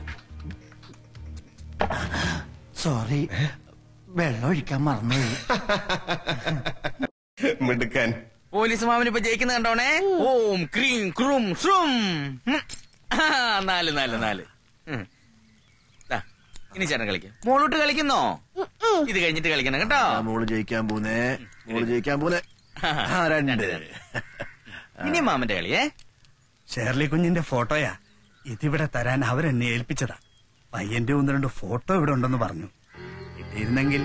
സോറി വെള്ളം ഒഴിക്കാൻ മറന്നുപോയി മിടുക്കാൻ പോലീസ് മാമൻ ഇപ്പൊ ജയിക്കുന്ന കണ്ടോണേ ഓം ക്രീം ക്രൂം ശ്രും ഉം. ആ, നാല് നാല് നാല് ഉം. ദാ, ഇനി ചേട്ടൻ കളിക്കാം മോളോട്ട് കളിക്കുന്നോ ഇത് കഴിഞ്ഞിട്ട് കളിക്കണം കേട്ടോ മോള് ജയിക്കാൻ പോന്നേ മോള് ജയിക്കാൻ പോന്നെ ആ, രണ്ട് ഇനി മാമന്റെ കളിയേ ഷേർലി കുഞ്ഞിന്റെ ഫോട്ടോയാ ഇതിവിടെ തരാൻ അവരെന്നെ ഏൽപ്പിച്ചതാ പയ്യന്റെ ഒന്ന് രണ്ട് ഫോട്ടോ ഇവിടെ ഉണ്ടെന്ന് പറഞ്ഞു കിട്ടിയിരുന്നെങ്കിൽ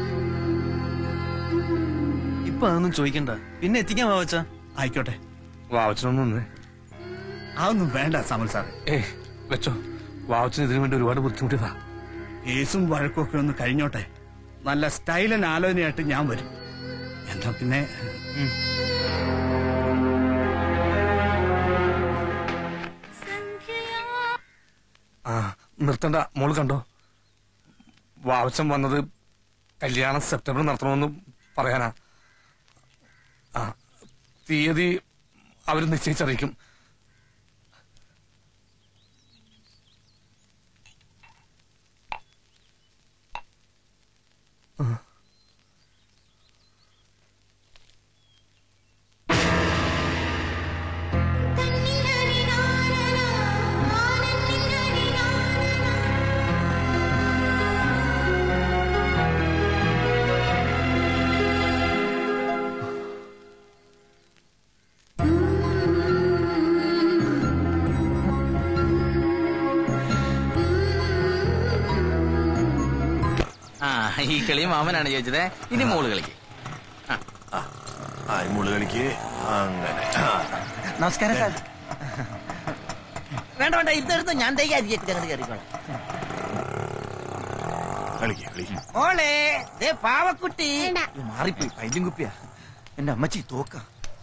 ഇപ്പൊ അതൊന്നും ചോദിക്കണ്ട പിന്നെ എത്തിക്കാൻ വാവച്ച ആയിക്കോട്ടെ വാവച്ചനൊന്നും അതൊന്നും വേണ്ട സമൽ സാറേ ഏ വെച്ചോ വാവച്ചന് ഇതിനു വേണ്ടി ഒരുപാട് ബുദ്ധിമുട്ടിയതാ കേസും വഴക്കൊക്കെ ഒന്ന് കഴിഞ്ഞോട്ടെ നല്ല സ്റ്റൈലൻ ആലോചനയായിട്ട് ഞാൻ വരും എന്നാ പിന്നെ ആ നിർത്തണ്ട മോള് കണ്ടോ വാവച്ചൻ വന്നത് കല്യാണം സെപ്റ്റംബറിൽ നടത്തണമെന്ന് പറയാനാ ആ തീയതി അവർ നിശ്ചയിച്ചറിയിക്കും ആ ഈ കളി മാമനാണ് ചോദിച്ചത് ഇനി മോള് കളിക്ക് ആ മുള് കളിക്ക് അങ്ങനെ ആ. നമസ്കാരം സാർ വേണ്ട വേണ്ട ഇതെടുത്ത് ഞാൻ തയ്യാ അരിയൊക്കെ ഞങ്ങൾ കയറിക്കോളാം കളിക്ക് കളിക്ക് മോളെ ദേ പാവക്കുട്ടി ഇത് മാറിപ്പോയി പൈലും കുപ്പിയാ എന്റെ അമ്മച്ചി തോക്ക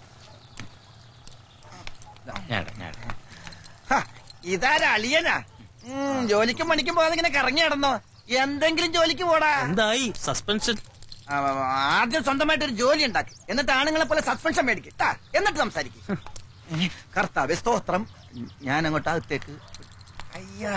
ഇതാരാ അളിയനാ ഉം, ജോലിക്കും പണിക്കും പോകാതെ ഇങ്ങനെ കറങ്ങി നടന്നോ എന്തെങ്കിലും ജോലിക്ക് പോടാ എന്തായി സസ്പെൻഷൻ ആ, ആ, ആ, ആദ്യം സ്വന്തമായിട്ട് ഒരു ജോലി ഉണ്ടാക്കി എന്നിട്ട് ആണുങ്ങളെ പോലെ സസ്പെൻഷൻ മേടിക്കും ട്ടാ, എന്നിട്ട് സംസാരിക്കും കർത്താവേ സ്തോത്രം ഞാൻ അങ്ങോട്ട് അകത്തേക്ക് അയ്യാ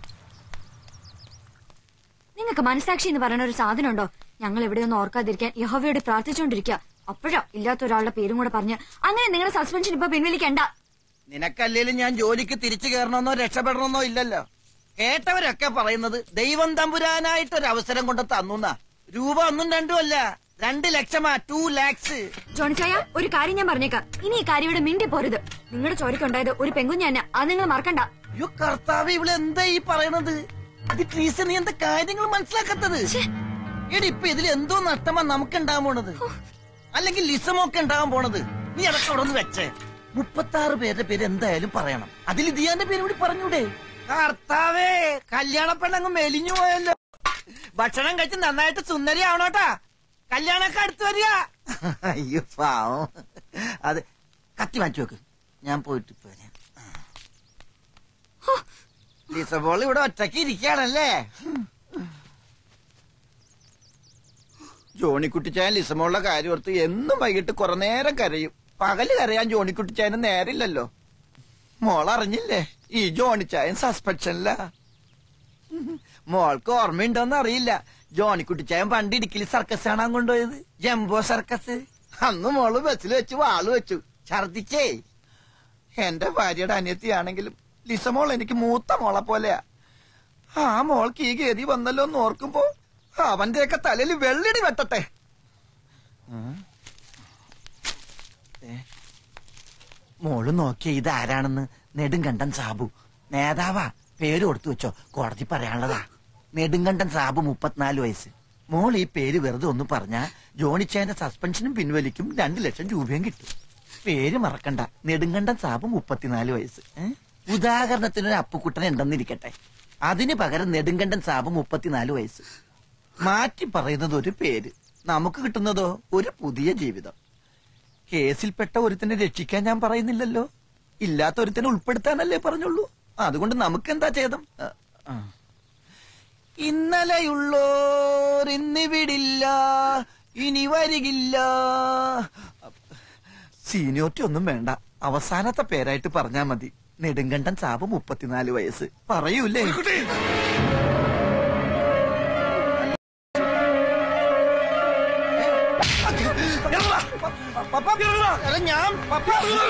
നിങ്ങൾക്ക് മനസാക്ഷി എന്ന് പറയുന്ന ഒരു സാധനം ഉണ്ടോ ഞങ്ങൾ എവിടെയൊന്നും ഓർക്കാതിരിക്കാൻ യഹോവയോട് പ്രാർത്ഥിച്ചുകൊണ്ടിരിക്കുക അപ്പോഴാ ഇല്ലാത്ത ഒരാളുടെ പേരും കൂടെ പറഞ്ഞ് അങ്ങനെ നിങ്ങളുടെ സസ്പെൻഷൻ ഇപ്പൊ പിൻവലിക്കണ്ട നിനക്കല്ലേലും ഞാൻ ജോലിക്ക് തിരിച്ചു കയറണമെന്നോ രക്ഷപ്പെടണമെന്നോ ഇല്ലല്ലോ കേട്ടവരൊക്കെ പറയുന്നത് ദൈവം തമ്പുരാനായിട്ട് ഒരു അവസരം കൊണ്ട് തന്നുന്നാ രൂപ ഒന്നും രണ്ടും അല്ല രണ്ട് ലക്ഷമാ ടു ലാക്സ് ജോണിച്ചായ ഒരു കാര്യം ഞാൻ പറഞ്ഞേക്കാം ഇനി ഈ കാര്യം ഇവിടെ മിണ്ടി പോരുത് നിങ്ങളുടെ ചോരക്കുണ്ടായത് ഒരു പെങ്കുഞ്ഞ തന്നെ അത് നിങ്ങൾ മറക്കണ്ട അയ്യോ കർത്താവ് ഇവിടെ എന്താ ഈ പറയണത് ഇത് ട്രീസ നീ എന്താ കാര്യങ്ങൾ മനസ്സിലാക്കാത്തത് എടി ഇപ്പൊ ഇതിൽ എന്തോ നഷ്ടമാ നമുക്ക് ഉണ്ടാകാൻ പോണത് അല്ലെങ്കിൽ ലിസമൊക്കെ ഉണ്ടാകാൻ പോണത് നീ അതൊക്കെ അവിടെ നിന്ന് വെച്ചേ മുപ്പത്തി ആറ് പേരുടെ പേര് എന്തായാലും പറയണം അതിൽ ദിയാന്റെ പേര് കൂടി പറഞ്ഞൂടെ കർത്താവേ കല്യാണ പെണ്ണങ്ങ് മെലിഞ്ഞു പോയല്ലോ ഭക്ഷണം കഴിച്ച് നന്നായിട്ട് സുന്ദരി ആവണോട്ടാ കല്യാണമൊക്കെ അടുത്ത് വരിക അയ്യോ പാവം അത് കത്തി മാറ്റി വെക്ക് ഞാൻ പോയിട്ട് ഇപ്പൊ വരാം ലിസബോൾ ഇവിടെ ഒറ്റയ്ക്ക് ഇരിക്കുകയാണല്ലേ ജോണിക്കുട്ടിച്ചായൻ ലിസമോളുടെ കാര്യം ഓർത്ത് എന്നും വൈകിട്ട് കുറെ നേരം കരയും പകല് കരയാൻ ജോണിക്കുട്ടിച്ചായന് നേരില്ലല്ലോ മോൾ അറിഞ്ഞില്ലേ ഈ ജോണിച്ചായൻ സസ്പെൻഷനില്ല മോൾക്ക് ഓർമ്മയുണ്ടോന്ന് അറിയില്ല ജോണിക്കുട്ടിച്ചായൻ പണ്ട് ഇടുക്കിൽ സർക്കസ് കാണാൻ കൊണ്ടുപോയത് ജംബോ സർക്കസ് അന്ന് മോള് ബസ്സിൽ വെച്ച് വാള് വെച്ചു ഛർദിച്ചേ എന്റെ ഭാര്യയുടെ അനിയത്തിയാണെങ്കിലും ലിസമോൾ എനിക്ക് മൂത്ത മോളെ പോലെയാ ആ മോൾക്ക് ഈ ഗതി വന്നല്ലോ എന്ന് ഓർക്കുമ്പോ അവന്റെയൊക്കെ തലയിൽ വെള്ളിടി വെട്ടട്ടെ ഏ, മോള് നോക്കിയ ഇത് ആരാണെന്ന് നെടുങ്കണ്ടൻ സാബു നേതാവാ പേര് കൊടുത്തു വെച്ചോ കോടതി പറയാനുള്ളതാ നെടുങ്കണ്ടൻ സാബു മുപ്പത്തിനാല് വയസ്സ് മോൾ ഈ പേര് വെറുതെ ഒന്ന് പറഞ്ഞാ ജോണിച്ചേന്റെ സസ്പെൻഷനും പിൻവലിക്കും രണ്ടു ലക്ഷം രൂപയും കിട്ടും പേര് മറക്കണ്ട നെടുങ്കണ്ടൻ സാബു മുപ്പത്തിനാല് വയസ്സ് ഏ? ഉദാഹരണത്തിന് ഒരു അപ്പുക്കുട്ടൻ ഉണ്ടെന്നിരിക്കട്ടെ അതിന് പകരം നെടുങ്കണ്ടൻ സാബു മുപ്പത്തിനാല് വയസ്സ് മാറ്റി പറയുന്നത് ഒരു പേര് നമുക്ക് കിട്ടുന്നതോ ഒരു പുതിയ ജീവിതം കേസിൽപ്പെട്ട ഒരുത്തിനെ രക്ഷിക്കാൻ ഞാൻ പറയുന്നില്ലല്ലോ ഇല്ലാത്ത ഒരുത്തിനെ ഉൾപ്പെടുത്താനല്ലേ പറഞ്ഞുള്ളൂ അതുകൊണ്ട് നമുക്ക് എന്താ ഛേദം ആ, ആ. ഇന്നലെയുള്ളോർ ഇന്നിവിടില്ല ഇനി വരികില്ല സീനിയോറിറ്റി ഒന്നും വേണ്ട അവസാനത്തെ പേരായിട്ട് പറഞ്ഞാ മതി നെടുങ്കണ്ടൻ സാബ് മുപ്പത്തിനാല് വയസ്സ് പറയൂലേ എടാ, ഞാൻ പപ്പ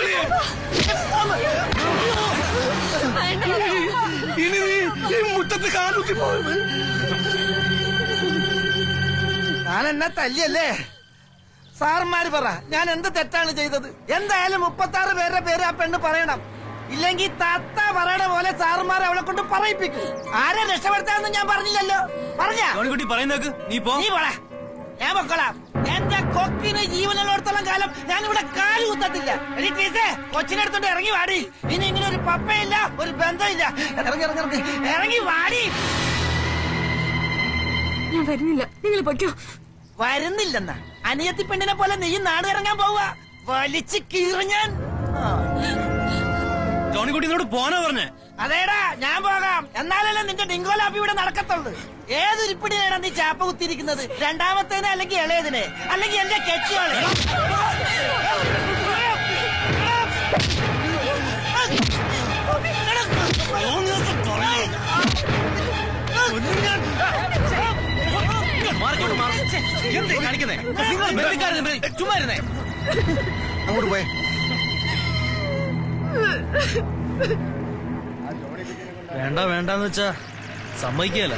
ഇനി നീ ഈ മുറ്റത്ത് കാലുത്തി പോയത് ഞാൻ എന്നെ തല്ലിയല്ലേ സാറന്മാര് പറ ഞാൻ എന്ത് തെറ്റാണ് ചെയ്തത് എന്തായാലും മുപ്പത്തി ആറ് പേരുടെ പേര് ആ പെണ്ണ് പറയണം ഇല്ലെങ്കിൽ തത്ത പറയണ പോലെ സാറുമാർ അവളെ കൊണ്ട് പറയിപ്പിക്കും ആരെ രക്ഷപ്പെടുത്താന്ന് ഞാൻ പറഞ്ഞില്ലല്ലോ പറഞ്ഞ ജോണിക്കുട്ടി പറയുന്നേക്ക് നീ പോ നീ പോടാ ഞാൻ പൊക്കോളാം എന്റെ കൊക്കിന് ജീവനുള്ളിടത്തോളം കാലം ഞാൻ ഇവിടെ കാല് കുത്തത്തില്ല എടി ടീച്ചേ കൊച്ചിനെ എടുത്തോണ്ട് ഇറങ്ങി വാടി ഇനി ഇങ്ങനെ ഒരു പപ്പയില്ല ഒരു ബന്ധമില്ല ഇറങ്ങി ഇറങ്ങി ഇറങ്ങി ഇറങ്ങി വാടി ഞാൻ വരുന്നില്ല നിങ്ങൾ പൊയ്ക്കോ വരുന്നില്ലെന്നാ അനിയത്തി പെണ്ണിനെ പോലെ നീ നാട് ഇറങ്ങാൻ പോവുക വലിച്ചു കീറിഞ്ഞാൻ ജോണിക്കുട്ടി ഇന്നോട് പോനാ പറഞ്ഞേ അതേടാ ഞാൻ പോകാം എന്നാലല്ലേ നിന്റെ ഡിങ്കോലാപ്പി ഇവിടെ നടക്കത്തുള്ളൂ ഏതൊരിപ്പിടിയാണ് നീ ചാപ്പ കുത്തിയിരിക്കുന്നത് രണ്ടാമത്തേനെ അല്ലെങ്കിൽ ഇളയതിനെ അല്ലെങ്കിൽ എന്റെ കെട്ടിയോളെ എന്തേ കാണിക്കുന്നേ നിങ്ങൾ ബന്ധുക്കാരൻ ചുമ്മാ ഇരുന്നേ അങ്ങോട്ട് പോയേ വേണ്ട വേണ്ടെന്ന് വെച്ചാ സമ്മതിക്കല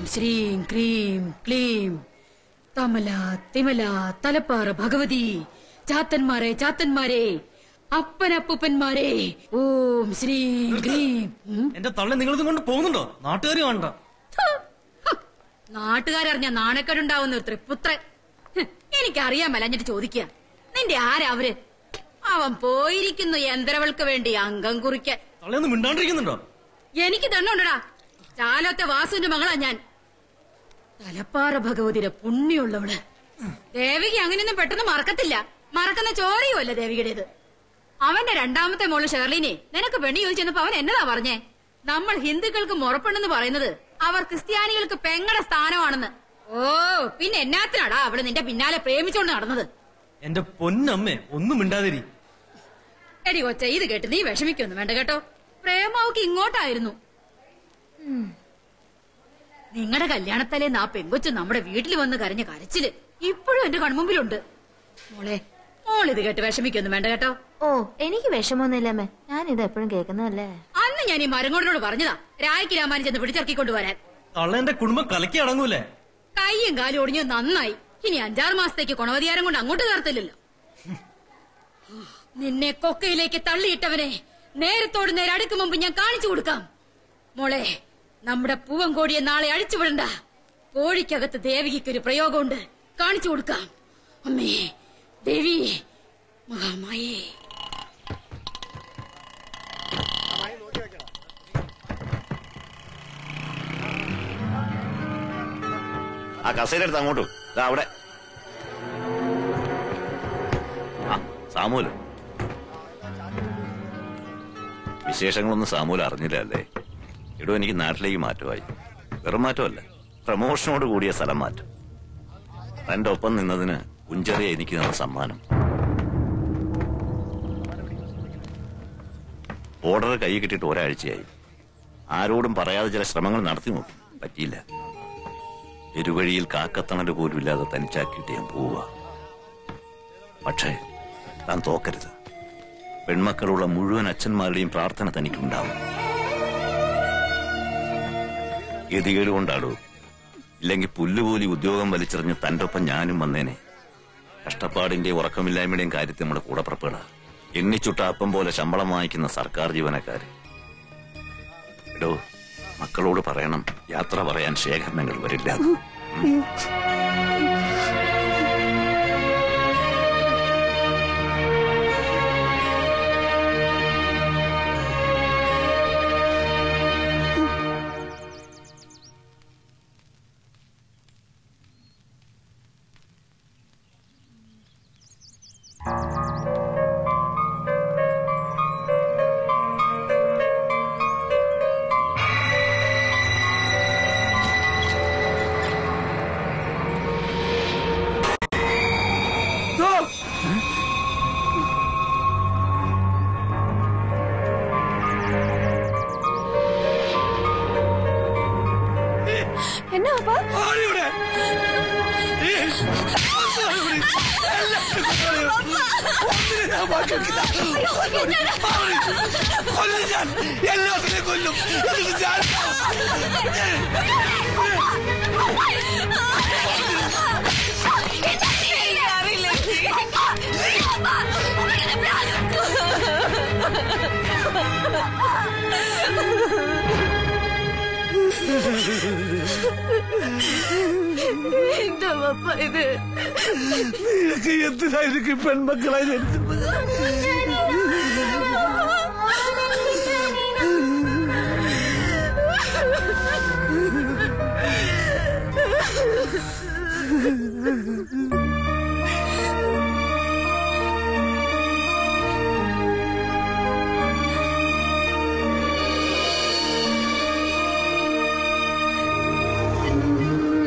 ശ്രീം ക്രീം ക്ലീം തമല തിമല തലപ്പാറ ഭഗവതി ചാത്തന്മാരെ ചാത്തന്മാരെ അപ്പനപ്പൂപ്പന്മാരെ ഓം ശ്രീം ക്രീം ഉം. എന്റെ തള്ള നിങ്ങളിത് കൊണ്ട് പോകുന്നുണ്ടോ നാട്ടുകാർ കാണണ്ട നാട്ടുകാരറിഞ്ഞ നാണക്കേടുണ്ടാവുന്ന ഒരു തൃപ്പുത്രൻ ഹ്, എനിക്കറിയാൻ മേലഞ്ഞിട്ട് ചോദിക്കുക നിന്റെ ആരാ അവര് അവൻ പോയിരിക്കുന്നു യന്ത്രവൾക്ക് വേണ്ടി അംഗം കുറിക്കാൻ തള്ളയൊന്നും മിണ്ടാണ്ടിരിക്കുന്നുണ്ടോ എനിക്ക് തന്നുണ്ടടാ ചാലത്തെ വാസുവിന്റെ മകളാ ഞാൻ തലപ്പാറ ഭഗവതിയുടെ പുണ്യമുള്ളവള് ദേവിക അങ്ങനെയൊന്നും പെട്ടെന്ന് മറക്കത്തില്ല മറക്കുന്ന ചോരയുമല്ല ദേവികയുടേത് അവന്റെ രണ്ടാമത്തെ മോള് ഷെർലിനെ നിനക്ക് പെണ്ണി ചോദിച്ചെന്നപ്പോ അവൻ എന്നതാ പറഞ്ഞേ നമ്മൾ ഹിന്ദുക്കൾക്ക് മുറപ്പെണ്ണെന്ന് പറയുന്നത് അവർ ക്രിസ്ത്യാനികൾക്ക് പെങ്ങടെ സ്ഥാനമാണെന്ന് ഓ പിന്നെ എന്നാത്തിനാടാ അവള് നിന്റെ പിന്നാലെ പ്രേമിച്ചോണ്ട് നടന്നത് എന്റെ പൊന്നമ്മേ ഒന്നും മിണ്ടാതിരി എടി കൊച്ച ഇത് കേട്ട് നീ വിഷമിക്കൊന്നും വേണ്ട കേട്ടോ പ്രേമാവുക്ക് ഇങ്ങോട്ടായിരുന്നു നിങ്ങളുടെ കല്യാണത്തലേന്ന് ആ പെങ്കൊച്ചു നമ്മുടെ വീട്ടിൽ വന്ന് കരഞ്ഞ കരച്ചില് ഇപ്പോഴും എന്റെ കൺമുമ്പിലുണ്ട് മോളെ മോൾ ഇത് കേട്ട് വിഷമിക്കൊന്നും വേണ്ട കേട്ടോ ഓ എനിക്ക് വിഷമൊന്നുമില്ലമ്മേ ഞാൻ ഇത് എപ്പോഴും കേൾക്കുന്നതല്ലേ അന്ന് ഞാൻ ഈ മരങ്ങോടിനോട് പറഞ്ഞതാ രായ്ക്ക് രാമാനും ചെന്ന് പിടിച്ചിറക്കിക്കൊണ്ട് വരാൻ തള്ള എന്റെ കുടുംബം കലക്കി അടങ്ങൂലേ കൈയും കാലും ഒടിഞ്ഞത് നന്നായി ഇനി അഞ്ചാറ് മാസത്തേക്ക് കുണവതിയാരം കൊണ്ട് അങ്ങോട്ട് കയറത്തില്ലല്ലോ നിന്നെ കൊക്കയിലേക്ക് തള്ളിയിട്ടവനെ നേരത്തോട് നേരെ അടുക്കും മുമ്പ് ഞാൻ കാണിച്ചു കൊടുക്കാം മോളെ നമ്മുടെ പൂവൻ കോഴിയെ നാളെ അഴിച്ചുവിടണ്ട കോഴിക്കകത്ത് ദേവികയ്ക്കൊരു പ്രയോഗമുണ്ട് കാണിച്ചു കൊടുക്കാം അമ്മേ ദേവി മഹാമായേ ആ കസേര എടുത്ത് അങ്ങോട്ടും ദാ അവിടെ ആ സാമൂല് വിശേഷങ്ങളൊന്നും സാമൂല് അറിഞ്ഞില്ല അല്ലേ എടോ എനിക്ക് നാട്ടിലേക്ക് മാറ്റമായി വെറും മാറ്റമല്ല പ്രമോഷനോട് കൂടിയ സ്ഥലം മാറ്റം തന്റെ ഒപ്പം നിന്നതിന് കുഞ്ചറിയ എനിക്ക് തന്ന സമ്മാനം ഓർഡർ കൈ കിട്ടിയിട്ട് ഒരാഴ്ചയായി ആരോടും പറയാതെ ചില ശ്രമങ്ങൾ നടത്തി നോക്കി പറ്റിയില്ല എരുവഴിയിൽ കാക്കത്തണല് പോലും ഇല്ലാതെ തനിച്ചാക്കിയിട്ട് ഞാൻ പോവുക പക്ഷേ താൻ തോക്കരുത് പെൺമക്കളുള്ള മുഴുവൻ അച്ഛന്മാരുടെയും പ്രാർത്ഥന തനിക്കുണ്ടാവും ഗതികേട് കൊണ്ടാടോ ഇല്ലെങ്കിൽ പുല്ലുപോലി ഉദ്യോഗം വലിച്ചെറിഞ്ഞ് തന്റെ ഒപ്പം ഞാനും വന്നേനെ കഷ്ടപ്പാടിന്റെ ഉറക്കമില്ലായ്മയുടെയും കാര്യത്തിൽ നമ്മുടെ കൂടെ പുറപ്പെടുക എണ്ണിച്ചുട്ട അപ്പം പോലെ ശമ്പളം വാങ്ങിക്കുന്ന സർക്കാർ ജീവനക്കാര് എടോ മക്കളോട് പറയണം യാത്ര പറയാൻ ശേഖരണങ്ങൾ വരില്ല എന്നാ പാപ്പാ എല്ലാത്തിനെ കൊല്ലും എന്നിട്ട് ഞാൻ എന്താ പപ്പ ഇത് നിനക്ക് എന്തിനായിരിക്കും പെൺമക്കളെ ജനിച്ചത്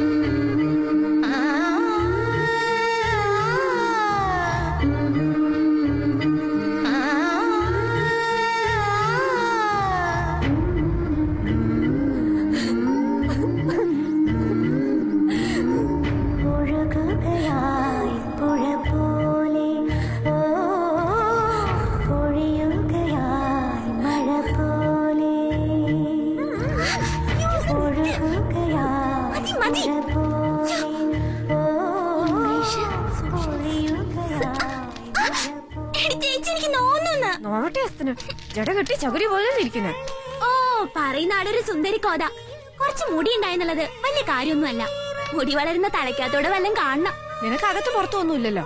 ആ ജട കെട്ടി ചകുരി പോലെ ഇരിക്കുന്നത് ഓ പറയുന്ന ആളൊരു സുന്ദരി കോത കുറച്ച് മുടി ഉണ്ടായെന്നുള്ളത് വലിയ കാര്യമൊന്നുമല്ല മുടി വളരുന്ന തലയ്ക്കകത്തോടെ വല്ലതും കാണണം നിനക്ക് അകത്ത് പുറത്തൊന്നുമില്ലല്ലോ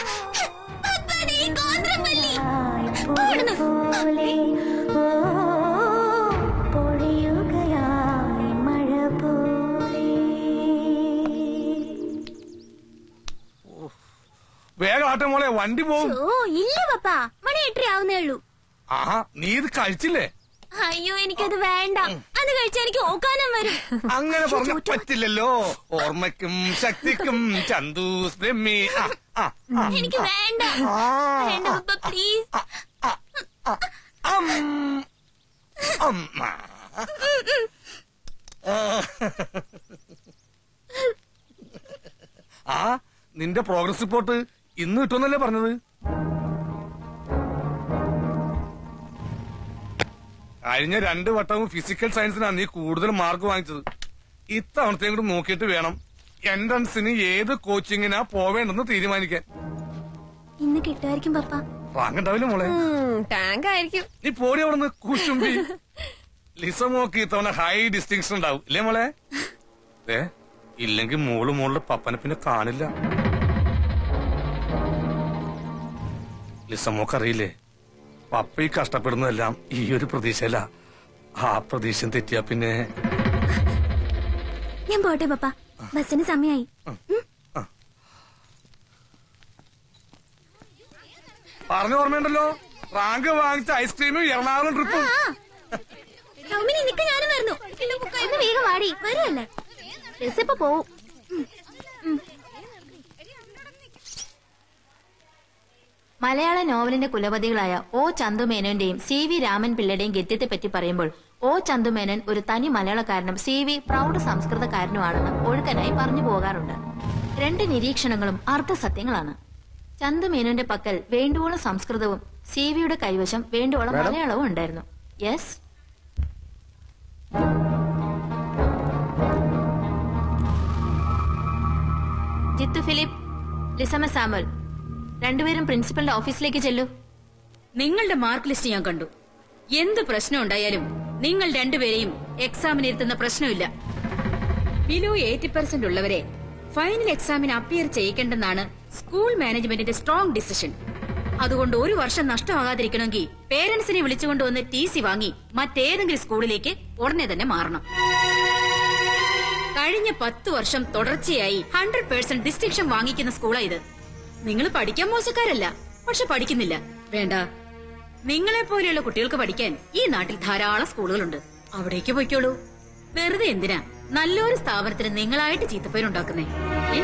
വേഗം ആട്ടെ മോളെ വണ്ടി പോകും ഓ ഇല്ല പപ്പാ മണി എട്ടര ആവുന്നേ ഉള്ളൂ ആഹാ നീ ഇത് കഴിച്ചില്ലേ അയ്യോ എനിക്കത് വേണ്ട അത് കഴിച്ചാൽ എനിക്ക് ഓക്കാനം വരും അങ്ങനെ പറഞ്ഞ പറ്റില്ലല്ലോ ഓർമ്മയ്ക്കും ശക്തിക്കും ചന്ദൂസ് ബ്രഹ്മി ആ, ആ, ആ. എനിക്ക് വേണ്ട വേണ്ട പപ്പ പ്ലീസ് അം, അമ്മ. ആ നിന്റെ പ്രോഗ്രസ് റിപ്പോർട്ട് ഇന്ന് കിട്ടുമെന്നല്ലേ പറഞ്ഞത് കഴിഞ്ഞ രണ്ട് വട്ടവും ഫിസിക്കൽ സയൻസിനാണ് നീ കൂടുതൽ മാർക്ക് വാങ്ങിച്ചത് ഇത്തവണത്തെയും കൂടി നോക്കിയിട്ട് വേണം എൻട്രൻസിന് ഏത് കോച്ചിങ്ങിനാ പോവേണ്ടെന്ന് തീരുമാനിക്കാൻ ഇന്ന് കിട്ടുമായിരിക്കും പപ്പ റാങ്ക് ഉണ്ടാവില്ല മോളെ ടാങ്ക് ആയിരിക്കും നീ പോടി അവിടെ കുശുമ്പി ലിസമോക്ക് ഇത്തവണ ഹൈ ഡിസ്റ്റിങ്ഷൻ ഉണ്ടാവും ഇല്ലേ മോളെ ഏ ഇല്ലെങ്കിൽ മോള് മോളുടെ പപ്പനെ പിന്നെ കാണില്ല ലിസമോക്ക് അറിയില്ലേ പപ്പ ഈ കഷ്ടപ്പെടുന്നതെല്ലാം ഈ ഒരു പ്രതീക്ഷയല്ല ആ പ്രതീക്ഷ തെറ്റിയാ പിന്നെ ഞാൻ പോട്ടെ പപ്പ ബസ്സിന് സമയായി പറഞ്ഞ ഓർമ്മയുണ്ടല്ലോ റാങ്ക് വാങ്ങിച്ച ഐസ്ക്രീമും എറണാകുളം ട്രിപ്പും സൗമിനി നിക്ക് ഞാനും വരുന്നു ഒന്ന് വേഗം വാടി വരുമല്ലേ ബസ് ഇപ്പൊ പോവും മലയാള നോവലിന്റെ കുലപതികളായ ഒ ചന്തുമേനോന്റെയും സി വി രാമൻ പിള്ളയുടെയും ഗദ്യത്തെ പറ്റി പറയുമ്പോൾ ഒ ചന്തുമേനോൻ ഒരു തനി മലയാളക്കാരനും സി വി പ്രൗഢ സംസ്കൃതക്കാരനുമാണെന്ന് ഒഴുക്കനായി പറഞ്ഞു പോകാറുണ്ട് രണ്ട് നിരീക്ഷണങ്ങളും അർത്ഥസത്യങ്ങളാണ് ചന്തുമേനോന്റെ പക്കൽ വേണ്ടുവോളം സംസ്കൃതവും സി വിയുടെ കൈവശം വേണ്ടുവോളം മാഡം? മലയാളവും ഉണ്ടായിരുന്നു യെസ് ജിത്തു ഫിലിപ്പ് ലിസമ സാമുൽ രണ്ടുപേരും പ്രിൻസിപ്പലിന്റെ ഓഫീസിലേക്ക് ചെല്ലൂ നിങ്ങളുടെ മാർക്ക് ലിസ്റ്റ് ഞാൻ കണ്ടു എന്ത് പ്രശ്നം ഉണ്ടായാലും നിങ്ങൾ രണ്ടുപേരെയും എക്സാമിന് ഇരുത്തുന്ന പ്രശ്നമില്ല ബിലോ എയ്റ്റി പെർസെന്റ് ഉള്ളവരെ ഫൈനൽ എക്സാമിന് അപ്പിയർ ചെയ്യിക്കേണ്ടെന്നാണ് സ്കൂൾ മാനേജ്മെന്റിന്റെ സ്ട്രോങ് ഡിസിഷൻ അതുകൊണ്ട് ഒരു വർഷം നഷ്ടമാകാതിരിക്കണമെങ്കിൽ പേരൻസിനെ വിളിച്ചുകൊണ്ടുവന്ന് ടി സി വാങ്ങി മറ്റേതെങ്കിലും സ്കൂളിലേക്ക് ഉടനെ തന്നെ മാറണം കഴിഞ്ഞ പത്ത് വർഷം തുടർച്ചയായി ഹൺഡ്രഡ് പേഴ്സെന്റ് ഡിസ്റ്റിങ്ഷൻ വാങ്ങിക്കുന്ന സ്കൂളാ ഇത് നിങ്ങൾ പഠിക്കാൻ മോശക്കാരല്ല പക്ഷെ പഠിക്കുന്നില്ല വേണ്ട നിങ്ങളെ പോലെയുള്ള കുട്ടികൾക്ക് പഠിക്കാൻ ഈ നാട്ടിൽ ധാരാളം സ്കൂളുകളുണ്ട് അവിടേക്ക് പോയിക്കോളൂ വെറുതെ എന്തിനാ നല്ലൊരു സ്ഥാപനത്തിന് നിങ്ങളായിട്ട് ചീത്തപ്പേരുണ്ടാക്കുന്നേ ഏ?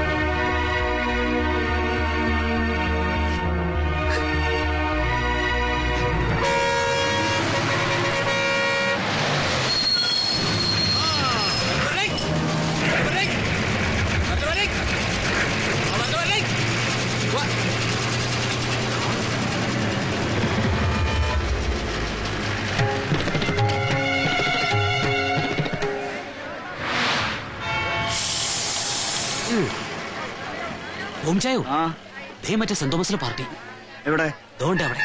ഓംചായോ ദേ മറ്റേ സെന്റ് തോമസിലെ പാർട്ടി എവിടെ ദോണ്ട് അവിടെ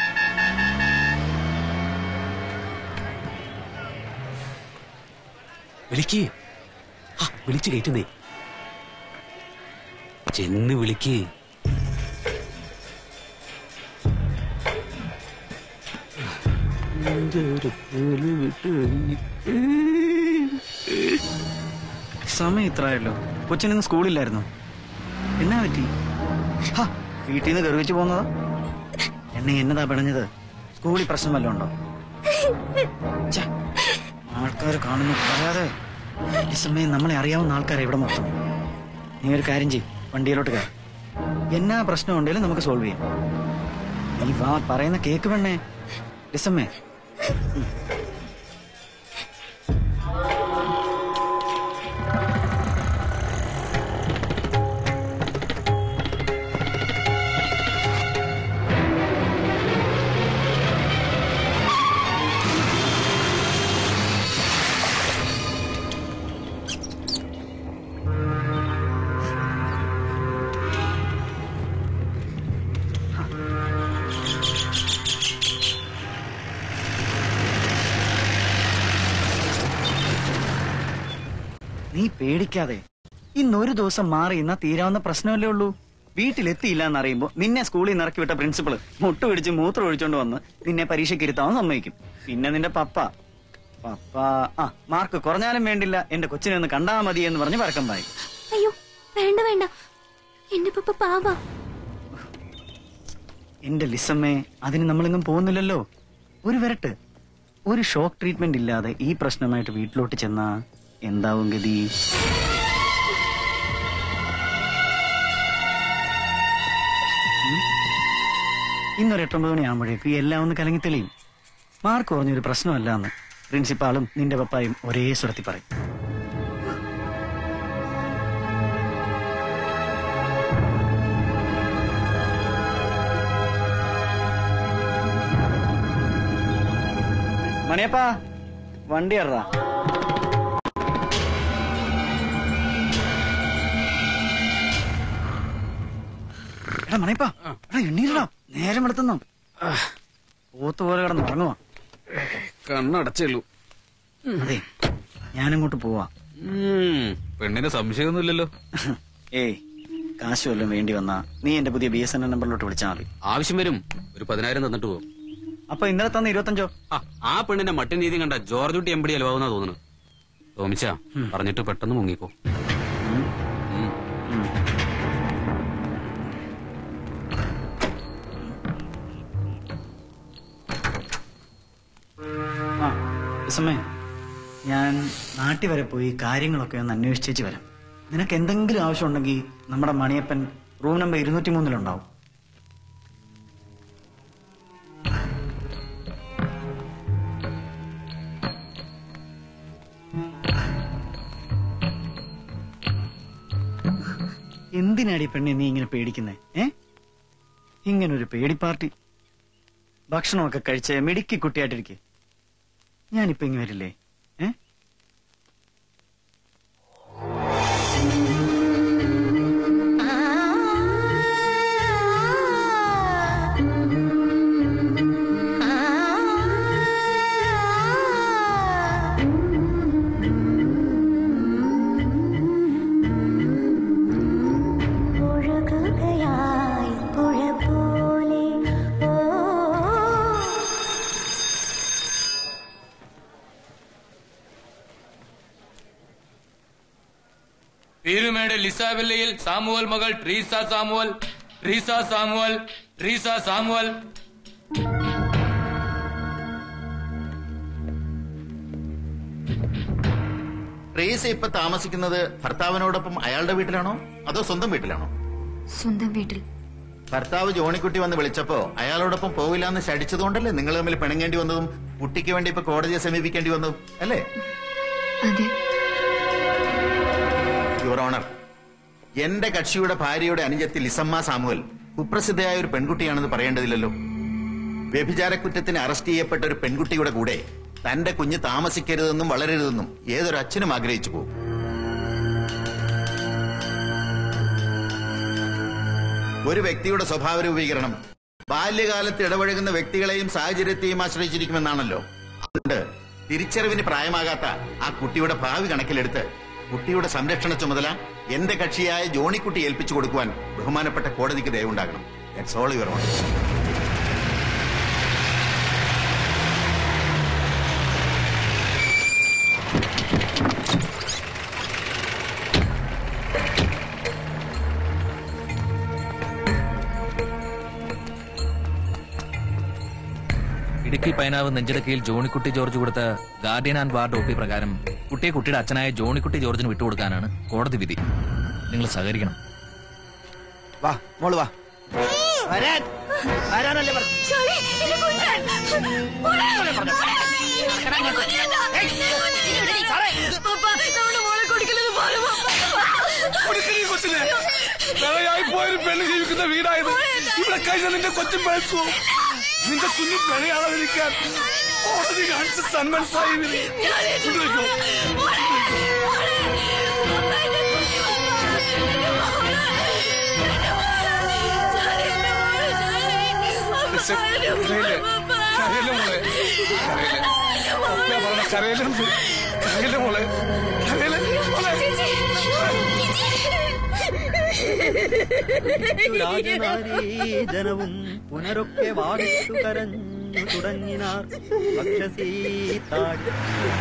വിളിക്ക് ആ, വിളിച്ച് കയറ്റുന്നേ ചെന്ന് വിളിക്ക് സമയം ഇത്രയല്ലോ കൊച്ചിനിന്ന് സ്കൂളില്ലായിരുന്നു എന്നാ പറ്റി ഹാ, വീട്ടിൽ നിന്ന് കറിവെച്ച് പോകുന്നതാ എന്നെ എന്നതാ പിടഞ്ഞത് സ്കൂളിൽ പ്രശ്നം വല്ലതും ഉണ്ടോ ആൾക്കാർ കാണുന്നു പറയാതെ ഈ സമയം നമ്മളെ അറിയാവുന്ന ആൾക്കാരെ ഇവിടെ മൊത്തം നീ ഒരു കാര്യം ചെയ് വണ്ടിയിലോട്ട് കയറി എന്നാ പ്രശ്നം ഉണ്ടെങ്കിലും നമുക്ക് സോൾവ് ചെയ്യാം നീ വാ പറയുന്ന കേക്ക് പെണ്ണേ ലിസമ്മേ നീ പേടിക്കാതെ ഇന്നൊരു ദിവസം മാറി ഇന്നാ തീരാവുന്ന പ്രശ്നമല്ലേ ഉള്ളൂ വീട്ടിലെത്തിയില്ല എന്നറിയുമ്പോ നിന്നെ സ്കൂളിൽ നിന്ന് ഇറക്കി വിട്ട പ്രിൻസിപ്പള് മുട്ട് പിടിച്ച് മൂത്രം ഒഴിച്ചോണ്ട് വന്ന് നിന്നെ പരീക്ഷയ്ക്ക് ഇരുത്താൻ സമ്മതിക്കും പിന്നെ നിന്റെ പപ്പ പപ്പ ആ മാർക്ക് കുറഞ്ഞാലും വേണ്ടില്ല എന്റെ കൊച്ചിനെ ഒന്ന് കണ്ടാ മതി എന്ന് പറഞ്ഞ് പരക്കം പായി അയ്യോ വേണ്ട വേണ്ട എന്റെ പപ്പ പാവാ എന്റെ ലിസമ്മേ അതിന് നമ്മളെങ്ങും പോകുന്നില്ലല്ലോ ഒരു വരട്ട് ഒരു ഷോക്ക് ട്രീറ്റ്മെന്റ് ഇല്ലാതെ ഈ പ്രശ്നമായിട്ട് വീട്ടിലോട്ട് ചെന്നാ എന്താവും ഗതി ഉം? ഇന്നൊരു എട്ടൊമ്പത് മണിയാകുമ്പോഴേക്കും എല്ലാം ഒന്ന് കലങ്ങി തെളിയും മാർക്ക് കുറഞ്ഞൊരു പ്രശ്നമല്ല എന്ന് പ്രിൻസിപ്പാളും നിന്റെ പപ്പായും ഒരേ സ്വരത്തിൽ പറയും മണിയപ്പാ വണ്ടി ഇറ എടാ മണിയപ്പാ എടാ എണ്ണീരടാ നേരം എടുത്തുന്നോ പോത്ത് പോലെ കിടന്ന് ഉറങ്ങുവാ കണ്ണടച്ചുള്ളൂ അതെ ഞാനങ്ങോട്ട് പോവാ പെണ്ണിന് സംശയമൊന്നുമില്ലല്ലോ ഏയ് കാശ് വല്ലതും വേണ്ടി വന്നാ നീ എന്റെ പുതിയ ബി എസ് എൻ എൽ നമ്പറിലോട്ട് വിളിച്ചാൽ മതി ആവശ്യം വരും ഒരു പതിനായിരം തന്നിട്ട് പോകും അപ്പൊ ഇന്നലെ തന്ന ഇരുപത്തഞ്ചോ ആ പെണ്ണിന്റെ മട്ടൻ രീതി കണ്ട ജോർജ് കുട്ടി എമ്പടി അലവാകുന്ന തോന്നുന്നു തോമിച്ച പറഞ്ഞിട്ട് പെട്ടെന്ന് മുങ്ങിക്കോ ഉം. ആ സമയ ഞാൻ നാട്ടിൽ വരെ പോയി കാര്യങ്ങളൊക്കെ ഒന്ന് അന്വേഷിച്ചേച്ച് വരാം നിനക്ക് എന്തെങ്കിലും ആവശ്യമുണ്ടെങ്കിൽ നമ്മുടെ മണിയപ്പൻ റൂം നമ്പർ ഇരുന്നൂറ്റി മൂന്നിലുണ്ടാവും എന്തിനാടി പെണ്ണെ നീ ഇങ്ങനെ പേടിക്കുന്നേ ഏ ഇങ്ങനൊരു പേടി പാർട്ടി ഭക്ഷണമൊക്കെ കഴിച്ച് മിടുക്കി കുട്ടിയായിട്ടിരിക്കെ ഞാനിപ്പോ ഇങ്ങ് വരില്ലേ ഏ ഒഴുകുകയായി പുഴ പോലെ ഓ പീരുമേട് ലിസാബില്ലയിൽ സാമുവൽ മകൾ ട്രീസ സാമുവൽ ട്രീസ സാമുവൽ ട്രീസ സാമുവൽ ട്രേസ ഇപ്പൊ താമസിക്കുന്നത് ഭർത്താവിനോടൊപ്പം അയാളുടെ വീട്ടിലാണോ അതോ സ്വന്തം വീട്ടിലാണോ സ്വന്തം വീട്ടിൽ ഭർത്താവ് ജോണിക്കുട്ടി വന്ന് വിളിച്ചപ്പോ അയാളോടൊപ്പം പോവില്ല എന്ന് ശടിച്ചതുകൊണ്ടല്ലേ നിങ്ങൾ തമ്മിൽ പിണങ്ങേണ്ടി വന്നതും കുട്ടിക്ക് വേണ്ടി ഇപ്പൊ കോടതിയെ സമീപിക്കേണ്ടി വന്നതും അല്ലേ അതെ യുവർ ഓണർ എന്റെ കക്ഷിയുടെ ഭാര്യയുടെ അനുജത്തി ലിസമ്മ സാമുവൽ കുപ്രസിദ്ധയായ ഒരു പെൺകുട്ടിയാണെന്ന് പറയേണ്ടതില്ലല്ലോ വ്യഭിചാരക്കുറ്റത്തിന് അറസ്റ്റ് ചെയ്യപ്പെട്ട ഒരു പെൺകുട്ടിയുടെ കൂടെ തന്റെ കുഞ്ഞ് താമസിക്കരുതെന്നും വളരരുതെന്നും ഏതൊരു അച്ഛനും ആഗ്രഹിച്ചു പോകും ഒരു വ്യക്തിയുടെ സ്വഭാവ രൂപീകരണം ബാല്യകാലത്ത് ഇടപഴകുന്ന വ്യക്തികളെയും സാഹചര്യത്തെയും ആശ്രയിച്ചിരിക്കുമെന്നാണല്ലോ അതുകൊണ്ട് തിരിച്ചറിവിന് പ്രായമാകാത്ത ആ കുട്ടിയുടെ ഭാവി കണക്കിലെടുത്ത് കുട്ടിയുടെ സംരക്ഷണ ചുമതല എന്റെ കക്ഷിയായ ജോണിക്കുട്ടി ഏൽപ്പിച്ചു കൊടുക്കുവാൻ ബഹുമാനപ്പെട്ട കോടതിക്ക് ദയവുണ്ടാകണം that's all your honour Idukki Painavu നെഞ്ചിടക്കയിൽ ജോണിക്കുട്ടി ജോർജ് കൊടുത്ത guardian and ward O P പ്രകാരം കുട്ടിയെ കുട്ടിയുടെ അച്ഛനായ ജോണിക്കുട്ടി ജോർജിന് വിട്ടുകൊടുക്കാനാണ് കോടതി വിധി നിങ്ങൾ സഹകരിക്കണം വാ മോള് വാ വരാൻ വരാനല്ലേ പറഞ്ഞു കൊടുക്കണീ കൊച്ചിനെ പിഴയായി പോയൊരു പെണ്ണ് ജീവിക്കുന്ന വീടായത് ഇവിടെ കഴിഞ്ഞ നിന്റെ കൊച്ചും പഴച്ചു നിന്റെ കുഞ്ഞു പിഴയാളാതിരിക്കാൻ കോടതി കാണിച്ച സന്മനസ്സായി ഇവര്. കൊണ്ടുവയ്ക്കോ. ലിസ, കരയില്ലേ? കരയില്ലേ മോളെ? കരയില്ലേ? അപ്പയാ പറഞ്ഞ കരയില്ലെന്ന്. കരയില്ലേ മോളെ? കരയില്ലേ? ജനവും പുനരൊക്കെ വാദിച്ചു കരഞ്ഞു തുടങ്ങിനാർ പക്ഷസീ താടി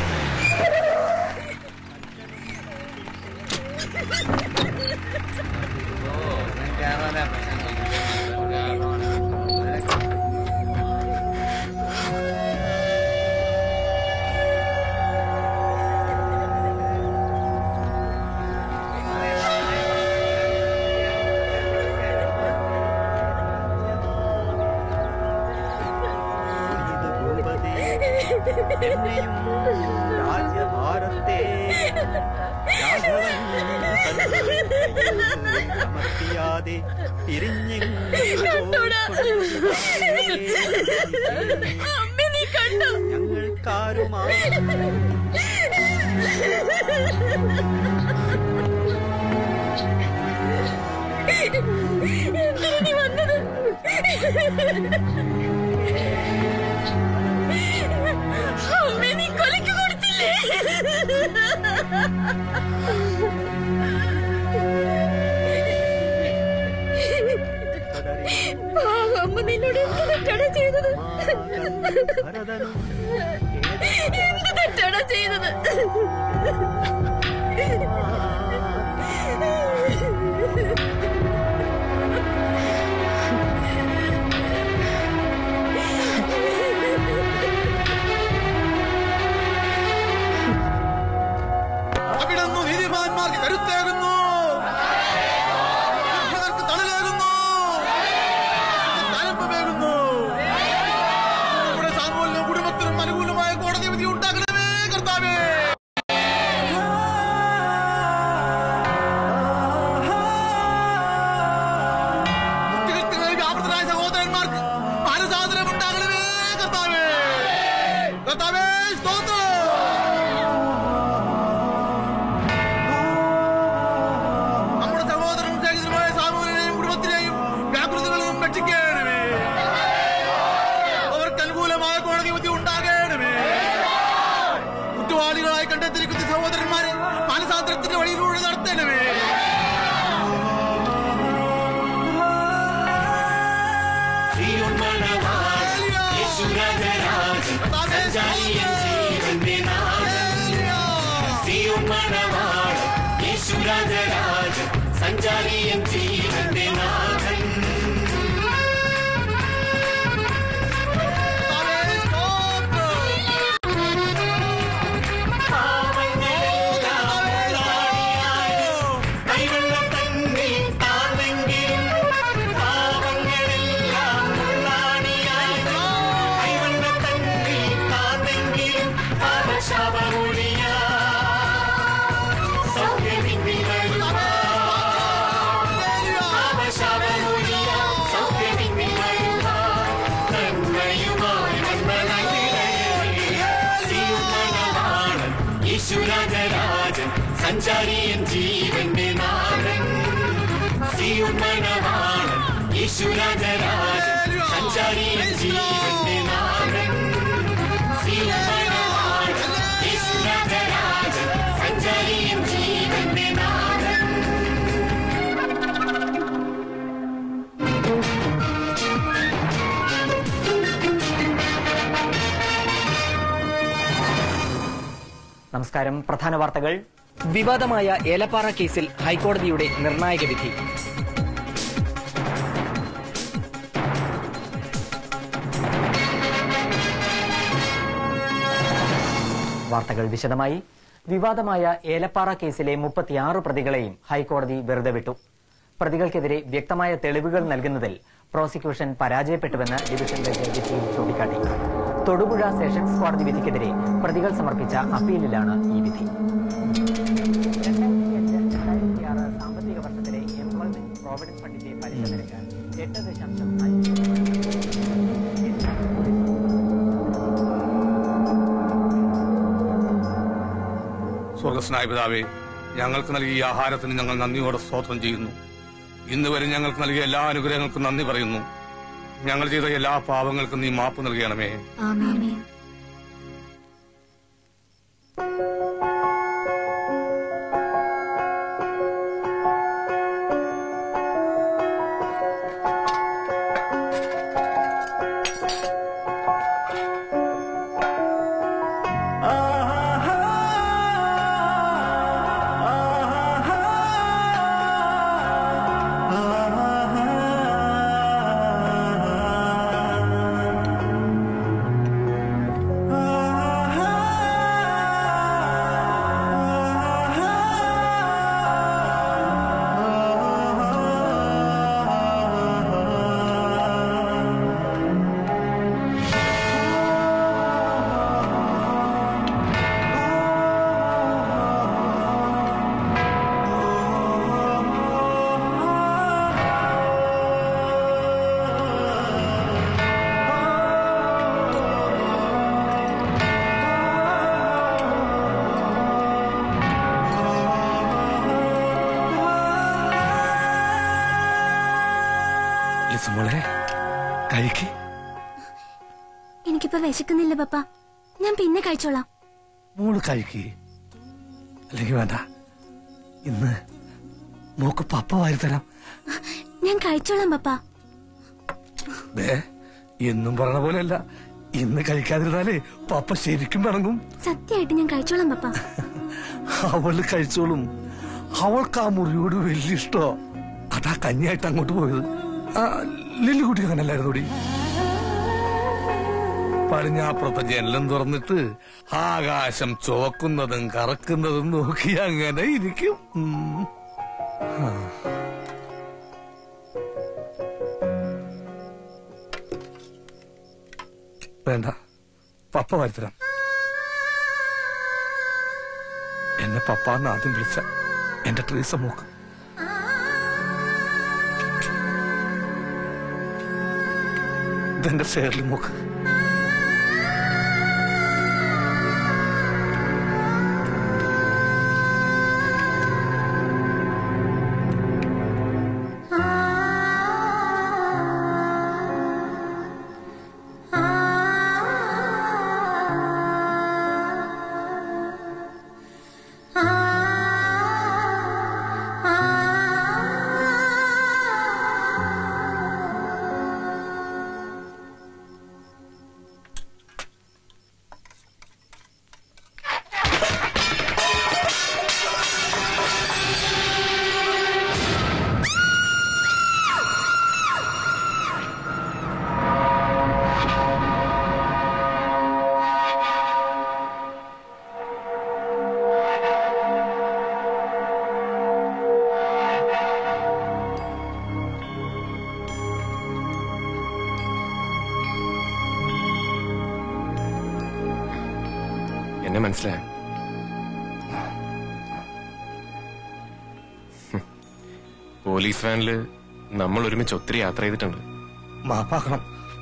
എന്നെയും രാജ്യഭാരത്തെ രാഘവൻ സമർപ്പിയാതെ ഞങ്ങൾക്കാരുമാ നീ വന്നത് അമ്മേ നീ കൊലക്ക് കൊടുത്തില്ലേ പാവം അമ്മ നിന്നോട് എന്ത് തെറ്റാണ് ചെയ്തത് എന്ത് തെറ്റാണ് ചെയ്തത് അവിടുന്ന് നീതിമാന്മാർക്ക് കരുത്തേകുന്നു ദുഷ്ടർക്ക് തണലേകുന്നു തലപ്പമേകുന്നു നമ്മുടെ സാമൂഹിക കുടുംബത്തിനും അനുകൂലമായ കോടതി വിധി ഉണ്ടാകണമേ കർത്താവേ കുട്ടികൾക്ക് മേൽ വ്യാപൃതരായ സഹോദരന്മാർക്ക് മാനസാന്തരം ഉണ്ടാകണമേ കർത്താവേ കർത്താവേ സ്തോത്രം നമ്മുടെ സഹോദരൻ സഹിതമായ സാമൂഹികനെയും കുടുംബത്തിനെയും വ്യാപൃതകളും രക്ഷിക്കണമേ അവർക്ക് അനുകൂലമായ കോടതി ബുദ്ധി ഉണ്ടാകണമേ കുറ്റവാളികളായി കണ്ടെത്തിയിരിക്കുന്ന സഹോദരന്മാരെ മാനസാന്തരത്തിന്റെ വഴിയിലൂടെ നടത്തണമേ സഞ്ചാരിയൻ ജീവന്റെ നാഥൻ യേശുരാജരാജൻ സഞ്ചാരിയൻ ജീവന്റെ നാഥൻ സിയുമണവാളൻ യേശുരാജരാജൻ സഞ്ചാരിയൻ ജീവന്റെ നാഥൻ സിയുമണവാളൻ യേശുരാജരാജൻ സഞ്ചാരിയൻ ജീവന്റെ നാഥൻ നമസ്കാരം പ്രധാന വാർത്തകൾ വിവാദമായ ഏലപ്പാറ കേസിൽ ഹൈക്കോടതിയുടെ നിർണായക വിധി വാർത്തകൾ വിശദമായി വിവാദമായ ഏലപ്പാറ കേസിലെ മുപ്പത്തിയാറ് പ്രതികളെയും ഹൈക്കോടതി വെറുതെ വിട്ടു പ്രതികൾക്കെതിരെ വ്യക്തമായ തെളിവുകൾ നൽകുന്നതിൽ പ്രോസിക്യൂഷൻ പരാജയപ്പെട്ടുവെന്ന് ഡിവിഷൻ ബെഞ്ച് വിധിയിൽ ചൂണ്ടിക്കാട്ടി തൊടുപുഴ സെഷൻസ് കോടതി വിധിക്കെതിരെ പ്രതികൾ സമർപ്പിച്ച അപ്പീലിലാണ് ഈ വിധി സാമ്പത്തിക വർഷത്തിലെ എംപ്ലോയ്മെന്റ് പ്രോവിഡന്റ് ഫണ്ടിന്റെ പലിശ നിരക്ക് എട്ട് ദശാംശം അഞ്ച് സ്വർഗസ്നായ പിതാവേ ഞങ്ങൾക്ക് നൽകിയ ഈ ആഹാരത്തിന് ഞങ്ങൾ നന്ദിയോടെ സ്തോത്രം ചെയ്യുന്നു ഇന്ന് വരെ ഞങ്ങൾക്ക് നൽകിയ എല്ലാ അനുഗ്രഹങ്ങൾക്കും നന്ദി പറയുന്നു ഞങ്ങൾ ചെയ്ത എല്ലാ പാപങ്ങൾക്കും നീ മാപ്പ് നൽകണമേ മോളെ കഴിക്ക് എനിക്കിപ്പോ വിശക്കുന്നില്ല പപ്പ ഞാൻ പിന്നെ കഴിച്ചോളാം മോള് കഴിക്ക് അല്ലെങ്കിൽ വേണ്ട ഇന്ന് മോക്ക് പപ്പ വാരിത്തരാം ഞാൻ കഴിച്ചോളാം പപ്പ ദേ എന്നും പറഞ്ഞ പോലെയല്ല ഇന്ന് കഴിക്കാതിരുന്നാലേ പപ്പ ശരിക്കും പിണങ്ങും സത്യമായിട്ട് ഞാൻ കഴിച്ചോളാം പപ്പ അവള് കഴിച്ചോളും അവൾക്ക് ആ മുറിയോട് വലിയ ഇഷ്ടോ അതാ കഞ്ഞിയായിട്ട് അങ്ങോട്ട് പോയത് ആ, ലില്ലിക്കുട്ടി അങ്ങനല്ലായിരുന്നു കൂടി പടിഞ്ഞാപ്പുറത്തെ ജനലും തുറന്നിട്ട് ആകാശം ചോക്കുന്നതും കറക്കുന്നതും നോക്കി അങ്ങനെ ഇരിക്കും ഉം. ആ. വേണ്ട പപ്പ വരുത്തരാം എന്നെ പപ്പാന്ന് ആദ്യം വിളിച്ച എന്റെ ട്രീസ മോക്ക് ഇതെന്റെ ഷേർലി മോക്ക് എന്നെ മനസ്സിലായോ ഹും. പോലീസ് വാനില് നമ്മൾ ഒരുമിച്ച് ഒത്തിരി യാത്ര ചെയ്തിട്ടുണ്ട് മാപ്പാക്കണം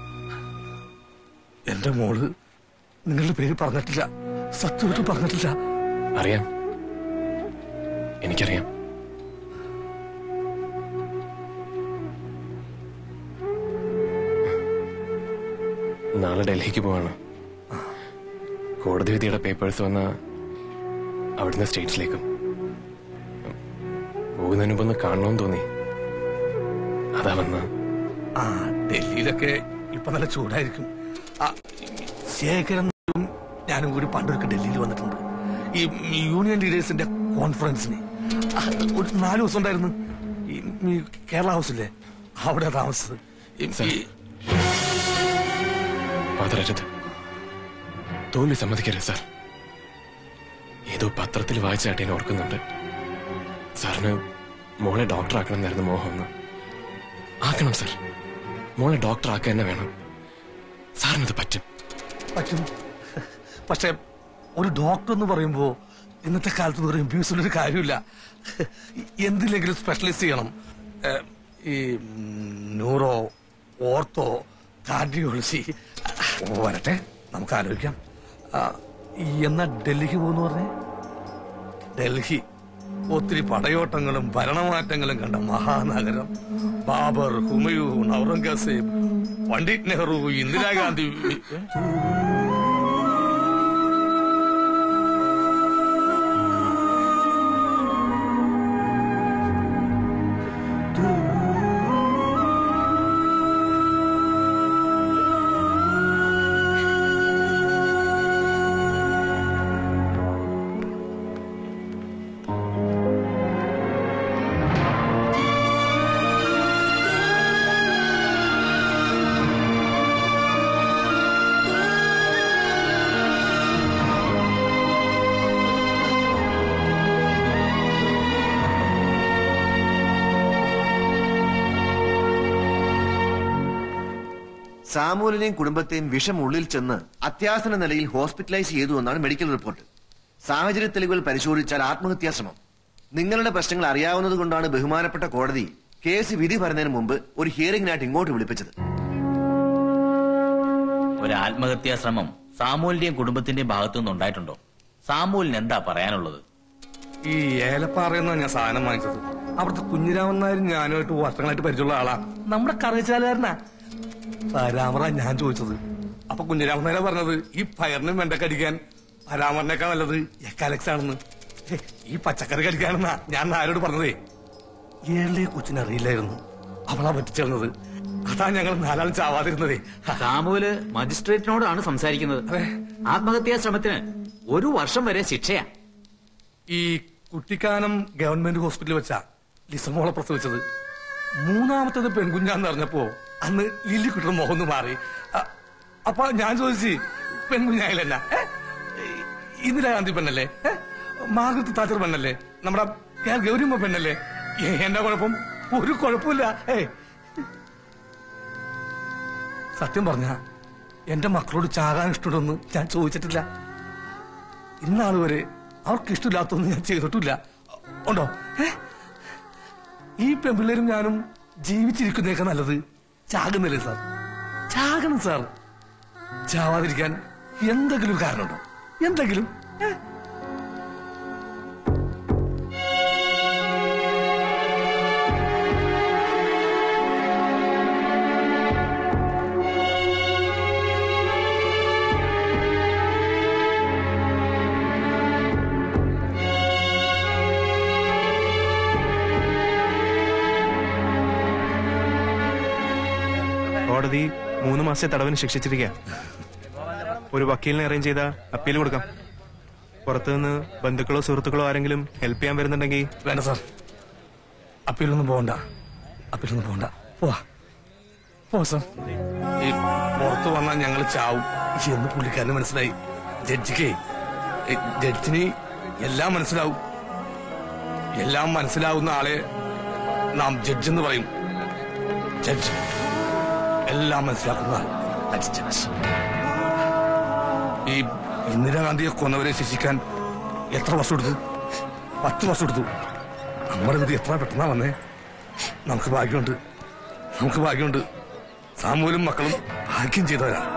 എന്റെ മോള് നിങ്ങളുടെ പേര് പറഞ്ഞിട്ടില്ല സത്യമായിട്ടും പറഞ്ഞിട്ടില്ല അറിയാം എനിക്കറിയാം നാളെ ഡൽഹിക്ക് പോവാണ് കോടതി വിധിയുടെ പേപ്പേഴ്സ് വന്ന അവിടുന്ന് സ്റ്റേറ്റ്സിലേക്കും പോകുന്നതിന് മുമ്പ് ഒന്ന് കാണണമെന്ന് തോന്നി അതാ വന്ന ആ ഡൽഹിയിലൊക്കെ ഇപ്പൊ നല്ല ചൂടായിരിക്കും ആ, ശേഖരൻ ഞാനും കൂടി പണ്ടൊക്കെ ഡൽഹിയിൽ വന്നിട്ടുണ്ട് ഈ യൂണിയൻ ലീഡേഴ്സിന്റെ കോൺഫറൻസിന് ആ, ഒരു നാല് ദിവസം ഉണ്ടായിരുന്നു ഈ ഈ കേരള ഹൗസില്ലേ അവിടെ താമസിച്ചത് ഈ- ഈ പാതരരുത് തോൽവി സമ്മതിക്കരുത് സാർ ഏതോ പത്രത്തിൽ വായിച്ചായിട്ട് ഞാൻ ഓർക്കുന്നുണ്ട് സാറിന് മോളെ ഡോക്ടർ ആക്കണം എന്നായിരുന്നു മോഹം എന്ന് ആക്കണം സാർ മോളെ ഡോക്ടർ ആക്കുക തന്നെ വേണം സാറിനത് പറ്റും പറ്റും പക്ഷെ ഒരു ഡോക്ടർ എന്ന് പറയുമ്പോ ഇന്നത്തെ കാലത്ത് പറയും ബ്യൂസിൽ ഒരു കാര്യമില്ല എന്തിലെങ്കിലും സ്പെഷ്യലൈസ് ചെയ്യണം ഏഹ്, ഈ ന്യൂറോ ഓർത്തോ കാർഡിയോളജി വരട്ടെ നമുക്ക് ആലോചിക്കാം ആ, എന്നാ ഡൽഹിക്ക് പോകുന്നു പറഞ്ഞേ ഡൽഹി ഒത്തിരി പടയോട്ടങ്ങളും ഭരണമാറ്റങ്ങളും കണ്ട മഹാനഗരം ബാബർ ഹുമയൂൺ ഔറംഗസേബ് പണ്ഡിറ്റ് നെഹ്റു ഇന്ദിരാഗാന്ധി സാമൂലിനെയും കുടുംബത്തെയും വിഷം ഉള്ളിൽ ചെന്ന് അത്യാസന നിലയിൽ ഹോസ്പിറ്റലൈസ് ചെയ്തു എന്നാണ് മെഡിക്കൽ റിപ്പോർട്ട് സാഹചര്യ തെളിവുകൾ പരിശോധിച്ചാൽ ആത്മഹത്യാ ശ്രമം നിങ്ങളുടെ പ്രശ്നങ്ങൾ അറിയാവുന്നത് കൊണ്ടാണ് ബഹുമാനപ്പെട്ട കോടതി കേസ് വിധി പറയുന്നതിന് മുമ്പ് ഒരു ഹിയറിംഗിനായിട്ട് ഇങ്ങോട്ട് വിളിപ്പിച്ചത് ഒരു ആത്മഹത്യാ ശ്രമം സാമൂലിന്റെയും കുടുംബത്തിന്റെയും ഭാഗത്തുനിന്ന് ഉണ്ടായിട്ടുണ്ടോ സാമൂലിന് എന്താ പറയാനുള്ളത് ഈ ഏലപ്പാറയെന്നാ ഞാൻ സാധനം വാങ്ങിച്ചത് അവിടുത്തെ കുഞ്ഞിരാമൻ നായർ ഞാനുമായിട്ട് വർഷങ്ങളായിട്ട് പരിചയമുള്ള ആളാ നമ്മുടെ കറിച്ചാലുകാരനാ പരാമറ ഞാൻ ചോദിച്ചത് അപ്പൊ കുഞ്ഞിരാമൻ നായരെ പറഞ്ഞത് ഈ പയറിനും വെണ്ടക്കടിക്കാൻ പരാമറിനേക്കാൾ നല്ലത് എക്കാലക്സ് ആണെന്ന് ഹേ, ഈ പച്ചക്കറി കടിക്കാണെന്നാ ഞാൻ നായരോട് പറഞ്ഞതേ ഏഴേ കൊച്ചിനറിയില്ലായിരുന്നു അവളാ പറ്റിച്ചേർന്നത് അതാ ഞങ്ങൾ നാലാൾ ചാവാതിരുന്നതേ സാമുവല് മജിസ്ട്രേറ്റിനോടാണ് സംസാരിക്കുന്നത് ആത്മഹത്യാ ശ്രമത്തിന് ഒരു വർഷം വരെ ശിക്ഷയാ ഈ കുട്ടിക്കാനം ഗവൺമെന്റ് ഹോസ്പിറ്റലിൽ വെച്ചാ ലിസമോളെ പ്രസവിച്ചത് മൂന്നാമത്തത് പെൺകുഞ്ഞാന്ന് അറിഞ്ഞപ്പോ അന്ന് ലില്ലിക്കുട്ടിയുടെ മുഖം ഒന്ന് മാറി അ- അപ്പൊ ഞാൻ ചോദിച്ചു പെൺകുഞ്ഞായാലല്ല ഇന്ദിരാഗാന്ധി പെണ്ണല്ലേ ഏ? മാർഗരറ്റ് താച്ചർ പെണ്ണല്ലേ നമ്മുടെ കെ ആർ ഗൗരിയമ്മ പെണ്ണല്ലേ ഏ, എന്നാ കുഴപ്പം ഒരു കുഴപ്പമില്ല ഏ സത്യം പറഞ്ഞ എന്റെ മക്കളോട് ചാകാൻ ഇഷ്ടമുണ്ടെന്ന് ഞാൻ ചോദിച്ചിട്ടില്ല ഇന്നാൾ വരെ അവർക്ക് ഇഷ്ടമില്ലാത്തൊന്നും ഞാൻ ചെയ്തിട്ടില്ല ഉണ്ടോ ഏ? ഈ പെൺപിള്ളേരും ഞാനും ജീവിച്ചിരിക്കുന്നേക്കാ നല്ലത് ചാകുന്നില്ലേ സാർ ചാകണം സാർ ചാവാതിരിക്കാൻ എന്തെങ്കിലും കാരണമുണ്ടോ എന്തെങ്കിലും ഏ? കോടതി മൂന്ന് മാസത്തെ തടവിന് ശിക്ഷിച്ചിരിക്കുക ഒരു വക്കീലിനെ അറേഞ്ച് ചെയ്ത അപ്പീൽ കൊടുക്കാം പുറത്തുനിന്ന് ബന്ധുക്കളോ സുഹൃത്തുക്കളോ ആരെങ്കിലും ഹെൽപ്പ് ചെയ്യാൻ വരുന്നുണ്ടെങ്കിൽ വേണ്ട സാർ അപ്പീലൊന്നും പോകണ്ട അപ്പീലൊന്നും പോകണ്ട പോവാ പോ സാർ ഈ പുറത്തു വന്നാൽ ഞങ്ങൾ ചാവും എന്ന് പുള്ളിക്കാരന് മനസ്സിലായി ജഡ്ജിക്ക് ജഡ്ജിന് എല്ലാം മനസ്സിലാവും എല്ലാം മനസ്സിലാവുന്ന ആളെ നാം ജഡ്ജ് എന്ന് പറയും ജഡ്ജ് എല്ലാം മനസ്സിലാക്കുന്ന ആൾ That's judge. ഈ ഇന്ദിരാഗാന്ധിയെ കൊന്നവരെ ശിക്ഷിക്കാൻ എത്ര വർഷം എടുത്തു പത്ത് വർഷം എടുത്തു നമ്മുടെ വിധി എത്ര പെട്ടെന്നാ വന്നേ നമുക്ക് ഭാഗ്യമുണ്ട് നമുക്ക് ഭാഗ്യമുണ്ട് സാമൂലും മക്കളും ഭാഗ്യം ചെയ്തവരാ